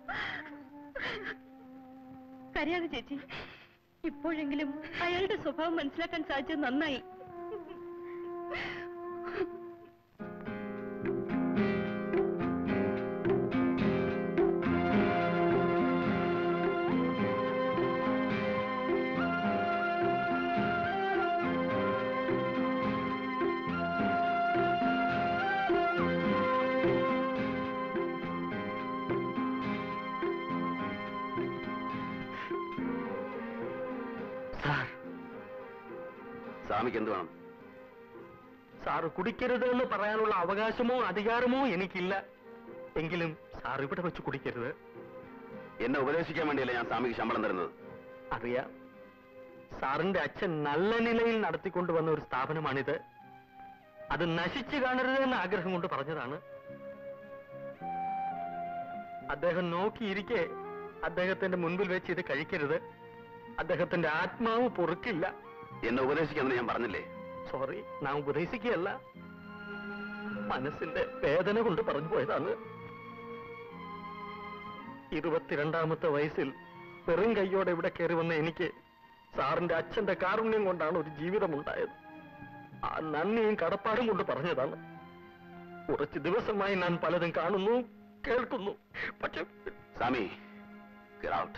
കരയാതെ ചേച്ചി ഇപ്പോഴെങ്കിലും അയാളുടെ സ്വഭാവം മനസ്സിലാക്കാൻ സാധിച്ചത് നന്നായി സാർ സ്വാമിക്ക് എന്ത് വേണം സാർ കുടിക്കരുത് എന്ന് പറയാനുള്ള അവകാശമോ അധികാരമോ എനിക്കില്ല എങ്കിലും സാർ ഇവിടെ വെച്ച് കുടിക്കരുത് എന്നെ ഉപദേശിക്കാൻ വേണ്ടിയല്ലേ ഞാൻ സ്വാമിക്ക് ശമ്പളം തരുന്നത് അറിയാം സാറിന്റെ അച്ഛൻ നല്ല നിലയിൽ നടത്തിക്കൊണ്ടുവന്ന ഒരു സ്ഥാപനമാണിത് അത് നശിച്ചു കാണരുത് എന്ന ആഗ്രഹം കൊണ്ട് പറഞ്ഞതാണ് അദ്ദേഹം നോക്കിയിരിക്കെ അദ്ദേഹത്തിന്റെ മുൻപിൽ വെച്ച് ഇത് കഴിക്കരുത് അദ്ദേഹത്തിന്റെ ആത്മാവ് പൊറുക്കില്ല എന്നെ ഉപദേശിക്കാമെന്ന് ഞാൻ പറഞ്ഞില്ലേ സോറി നാം ഉപദേശിക്കുകയല്ല മനസ്സിന്റെ വേദന കൊണ്ട് പറഞ്ഞു പോയതാണ് ഇരുപത്തിരണ്ടാമത്തെ വയസ്സിൽ വെറും കൈയോടെ ഇവിടെ കയറി വന്ന എനിക്ക് സാറിന്റെ അച്ഛന്റെ കാരുണ്യം കൊണ്ടാണ് ഒരു ജീവിതമുണ്ടായത് ആ നന്ദിയും കടപ്പാടും കൊണ്ട് പറഞ്ഞതാണ് കുറച്ച് ദിവസമായി ഞാൻ പലതും കാണുന്നു കേൾക്കുന്നു പക്ഷെ സ്വാമി get out.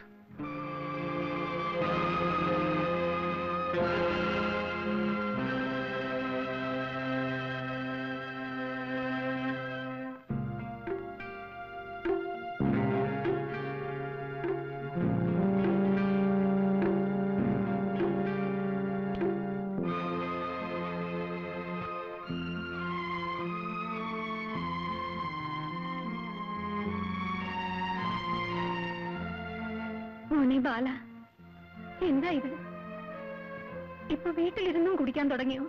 മോനെ ബാല എന്താ ഇത് ഇപ്പൊ വീട്ടിലിരുന്നും കുടിക്കാൻ തുടങ്ങിയോ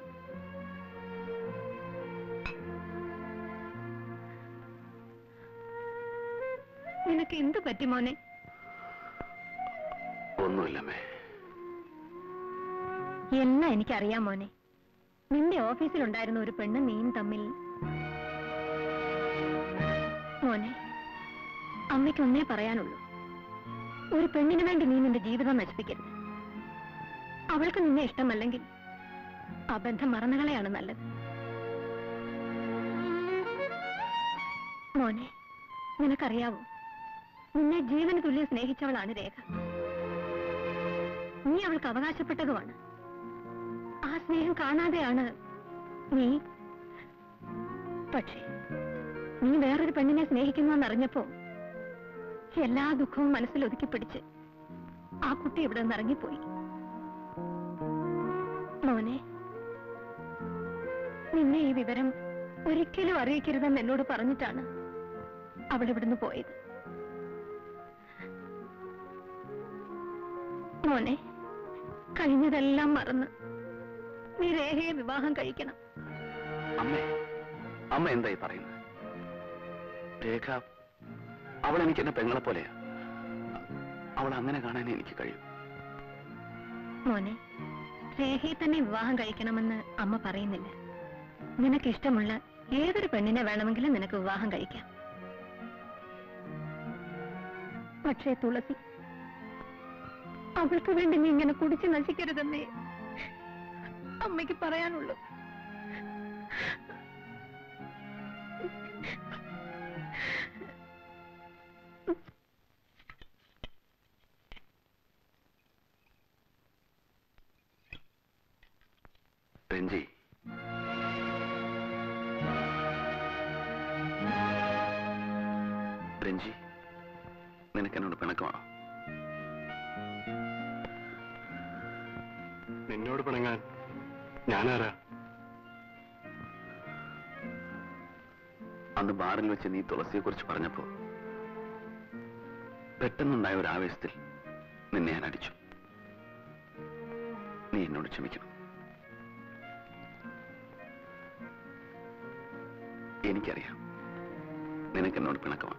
നിനക്ക് എന്ത് പറ്റി മോനെ ഒന്നുമില്ലമ്മേ എല്ലാം എനിക്കറിയാം മോനെ നിന്റെ ഓഫീസിലുണ്ടായിരുന്ന ഒരു പെണ്ണ് നീയും തമ്മിൽ മോനെ അമ്മയ്ക്ക് ഒന്നേ പറയാനുള്ളൂ ഒരു പെണ്ണിന് വേണ്ടി നീ നിന്റെ ജീവിതം നശിപ്പിക്കരുത് അവൾക്ക് നിന്നെ ഇഷ്ടമല്ലെങ്കിൽ ആ ബന്ധം മറന്നുകളയാണ് നല്ലത് മോനെ നിനക്കറിയാവോ നിന്നെ ജീവന് തുല്യം സ്നേഹിച്ചവളാണ് രേഖ നീ അവൾക്ക് അവകാശപ്പെട്ടതുമാണ് ആ സ്നേഹം കാണാതെയാണ് നീ പക്ഷേ നീ വേറൊരു പെണ്ണിനെ സ്നേഹിക്കുന്നുവെന്നറിഞ്ഞപ്പോ എല്ലാ ദുഃഖവും മനസ്സിൽ ഒതുക്കി പിടിച്ച് ആ കുട്ടി ഇവിടെ നിന്ന് ഇറങ്ങിപ്പോയി മോനെ നിന്നെ ഈ വിവരം ഒരിക്കലും അറിയിക്കരുതെന്ന് എന്നോട് പറഞ്ഞിട്ടാണ് അവൾ ഇവിടുന്ന് പോയത് മോനെ കഴിഞ്ഞതെല്ലാം മറന്ന് നീ രേഖയെ വിവാഹം കഴിക്കണം അമ്മേ അമ്മ എന്തായി പറയുന്നത് രേഖ അവൾ എനിക്ക് എന്നെ പെങ്ങളെ പോലെയാ അവൾ അങ്ങനെ കാണാൻ എനിക്ക് കഴിയും മോനെ രേഖയെ തന്നെ വിവാഹം കഴിക്കണമെന്ന് അമ്മ പറയുന്നില്ല നിനക്ക് ഇഷ്ടമുള്ള ഏതൊരു പെണ്ണിനെ വേണമെങ്കിലും നിനക്ക് വിവാഹം കഴിക്കാം പക്ഷേ തുളസി അവൾക്ക് വേണ്ടി നീ ഇങ്ങനെ കുടിച്ചു നശിക്കരുതെന്നേ അമ്മയ്ക്ക് പറയാനുള്ളൂ രഞ്ജി രഞ്ജി നിനക്ക് എന്നോട് പിണക്കമാണോ നിന്നോട് പിണങ്ങാൻ ഞാനാരാ അന്ന് ബാറിൽ വെച്ച് നീ തുളസിയെ കുറിച്ച് പറഞ്ഞപ്പോ പെട്ടെന്നുണ്ടായ ഒരു ആവേശത്തിൽ നിന്നെ ഞാൻ അടിച്ചു നീ എന്നോട് ക്ഷമിക്കണം എനിക്കറിയാം നിനക്ക് എന്നോട് പിണക്കമാണ്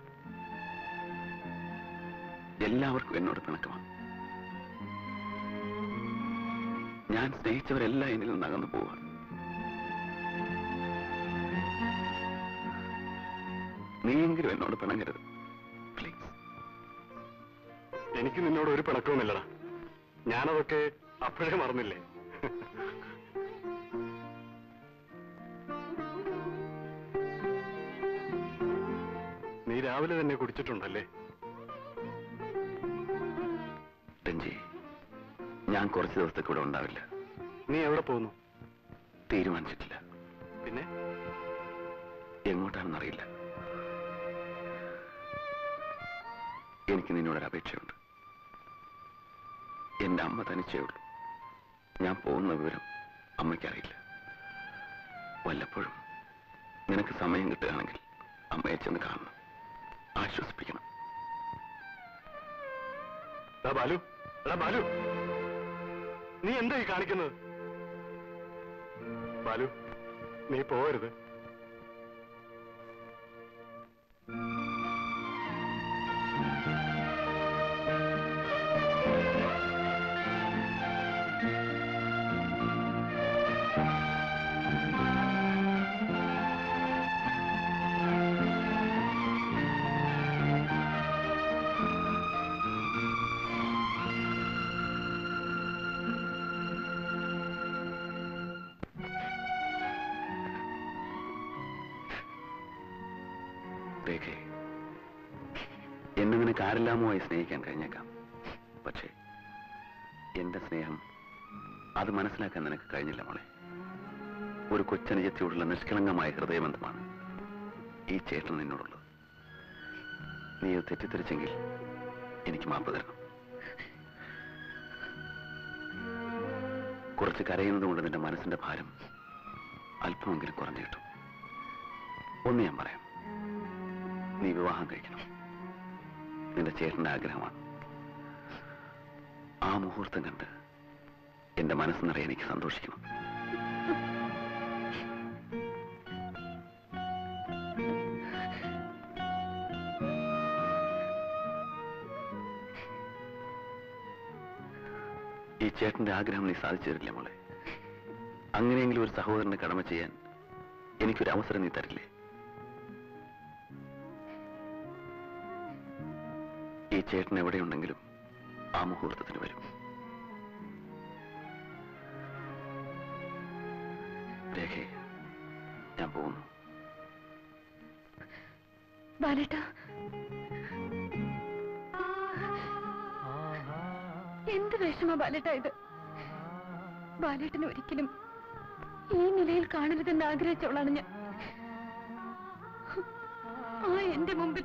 എല്ലാവർക്കും എന്നോട് പിണക്കമാണ് ഞാൻ സ്നേഹിച്ചവരെല്ലാം എന്നിൽ നിന്ന് അകന്നു പോവാണ് നീയെങ്കിലും എന്നോട് പിണങ്ങരുത് പ്ലീസ് എനിക്ക് നിന്നോട് ഒരു പിണക്കവുമില്ലടാ ഞാനതൊക്കെ അപ്പോഴേ മറന്നില്ലേ നീ രാവിലെ തന്നെ കുടിച്ചിട്ടുണ്ടല്ലേ രഞ്ജി ഞാൻ കുറച്ച് ദിവസത്തേക്ക് ഇവിടെ ഉണ്ടാവില്ല നീ എവിടെ പോകുന്നു തീരുമാനിച്ചിട്ടില്ല പിന്നെ എങ്ങോട്ടാണെന്ന് അറിയില്ല എനിക്ക് നിന്നോടൊരു അപേക്ഷയുണ്ട് എന്റെ അമ്മ തനിച്ചേ ഉള്ളൂ ഞാൻ പോകുന്ന വിവരം അമ്മയ്ക്കറിയില്ല വല്ലപ്പോഴും നിനക്ക് സമയം കിട്ടുകയാണെങ്കിൽ അമ്മയെ ചെന്ന് കാണണം ആശ്വസിപ്പിക്കണം എടാ ബാലു എടാ ബാലു നീ എന്താ ഈ കാണിക്കുന്നത് ബാലു നീ പോകരുത് രേഖേ എന്നെ നിനക്ക് ആരെല്ലാമുമായി സ്നേഹിക്കാൻ കഴിഞ്ഞേക്കാം പക്ഷേ എന്റെ സ്നേഹം അത് മനസ്സിലാക്കാൻ നിനക്ക് കഴിഞ്ഞില്ല മോളെ ഒരു കൊച്ചനുജത്തിയോടുള്ള നിഷ്കളങ്കമായ ഹൃദയബന്ധമാണ് ഈ ചേട്ടൻ നിന്നോടുള്ളത് നീ അത് തെറ്റിദ്ധരിച്ചെങ്കിൽ എനിക്ക് മാപ്പ് തരണം കുറച്ച് കരയുന്നത് കൊണ്ട് നിന്റെ മനസ്സിന്റെ ഭാരം അല്പമെങ്കിലും കുറഞ്ഞു കിട്ടും ഒന്ന് ഞാൻ പറയാം നീ വിവാഹം കഴിക്കണം നിന്റെ ചേട്ടന്റെ ആഗ്രഹമാണ് ആ മുഹൂർത്തം കണ്ട് എന്റെ മനസ്സ് നിറയെ എനിക്ക് സന്തോഷിക്കണം ഈ ചേട്ടന്റെ ആഗ്രഹം നീ സാധിച്ചു തരില്ലേ മോളെ അങ്ങനെയെങ്കിലും ഒരു സഹോദരന് കടമ ചെയ്യാൻ എനിക്കൊരു അവസരം നീ തരില്ലേ ഈ ചേട്ടൻ എവിടെയുണ്ടെങ്കിലും ആ മുഹൂർത്തത്തിന് വരും രേഖേ ഞാൻ പോകുന്നു ബാലേട്ട എന്ത് വിഷമ ബാലേട്ട ഇത് ബാലേട്ടന് ഒരിക്കലും ഈ നിലയിൽ കാണരുതെന്ന് ആഗ്രഹിച്ചവളാണ് ഞാൻ ആ എന്റെ മുമ്പിൽ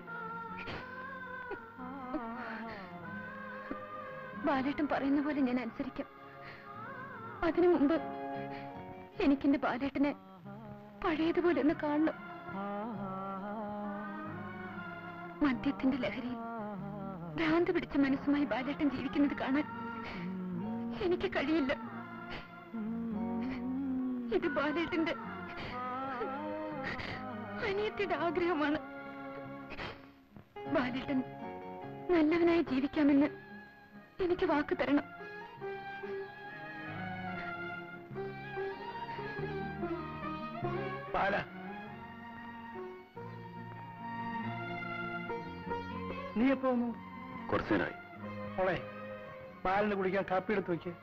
ബാലേട്ടൻ പറയുന്ന പോലെ ഞാൻ അനുസരിക്കാം അതിനു മുമ്പ് എനിക്കെന്റെ ബാലേട്ടനെ പഴയതുപോലെ ഒന്ന് കാണണം മദ്യത്തിന്റെ ലഹരിയിൽ ഭ്രാന്ത് പിടിച്ച മനസ്സുമായി ബാലേട്ടൻ ജീവിക്കുന്നത് കാണാൻ എനിക്ക് കഴിയില്ല ഇത് ബാലേട്ടന്റെ ഒരനിയത്തിയുടെ ആഗ്രഹമാണ് ബാലേട്ടൻ നല്ലവനായി ജീവിക്കാമെന്ന് എനിക്ക് വാക്ക് തരണം പാല നീ എപ്പോ വന്നു കുറച്ചു നേരമായി മോളെ ബാലിന് കുടിക്കാൻ കാപ്പി എടുത്ത് വെക്ക്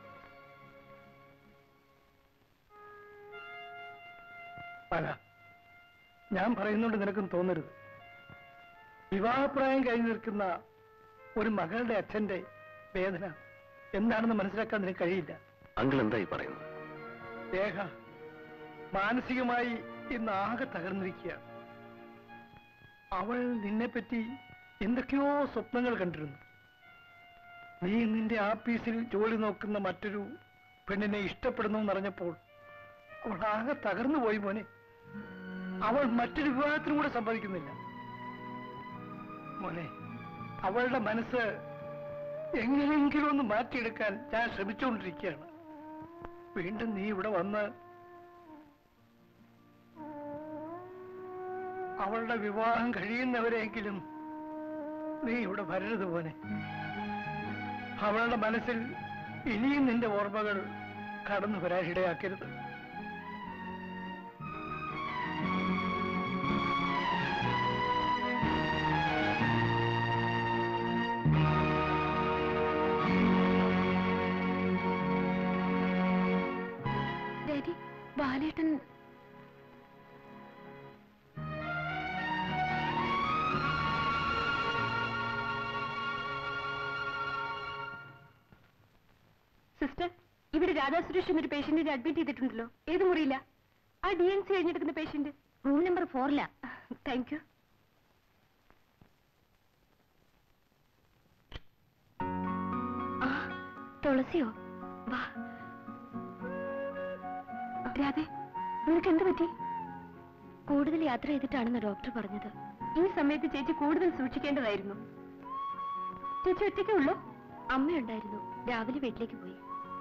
പാല ഞാൻ പറയുന്നുണ്ട് നിനക്കും തോന്നരുത് വിവാഹപ്രായം കഴിഞ്ഞു നിൽക്കുന്ന ഒരു മകളുടെ അച്ഛന്റെ വേദന എന്താണെന്ന് മനസ്സിലാക്കാൻ നിനക്ക് കഴിയില്ല അങ്കിൾ എന്തായി പറയുന്നത് രേഖ മാനസികമായി ഇന്ന് ആകെ തകർന്നിരിക്കുകയാണ് അവൾ നിന്നെപ്പറ്റി എന്തൊക്കെയോ സ്വപ്നങ്ങൾ കണ്ടിരുന്നു നീ നിന്റെ ആപ്പീസിൽ ജോലി നോക്കുന്ന മറ്റൊരു പെണ്ണിനെ ഇഷ്ടപ്പെടുന്നു എന്നറിഞ്ഞപ്പോൾ അവൾ ആകെ തകർന്നു പോയി മോനെ അവൾ മറ്റൊരു വിവാഹത്തിനും കൂടെ സമ്മതിക്കുന്നില്ല മോനെ അവളുടെ മനസ്സ് എങ്ങനെയെങ്കിലും ഒന്ന് മാറ്റിയെടുക്കാൻ ഞാൻ ശ്രമിച്ചുകൊണ്ടിരിക്കുകയാണ് വീണ്ടും നീ ഇവിടെ വന്ന് അവളുടെ വിവാഹം കഴിയുന്നവരെങ്കിലും നീ ഇവിടെ വരരുത് പോനെ അവളുടെ മനസ്സിൽ ഇനിയും നിന്റെ ഓർമ്മകൾ കടന്നു വരാൻ ഇടയാക്കരുത് ഡാഡി ബാലേട്ടൻ സിസ്റ്റർ ഇവിടെ രാധാ സുരേഷ് എന്നൊരു പേഷ്യന്റിനെ അഡ്മിറ്റ് ചെയ്തിട്ടുണ്ടല്ലോ ഏത് മുറിയില്ല ആ ഡി എൻ സി കഴിഞ്ഞെടുക്കുന്ന പേഷ്യന്റ് റൂം നമ്പർ ഫോറിലാ താങ്ക് യു ആ തുളസിയോ വാ രാധെ നിനക്ക് എന്ത് പറ്റി കൂടുതൽ യാത്ര ചെയ്തിട്ടാണെന്ന് ഡോക്ടർ പറഞ്ഞത് ഈ സമയത്ത് ചേച്ചി കൂടുതൽ സൂക്ഷിക്കേണ്ടതായിരുന്നു ചേച്ചി ഒറ്റയ്ക്കേ ഉള്ളൂ അമ്മയുണ്ടായിരുന്നു രാവിലെ വീട്ടിലേക്ക് പോയി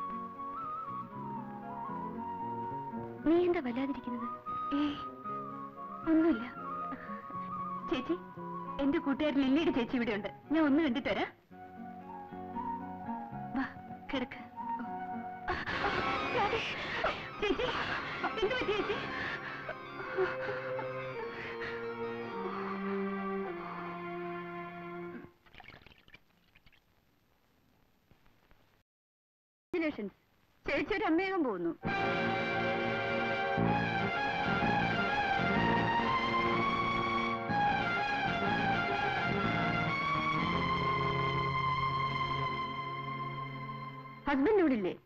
നീ എന്താ വല്ലാതിരിക്കുന്നത് ഏ ഒന്നുമില്ല ചേച്ചി എന്റെ കൂട്ടുകാരി ലില്ലിയുടെ ചേച്ചി ഇവിടെ ഉണ്ട് ഞാൻ ഒന്ന് കണ്ടിട്ട് വരാം വാ കിടക്ക് രാധേ, ചേച്ചി എന്ത് പറ്റി ചേച്ചി ചേച്ചി ഒരു അമ്മേകം പോകുന്നു ഹസ്ബൻഡ് ഇവിടെ ഇല്ലേ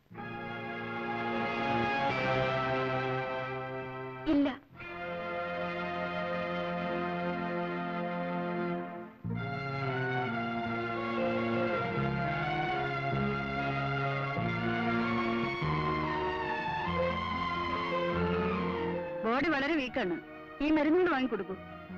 ഇല്ല ബോഡി വളരെ വീക്കാണ് ഈ മരുന്നുകൊണ്ട് വാങ്ങിക്കൊടുക്കൂ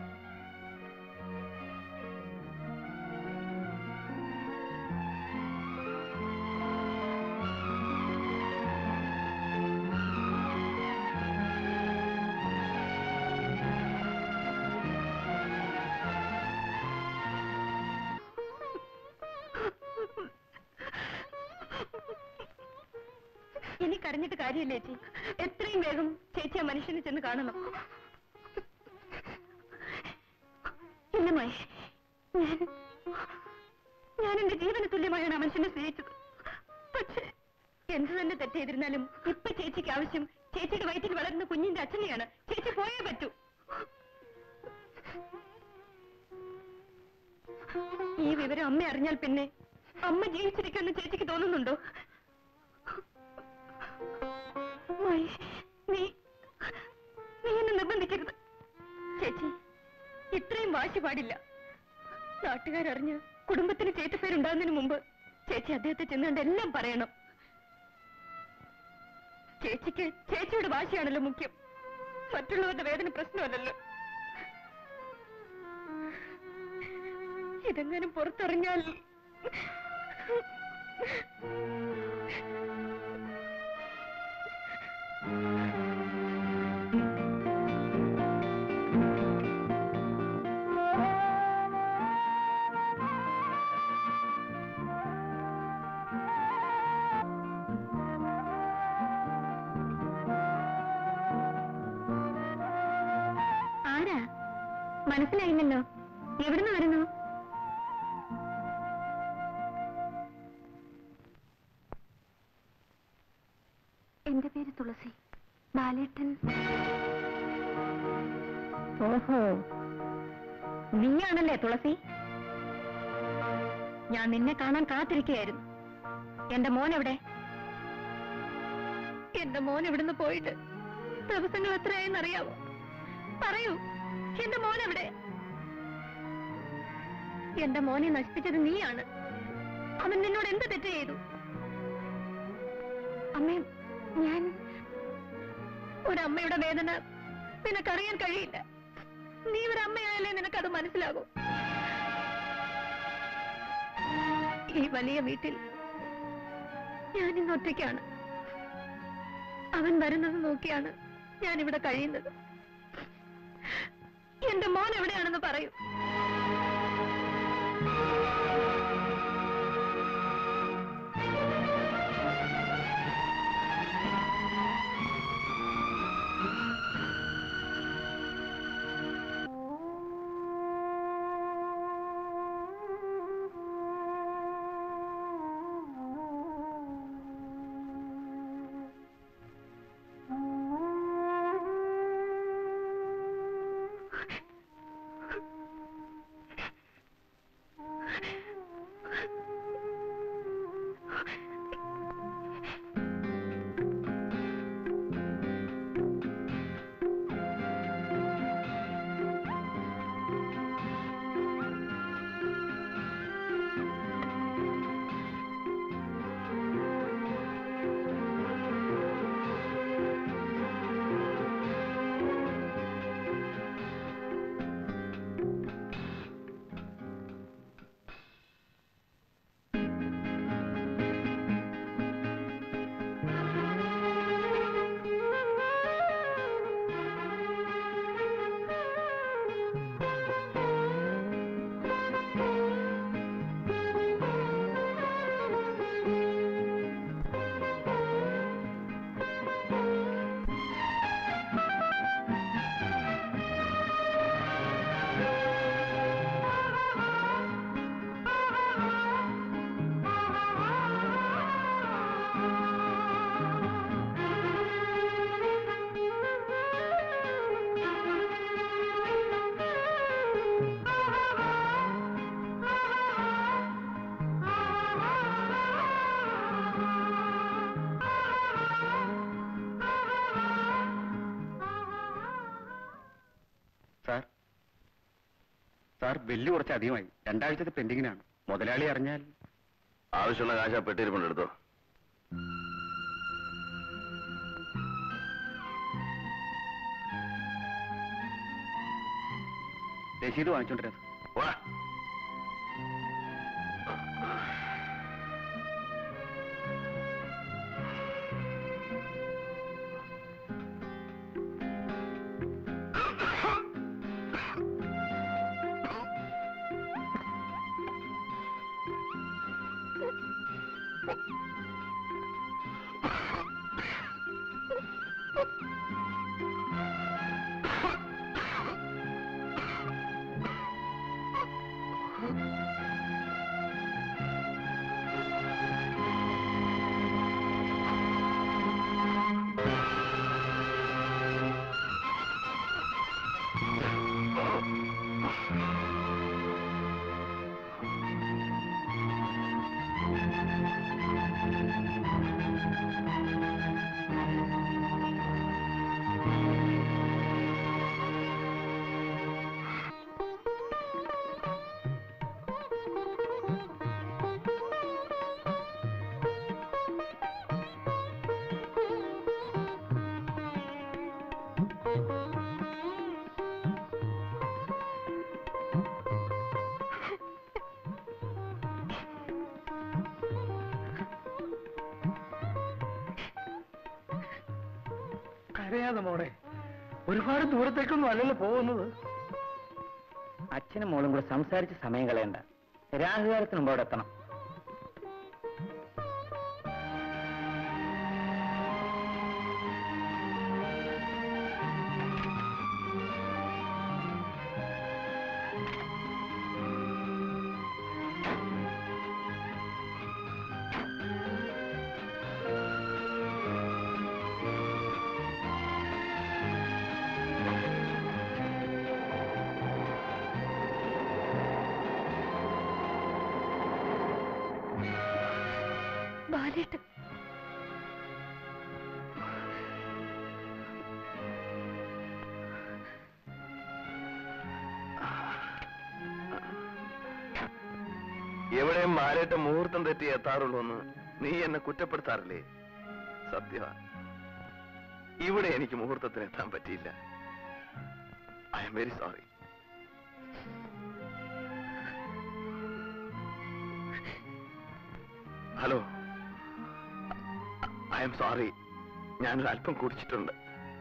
ഇനി കരഞ്ഞിട്ട് കാര്യമില്ല ചേച്ചി എത്രയും വേഗം ചേച്ചി ആ മനുഷ്യനെ ചെന്ന് കാണണം ഇല്ല മായി ഞാൻ ഞാൻ എന്റെ ജീവന തുല്യമായാണ് ആ മനുഷ്യനെ സ്നേഹിച്ചത് പക്ഷേ എന്ത് തന്നെ തെറ്റ് ചെയ്തിരുന്നാലും ഇപ്പൊ ചേച്ചിക്ക് ആവശ്യം ചേച്ചിയുടെ വയറ്റിൽ വളരുന്ന കുഞ്ഞിന്റെ അച്ഛനെയാണ് ചേച്ചി പോയേ പറ്റൂ ഈ വിവരം അമ്മ അറിഞ്ഞാൽ പിന്നെ അമ്മ ജീവിച്ചിരിക്കുമെന്ന് ചേച്ചിക്ക് തോന്നുന്നുണ്ടോ മായി, നീ നീ എന്നെ നിർബന്ധിക്കരുത് ചേച്ചി ഇത്രയും വാശി പാടില്ല നാട്ടുകാരറിഞ്ഞ് കുടുംബത്തിന് ചേറ്റപ്പേരുണ്ടാകുന്നതിന് മുമ്പ് ചേച്ചി അദ്ദേഹത്തെ ചെന്നുകൊണ്ട് എല്ലാം പറയണം ചേച്ചിക്ക് ചേച്ചിയുടെ വാശിയാണല്ലോ മുഖ്യം മറ്റുള്ളവരുടെ വേദന പ്രശ്നമല്ലല്ലോ ഇതെങ്ങാനും പുറത്തിറങ്ങിയാൽ ആരാ മനസ്സിലായില്ലല്ലോ എവിടുന്ന് വരുന്നു എന്റെ പേര് തുളസി ബാലേട്ടൻ ഓഹോ നീയാണല്ലേ തുളസി ഞാൻ നിന്നെ കാണാൻ കാത്തിരിക്കുകയായിരുന്നു എന്റെ മോൻ എവിടെ എന്റെ മോൻ ഇവിടുന്ന് പോയിട്ട് ദിവസങ്ങൾ എത്രയായെന്ന് അറിയാവോ പറയൂ എന്റെ മോൻ എവിടെ എന്റെ മോനെ നശിപ്പിച്ചത് നീയാണ് അവൻ നിന്നോട് എന്ത് തെറ്റ് ചെയ്തു അമ്മേ ഞാൻ ഒരമ്മയുടെ വേദന നിനക്കറിയാൻ കഴിയില്ല നീ ഒരു അമ്മയായാലേ നിനക്കത് മനസ്സിലാകൂ ഈ വലിയ വീട്ടിൽ ഞാനിന്ന് ഒറ്റയ്ക്കാണ് അവൻ വരുന്നത് നോക്കിയാണ് ഞാൻ ഇവിടെ കഴിയുന്നത് എന്റെ മോൻ എവിടെയാണെന്ന് പറയൂ സാർ സാർ ബില്ല് കുറച്ച് അധികമായി രണ്ടാഴ്ചത്തെ പെൻഡിങ്ങിനാണ് മുതലാളി അറിഞ്ഞാൽ ആവശ്യമുള്ള കാശ പെട്ടിരിപ്പുണ്ട് എടുത്തോ രസീത് വാങ്ങിച്ചോണ്ടിരുന്നത് വാ കരയാതെ മോളെ ഒരുപാട് ദൂരത്തേക്കൊന്നും അല്ലല്ലോ പോകുന്നത് അച്ഛനും മോളും കൂടെ സംസാരിച്ച് സമയം കളയണ്ട രാഹുകാലത്തിന് മുമ്പ് അവിടെ എത്തണം ബാലേട്ടൻ എവിടെയും മാലേട്ട മുഹൂർത്തം തെറ്റി എത്താറുള്ളൂ എന്ന് നീ എന്നെ കുറ്റപ്പെടുത്താറില്ലേ സത്യമാ ഇവിടെ എനിക്ക് മുഹൂർത്തത്തിന് എത്താൻ പറ്റിയില്ല I'm very sorry hello I'm sorry ഞാനൊരു അല്പം കുടിച്ചിട്ടുണ്ട്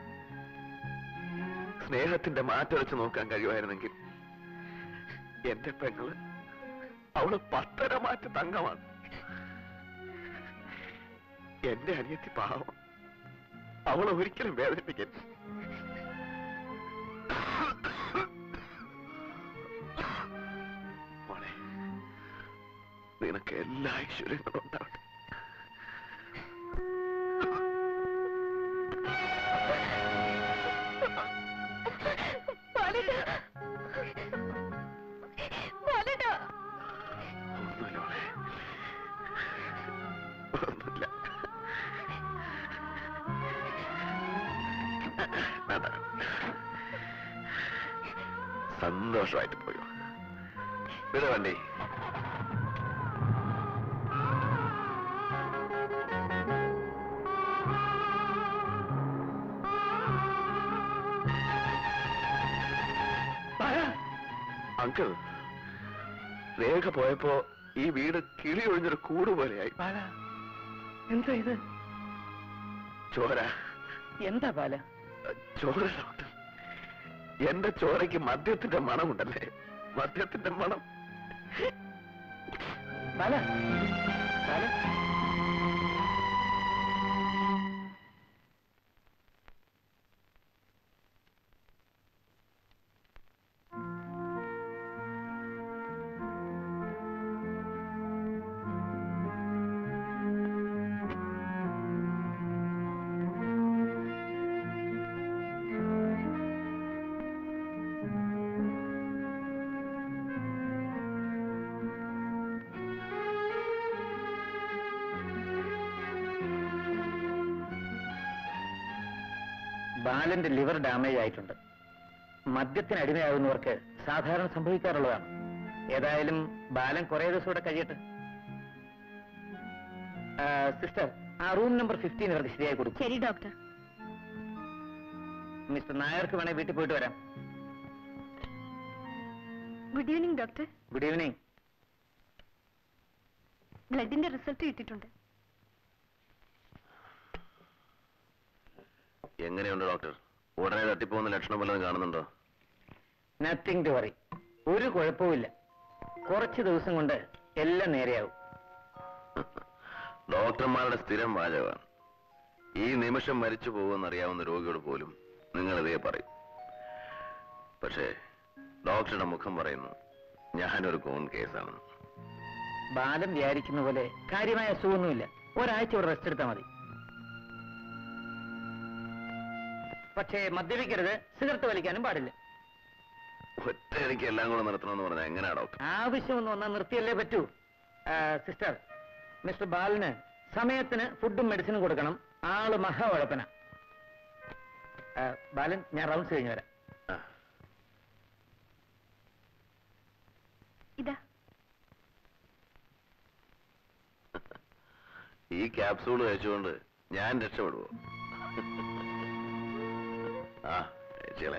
സ്നേഹത്തിന്റെ മാറ്റൊളിച്ച് നോക്കാൻ കഴിയുമായിരുന്നെങ്കിൽ എന്റെ പെങ്ങള് അവള് പത്തര മാറ്റ തങ്കമാണ് എന്റെ അനിയത്തി പാവം അവളെ ഒരിക്കലും വേദനിപ്പിക്കരുത് മോളെ നിനക്ക് എല്ലാ ഐശ്വര്യങ്ങളും ഉണ്ടാവട്ടെ ഒന്നുമില്ല മോളെ ഒന്നുമില്ല വേണ്ട സന്തോഷമായിട്ട് പോയോ വിട വണ്ടി അങ്കിൾ രേഖ പോയപ്പോ ഈ വീട് കിളി ഒഴിഞ്ഞൊരു കൂട് പോലെയായി എന്താ ഇത് ചോര എന്താ ബാല ചോര ഡോക്ടർ എന്റെ ചോരയ്ക്ക് മദ്യത്തിന്റെ മണമുണ്ടല്ലേ മദ്യത്തിന്റെ മണം ബാല ബാല ബാലന്റെ ലിവർ ഡാമേജ് ആയിട്ടുണ്ട് മദ്യത്തിന് അടിമയാകുന്നവർക്ക് സാധാരണ സംഭവിക്കാറുള്ളതാണ് ഏതായാലും ബാലൻ കുറെ ദിവസം ഇവിടെ കഴിയട്ടെ ആ, സിസ്റ്റർ ആ റൂം നമ്പർ ഫിഫ്റ്റീൻ ഇവർക്ക് ശരിയായി കൊടുക്കും ശരി ഡോക്ടർ മിസ്റ്റർ നായർക്ക് വേണേ വീട്ടിൽ പോയിട്ട് വരാം good evening doctor good evening ബ്ലഡിന്റെ റിസൾട്ട് കിട്ടിയിട്ടുണ്ട് എങ്ങനെയുണ്ട് ഡോക്ടർ ഉടനെ തട്ടിപ്പോകുന്ന ലക്ഷണം വല്ലതും കാണുന്നുണ്ടോ നത്തിങ് ടു വറി ഒരു കുഴപ്പവുമില്ല കുറച്ച് ദിവസം കൊണ്ട് എല്ലാം നേരെയാവും ഡോക്ടർമാരുടെ സ്ഥിരം വാചകമാണ് ഈ നിമിഷം മരിച്ചു പോകുമെന്നറിയാവുന്ന രോഗിയോട് പോലും നിങ്ങൾ ഇതേ പറയും പക്ഷേ ഡോക്ടറുടെ മുഖം പറയുന്നു ഞാനൊരു കോൺ കേസാണ് ബാലൻ വിചാരിക്കുന്ന പോലെ കാര്യമായ അസുഖമൊന്നുമില്ല ഒരാഴ്ച ഇവിടെ റെസ്റ്റ് എടുത്താൽ മതി പക്ഷേ മദ്യപിക്കരുത് സിഗരറ്റ് വലിക്കാനും പാടില്ല ഒറ്റ എനിക്ക് എല്ലാം കൂടെ നിർത്തണമെന്ന് പറഞ്ഞാൽ എങ്ങനെയാ ഡോക്ടർ ആവശ്യമൊന്നും വന്നാൽ നിർത്തിയല്ലേ പറ്റൂ ആ, സിസ്റ്റർ മിസ്റ്റർ ബാലന് സമയത്തിന് ഫുഡും മെഡിസിനും കൊടുക്കണം ആള് മഹാ ഉഴപ്പന ആ, ബാലൻ ഞാൻ റൗണ്ട്സ് കഴിഞ്ഞ് വരാം ആ, ഇതാ ഈ ക്യാപ്സൂൾ കഴിച്ചുകൊണ്ട് ഞാൻ രക്ഷപ്പെടുവോ ആ ചേച്ചീളെ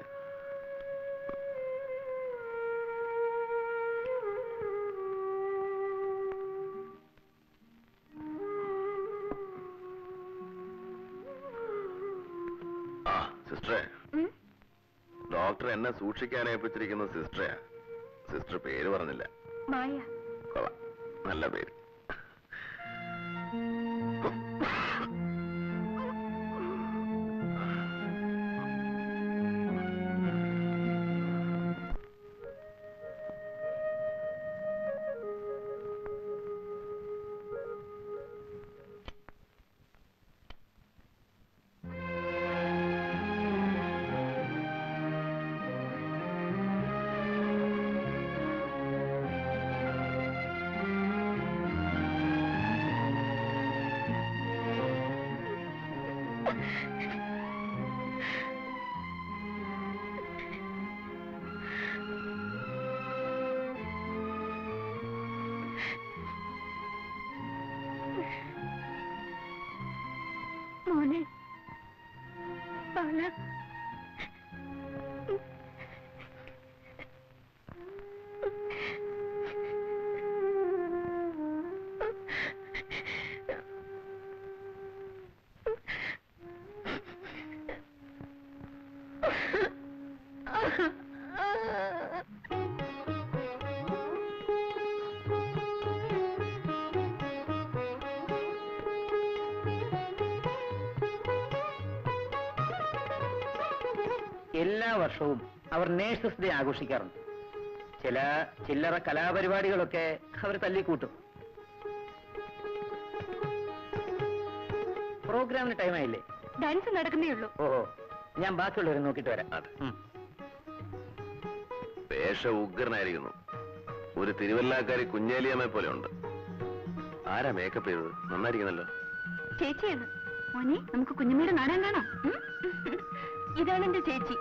ആ സിസ്റ്ററെ ഉം? ഡോക്ടർ എന്നെ സൂക്ഷിക്കാൻ ഏൽപ്പിച്ചിരിക്കുന്ന സിസ്റ്ററെയാ സിസ്റ്റർ പേര് പറഞ്ഞില്ല മായ കൊള്ളാം നല്ല പേര് മോനെ ബാല എല്ലാ വർഷവും അവർ നേഴ്സസ് ഡേ ആഘോഷിക്കാറുണ്ട് ചില ചില്ലറ കലാപരിപാടികളൊക്കെ അവർ തല്ലിക്കൂട്ടും പ്രോഗ്രാമിന് ടൈം ആയില്ലേ ഡാൻസ് നടക്കുന്നേ ഉള്ളൂ ഓഹോ ഞാൻ ബാക്കിയുള്ളവരെ നോക്കിയിട്ട് വരാം അതെ. ഉം. വേഷ ഉഗ്രനായിരിക്കുന്നു ഒരു തിരുവല്ലാക്കാരി കുഞ്ഞേലിയമ്മയെ പോലെ ഉണ്ട് ആരാ മേക്കപ്പ് ചെയ്തത് നന്നായിരിക്കുന്നല്ലോ ചേച്ചിയാണ് മോനെ നമുക്ക് കുഞ്ഞുമ്മയുടെ നാടകം കാണാം ഉം? ഇതാണ് എന്റെ ചേച്ചി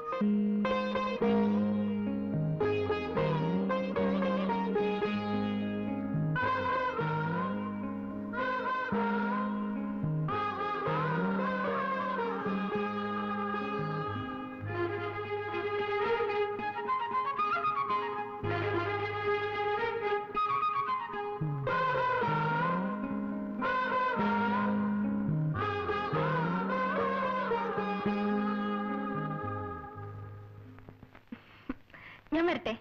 ഞാൻ വരട്ടെ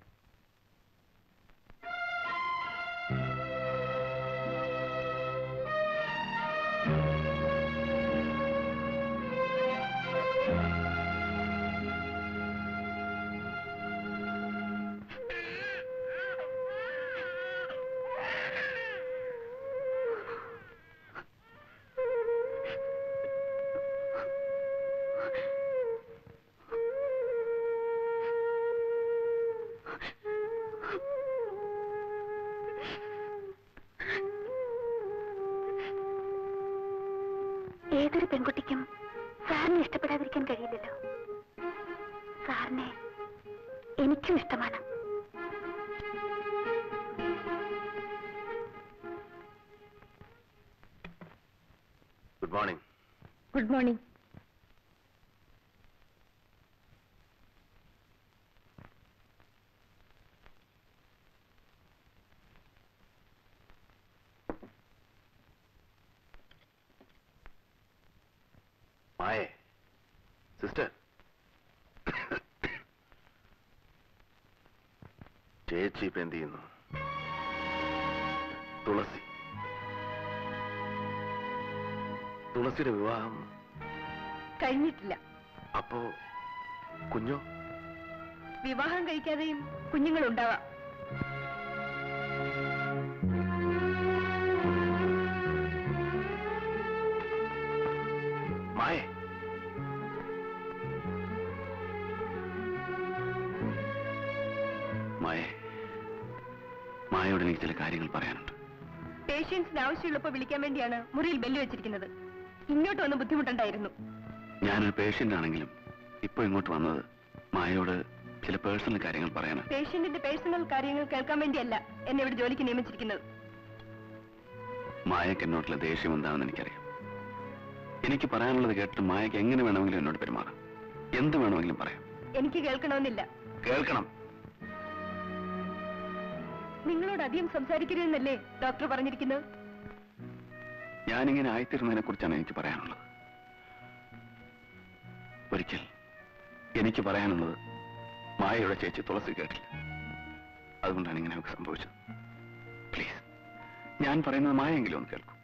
ഏതൊരു പെൺകുട്ടിക്കും സാറിനെ ഇഷ്ടപ്പെടാതിരിക്കാൻ കഴിയില്ലല്ലോ സാറിനെ എനിക്കും ഇഷ്ടമാണ് ഗുഡ് മോർണിംഗ് ഗുഡ് മോർണിംഗ് മായേ സിസ്റ്റർ ചേച്ചി ഇപ്പൊ എന്ത് ചെയ്യുന്നു തുളസി തുളസിയുടെ വിവാഹം കഴിഞ്ഞിട്ടില്ല അപ്പോ കുഞ്ഞോ വിവാഹം കഴിക്കാതെയും കുഞ്ഞുങ്ങൾ ഉണ്ടാവാം മായേ മായേ മായയോട് എനിക്ക് ചില കാര്യങ്ങൾ പറയാനുണ്ട് പേഷ്യൻസിന് ആവശ്യമുള്ളപ്പോ വിളിക്കാൻ വേണ്ടിയാണ് മുറിയിൽ ബെല്ല് വെച്ചിരിക്കുന്നത് ഇങ്ങോട്ട് വന്ന് ബുദ്ധിമുട്ടുണ്ടായിരുന്നു ഞാനൊരു പേഷ്യന്റ് ആണെങ്കിലും ഇപ്പൊ ഇങ്ങോട്ട് വന്നത് മായയോട് ചില പേഴ്സണൽ കാര്യങ്ങൾ പറയാനാണ് പേഷ്യന്റിന്റെ പേഴ്സണൽ കാര്യങ്ങൾ കേൾക്കാൻ വേണ്ടിയല്ല എന്നെ ഇവിടെ ജോലിക്ക് നിയമിച്ചിരിക്കുന്നത് മായക്ക് എന്നോടുള്ള ദേഷ്യം എന്താണെന്ന് എനിക്കറിയാം എനിക്ക് പറയാനുള്ളത് കേട്ടിട്ട് മായക്ക് എങ്ങനെ വേണമെങ്കിലും എന്നോട് പെരുമാറാം എന്ത് വേണമെങ്കിലും പറയാം എനിക്ക് കേൾക്കണമെന്നില്ല കേൾക്കണം നിങ്ങളോട് അധികം സംസാരിക്കരുതെന്നല്ലേ ഡോക്ടർ പറഞ്ഞിരിക്കുന്നത് ഞാനിങ്ങനെ ആയിത്തീരുന്നതിനെ കുറിച്ചാണ് എനിക്ക് പറയാനുള്ളത് ഒരിക്കൽ എനിക്ക് പറയാനുള്ളത് മായയുടെ ചേച്ചി തുളസി കേട്ടില്ല അതുകൊണ്ടാണ് ഇങ്ങനെയൊക്കെ സംഭവിച്ചത് പ്ലീസ് ഞാൻ പറയുന്നത് മായെങ്കിലും ഒന്ന് കേൾക്കൂ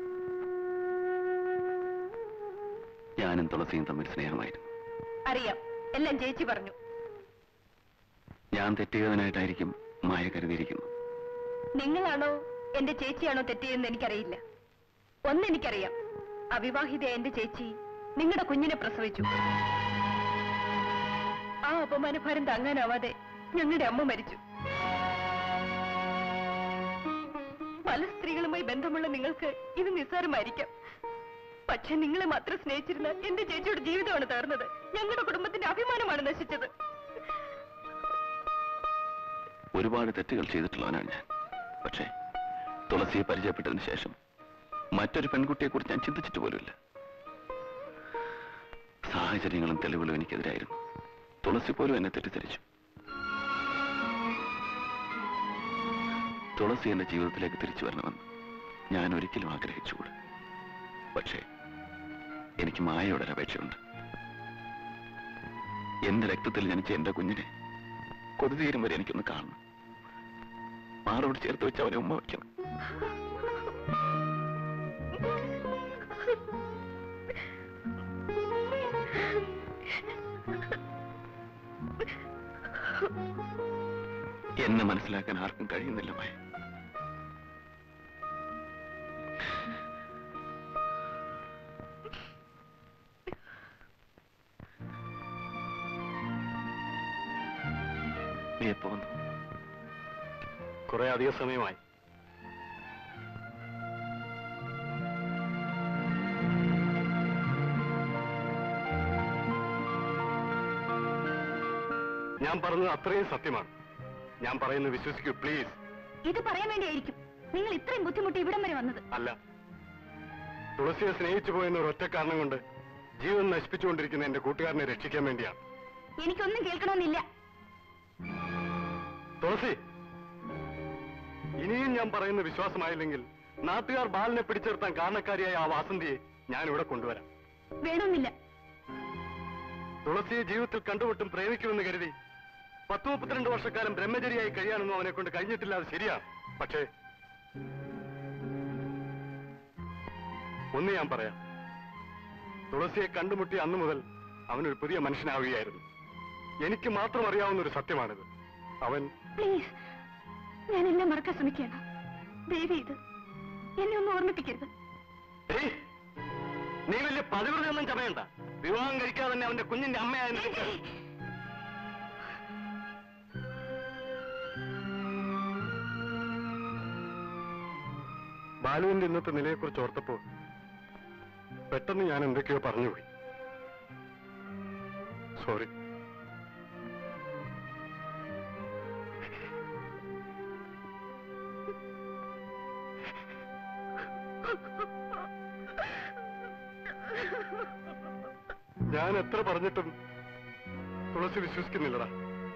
ഞാനും തുളസിയും തമ്മിൽ സ്നേഹമായിരുന്നു അറിയാം എല്ലാം ചേച്ചി പറഞ്ഞു ഞാൻ തെറ്റിയതിനായിട്ടായിരിക്കും മായ കരുതിയിരിക്കുന്നു നിങ്ങളാണോ എന്റെ ചേച്ചിയാണോ തെറ്റിയെന്ന് എനിക്കറിയില്ല ഒന്നെനിക്കറിയാം അവിവാഹിത എന്റെ ചേച്ചി നിങ്ങളുടെ കുഞ്ഞിനെ പ്രസവിച്ചു ആ അപമാനഭാരം താങ്ങാനാവാതെ ഞങ്ങളുടെ അമ്മ മരിച്ചു പല സ്ത്രീകളുമായി ബന്ധമുള്ള നിങ്ങൾക്ക് ഇത് നിസ്സാരമായിരിക്കാം പക്ഷെ നിങ്ങളെ മാത്രം സ്നേഹിച്ചിരുന്ന എന്റെ ചേച്ചിയുടെ ജീവിതമാണ് തകർന്നത് ഞങ്ങളുടെ കുടുംബത്തിന്റെ അഭിമാനമാണ് നശിച്ചത് ഒരുപാട് തെറ്റുകൾ ചെയ്തിട്ടുള്ളവനാണ് ഞാൻ പക്ഷേ തുളസിയെ പരിചയപ്പെട്ടതിന് ശേഷം മറ്റൊരു പെൺകുട്ടിയെ കുറിച്ച് ഞാൻ ചിന്തിച്ചിട്ട് പോലുമില്ല സാഹചര്യങ്ങളും തെളിവുകളും എനിക്കെതിരായിരുന്നു തുളസി പോലും എന്നെ തെറ്റിദ്ധരിച്ചു തുളസി എന്റെ ജീവിതത്തിലേക്ക് തിരിച്ചു വരണമെന്ന് ഞാൻ ഒരിക്കലും ആഗ്രഹിച്ചുകൂടാ പക്ഷേ എനിക്ക് മായയുടെ ഒരു അപേക്ഷയുണ്ട് എന്റെ രക്തത്തിൽ ജനിച്ച എന്റെ കുഞ്ഞിനെ കൊതി തീരും വരെ എനിക്കൊന്ന് കാണണം മാറോട് ചേർത്ത് വെച്ച് അവനെ ഉമ്മ വയ്ക്കണം എന്നെ മനസ്സിലാക്കാൻ ആർക്കും കഴിയുന്നില്ല മായ നീ എപ്പോ വന്നു കുറെ അധിക സമയമായി ഞാൻ പറഞ്ഞത് അത്രയും സത്യമാണ് ഞാൻ പറയുന്നത് വിശ്വസിക്കൂ പ്ലീസ് ഇത് പറയാൻ വേണ്ടിയായിരിക്കും നിങ്ങൾ ഇത്രയും ബുദ്ധിമുട്ടി ഇവിടം വരെ വന്നത് അല്ല തുളസിയെ സ്നേഹിച്ചു പോയെന്ന ഒരു ഒറ്റ കാരണം കൊണ്ട് ജീവൻ നശിപ്പിച്ചുകൊണ്ടിരിക്കുന്ന എന്റെ കൂട്ടുകാരനെ രക്ഷിക്കാൻ വേണ്ടിയാണ് എനിക്കൊന്നും കേൾക്കണമെന്നില്ല തുളസി ഇനിയും ഞാൻ പറയുന്ന വിശ്വാസമായില്ലെങ്കിൽ നാട്ടുകാർ ബാലിനെ പിടിച്ചെടുത്താൻ കാരണക്കാരിയായ ആ വാസന്തിയെ ഞാൻ ഇവിടെ കൊണ്ടുവരാം വേണമെന്നില്ല തുളസിയെ ജീവിതത്തിൽ കണ്ടുമുട്ടും പ്രേമിക്കുമെന്ന് കരുതി പത്ത് മുപ്പത്തിരണ്ട് വർഷക്കാലം ബ്രഹ്മചരിയായി കഴിയാനൊന്നും അവനെ കൊണ്ട് കഴിഞ്ഞിട്ടില്ല അത് ശരിയാണ് പക്ഷേ ഒന്ന് ഞാൻ പറയാം തുളസിയെ കണ്ടുമുട്ടിയ അന്നു മുതൽ അവനൊരു പുതിയ മനുഷ്യനാവുകയായിരുന്നു എനിക്ക് മാത്രം അറിയാവുന്ന ഒരു സത്യമാണിത് അവൻ പ്ലീസ് ഞാൻ എല്ലാം മറക്കാൻ ശ്രമിക്കുകയാണ് ദയവ് ഇത് എന്നെ ഒന്ന് ഓർമ്മിപ്പിക്കരുത് ഏയ്, നീ വലിയ പതിവൃതൊന്നും ചമയണ്ട വിവാഹം കഴിക്കാതെ തന്നെ അവന്റെ കുഞ്ഞിന്റെ അമ്മയായ നിനക്ക് ബാലുവിന്റെ ഇന്നത്തെ നിലയെക്കുറിച്ച് ഓർത്തപ്പോൾ പെട്ടെന്ന് ഞാൻ എന്തൊക്കെയോ പറഞ്ഞുപോയി സോറി ഞാൻ എത്ര പറഞ്ഞിട്ടും തുളസി വിശ്വസിക്കുന്നില്ലടാ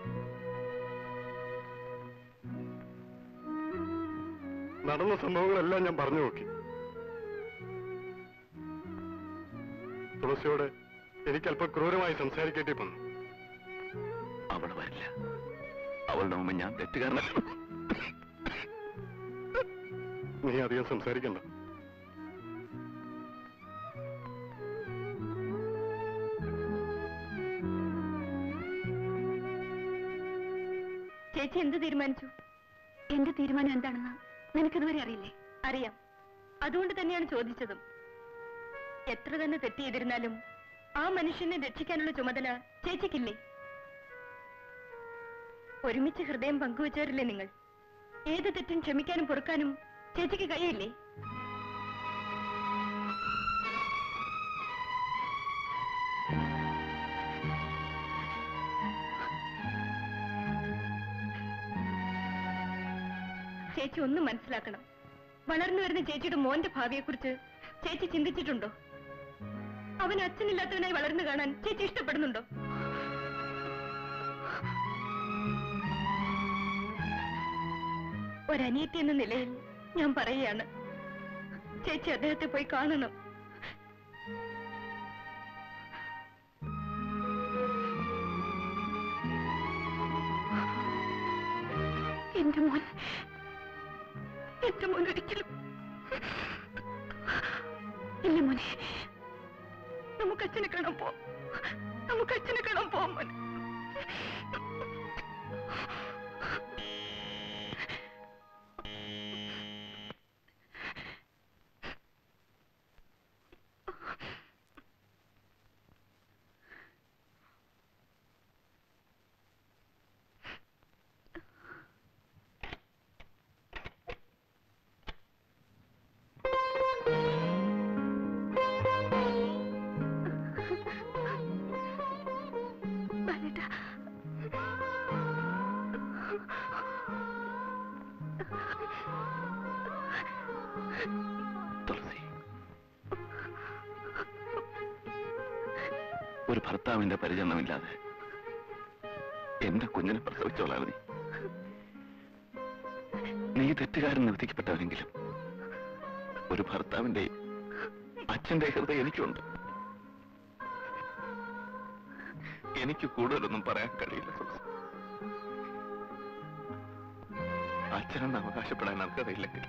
നടന്ന സംഭവങ്ങളെല്ലാം ഞാൻ പറഞ്ഞു നോക്കി തുളസിയോട് എനിക്ക് അല്പം ക്രൂരമായി സംസാരിക്കേണ്ടി വന്നു അവൾ വരില്ല അവളുടെ മുമ്പ് ഞാൻ തെറ്റുകാരനല്ല നീ അധികം സംസാരിക്കണ്ട ചേച്ചി എന്ത് തീരുമാനിച്ചു എന്റെ തീരുമാനം എന്താണെന്ന് നിനക്കിതുവരെ അറിയില്ലേ അറിയാം അതുകൊണ്ട് തന്നെയാണ് ചോദിച്ചതും എത്ര തന്നെ തെറ്റ് ചെയ്തിരുന്നാലും ആ മനുഷ്യനെ രക്ഷിക്കാനുള്ള ചുമതല ചേച്ചിക്കില്ലേ ഒരുമിച്ച് ഹൃദയം പങ്കുവച്ചവരില്ലേ നിങ്ങൾ ഏത് തെറ്റും ക്ഷമിക്കാനും പൊറുക്കാനും ചേച്ചിക്ക് കഴിയില്ലേ ചേച്ചി ഒന്നും മനസ്സിലാക്കണം വളർന്നു വരുന്ന ചേച്ചിയുടെ മോന്റെ ഭാവിയെക്കുറിച്ച് ചേച്ചി ചിന്തിച്ചിട്ടുണ്ടോ അവൻ അച്ഛനില്ലാത്തവനായി വളർന്നു കാണാൻ ചേച്ചി ഇഷ്ടപ്പെടുന്നുണ്ടോ ഒരനിയത്തി എന്ന നിലയിൽ ഞാൻ പറയുകയാണ് ചേച്ചി അദ്ദേഹത്തെ പോയി കാണണം എന്റെ മോൻ എന്റെ മോൻ ഒരിക്കലും ഇല്ല മോനെ നമുക്ക് അച്ഛനെ കാണാൻ പോ നമുക്ക് അച്ഛനെ കാണാൻ പോവാൻ മോനെ ബാലേട്ടാ ഒരു ഭർത്താവിന്റെ പരിചരണമില്ലാതെ എന്റെ കുഞ്ഞിനെ പ്രസവിച്ചോളാം നീ നീ തെറ്റുകാരെന്ന് വിധിക്കപ്പെട്ടവനെങ്കിലും ഒരു ഭർത്താവിന്റെ അച്ഛന്റെ ഹൃദയം എനിക്കുണ്ട് എനിക്ക് കൂടുതലൊന്നും പറയാൻ കഴിയില്ല സുഹൃത്ത് അച്ഛനെന്ന് അവകാശപ്പെടാൻ അർഹതയില്ലെങ്കിൽ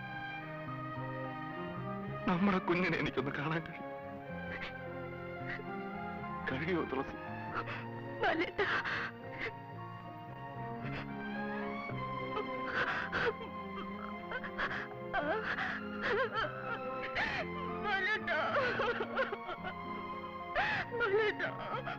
നമ്മുടെ കുഞ്ഞിനെ എനിക്കൊന്ന് കാണാൻ കഴിയും കഴിയോ തുളസി ബാലേട്ടാ ബാലേട്ടാ ബാലേട്ടാ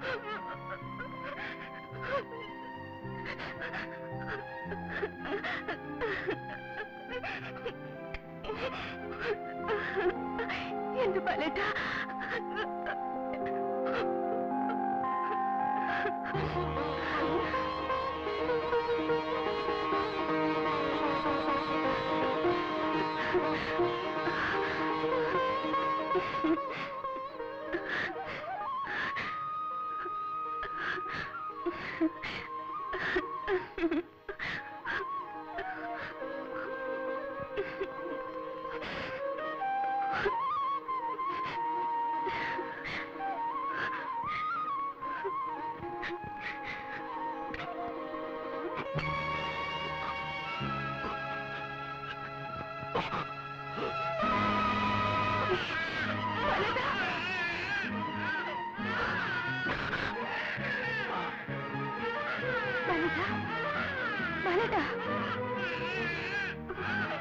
എന്റെ ബാലേട്ടാ ബാലേട്ടാ ബാലേട്ടാ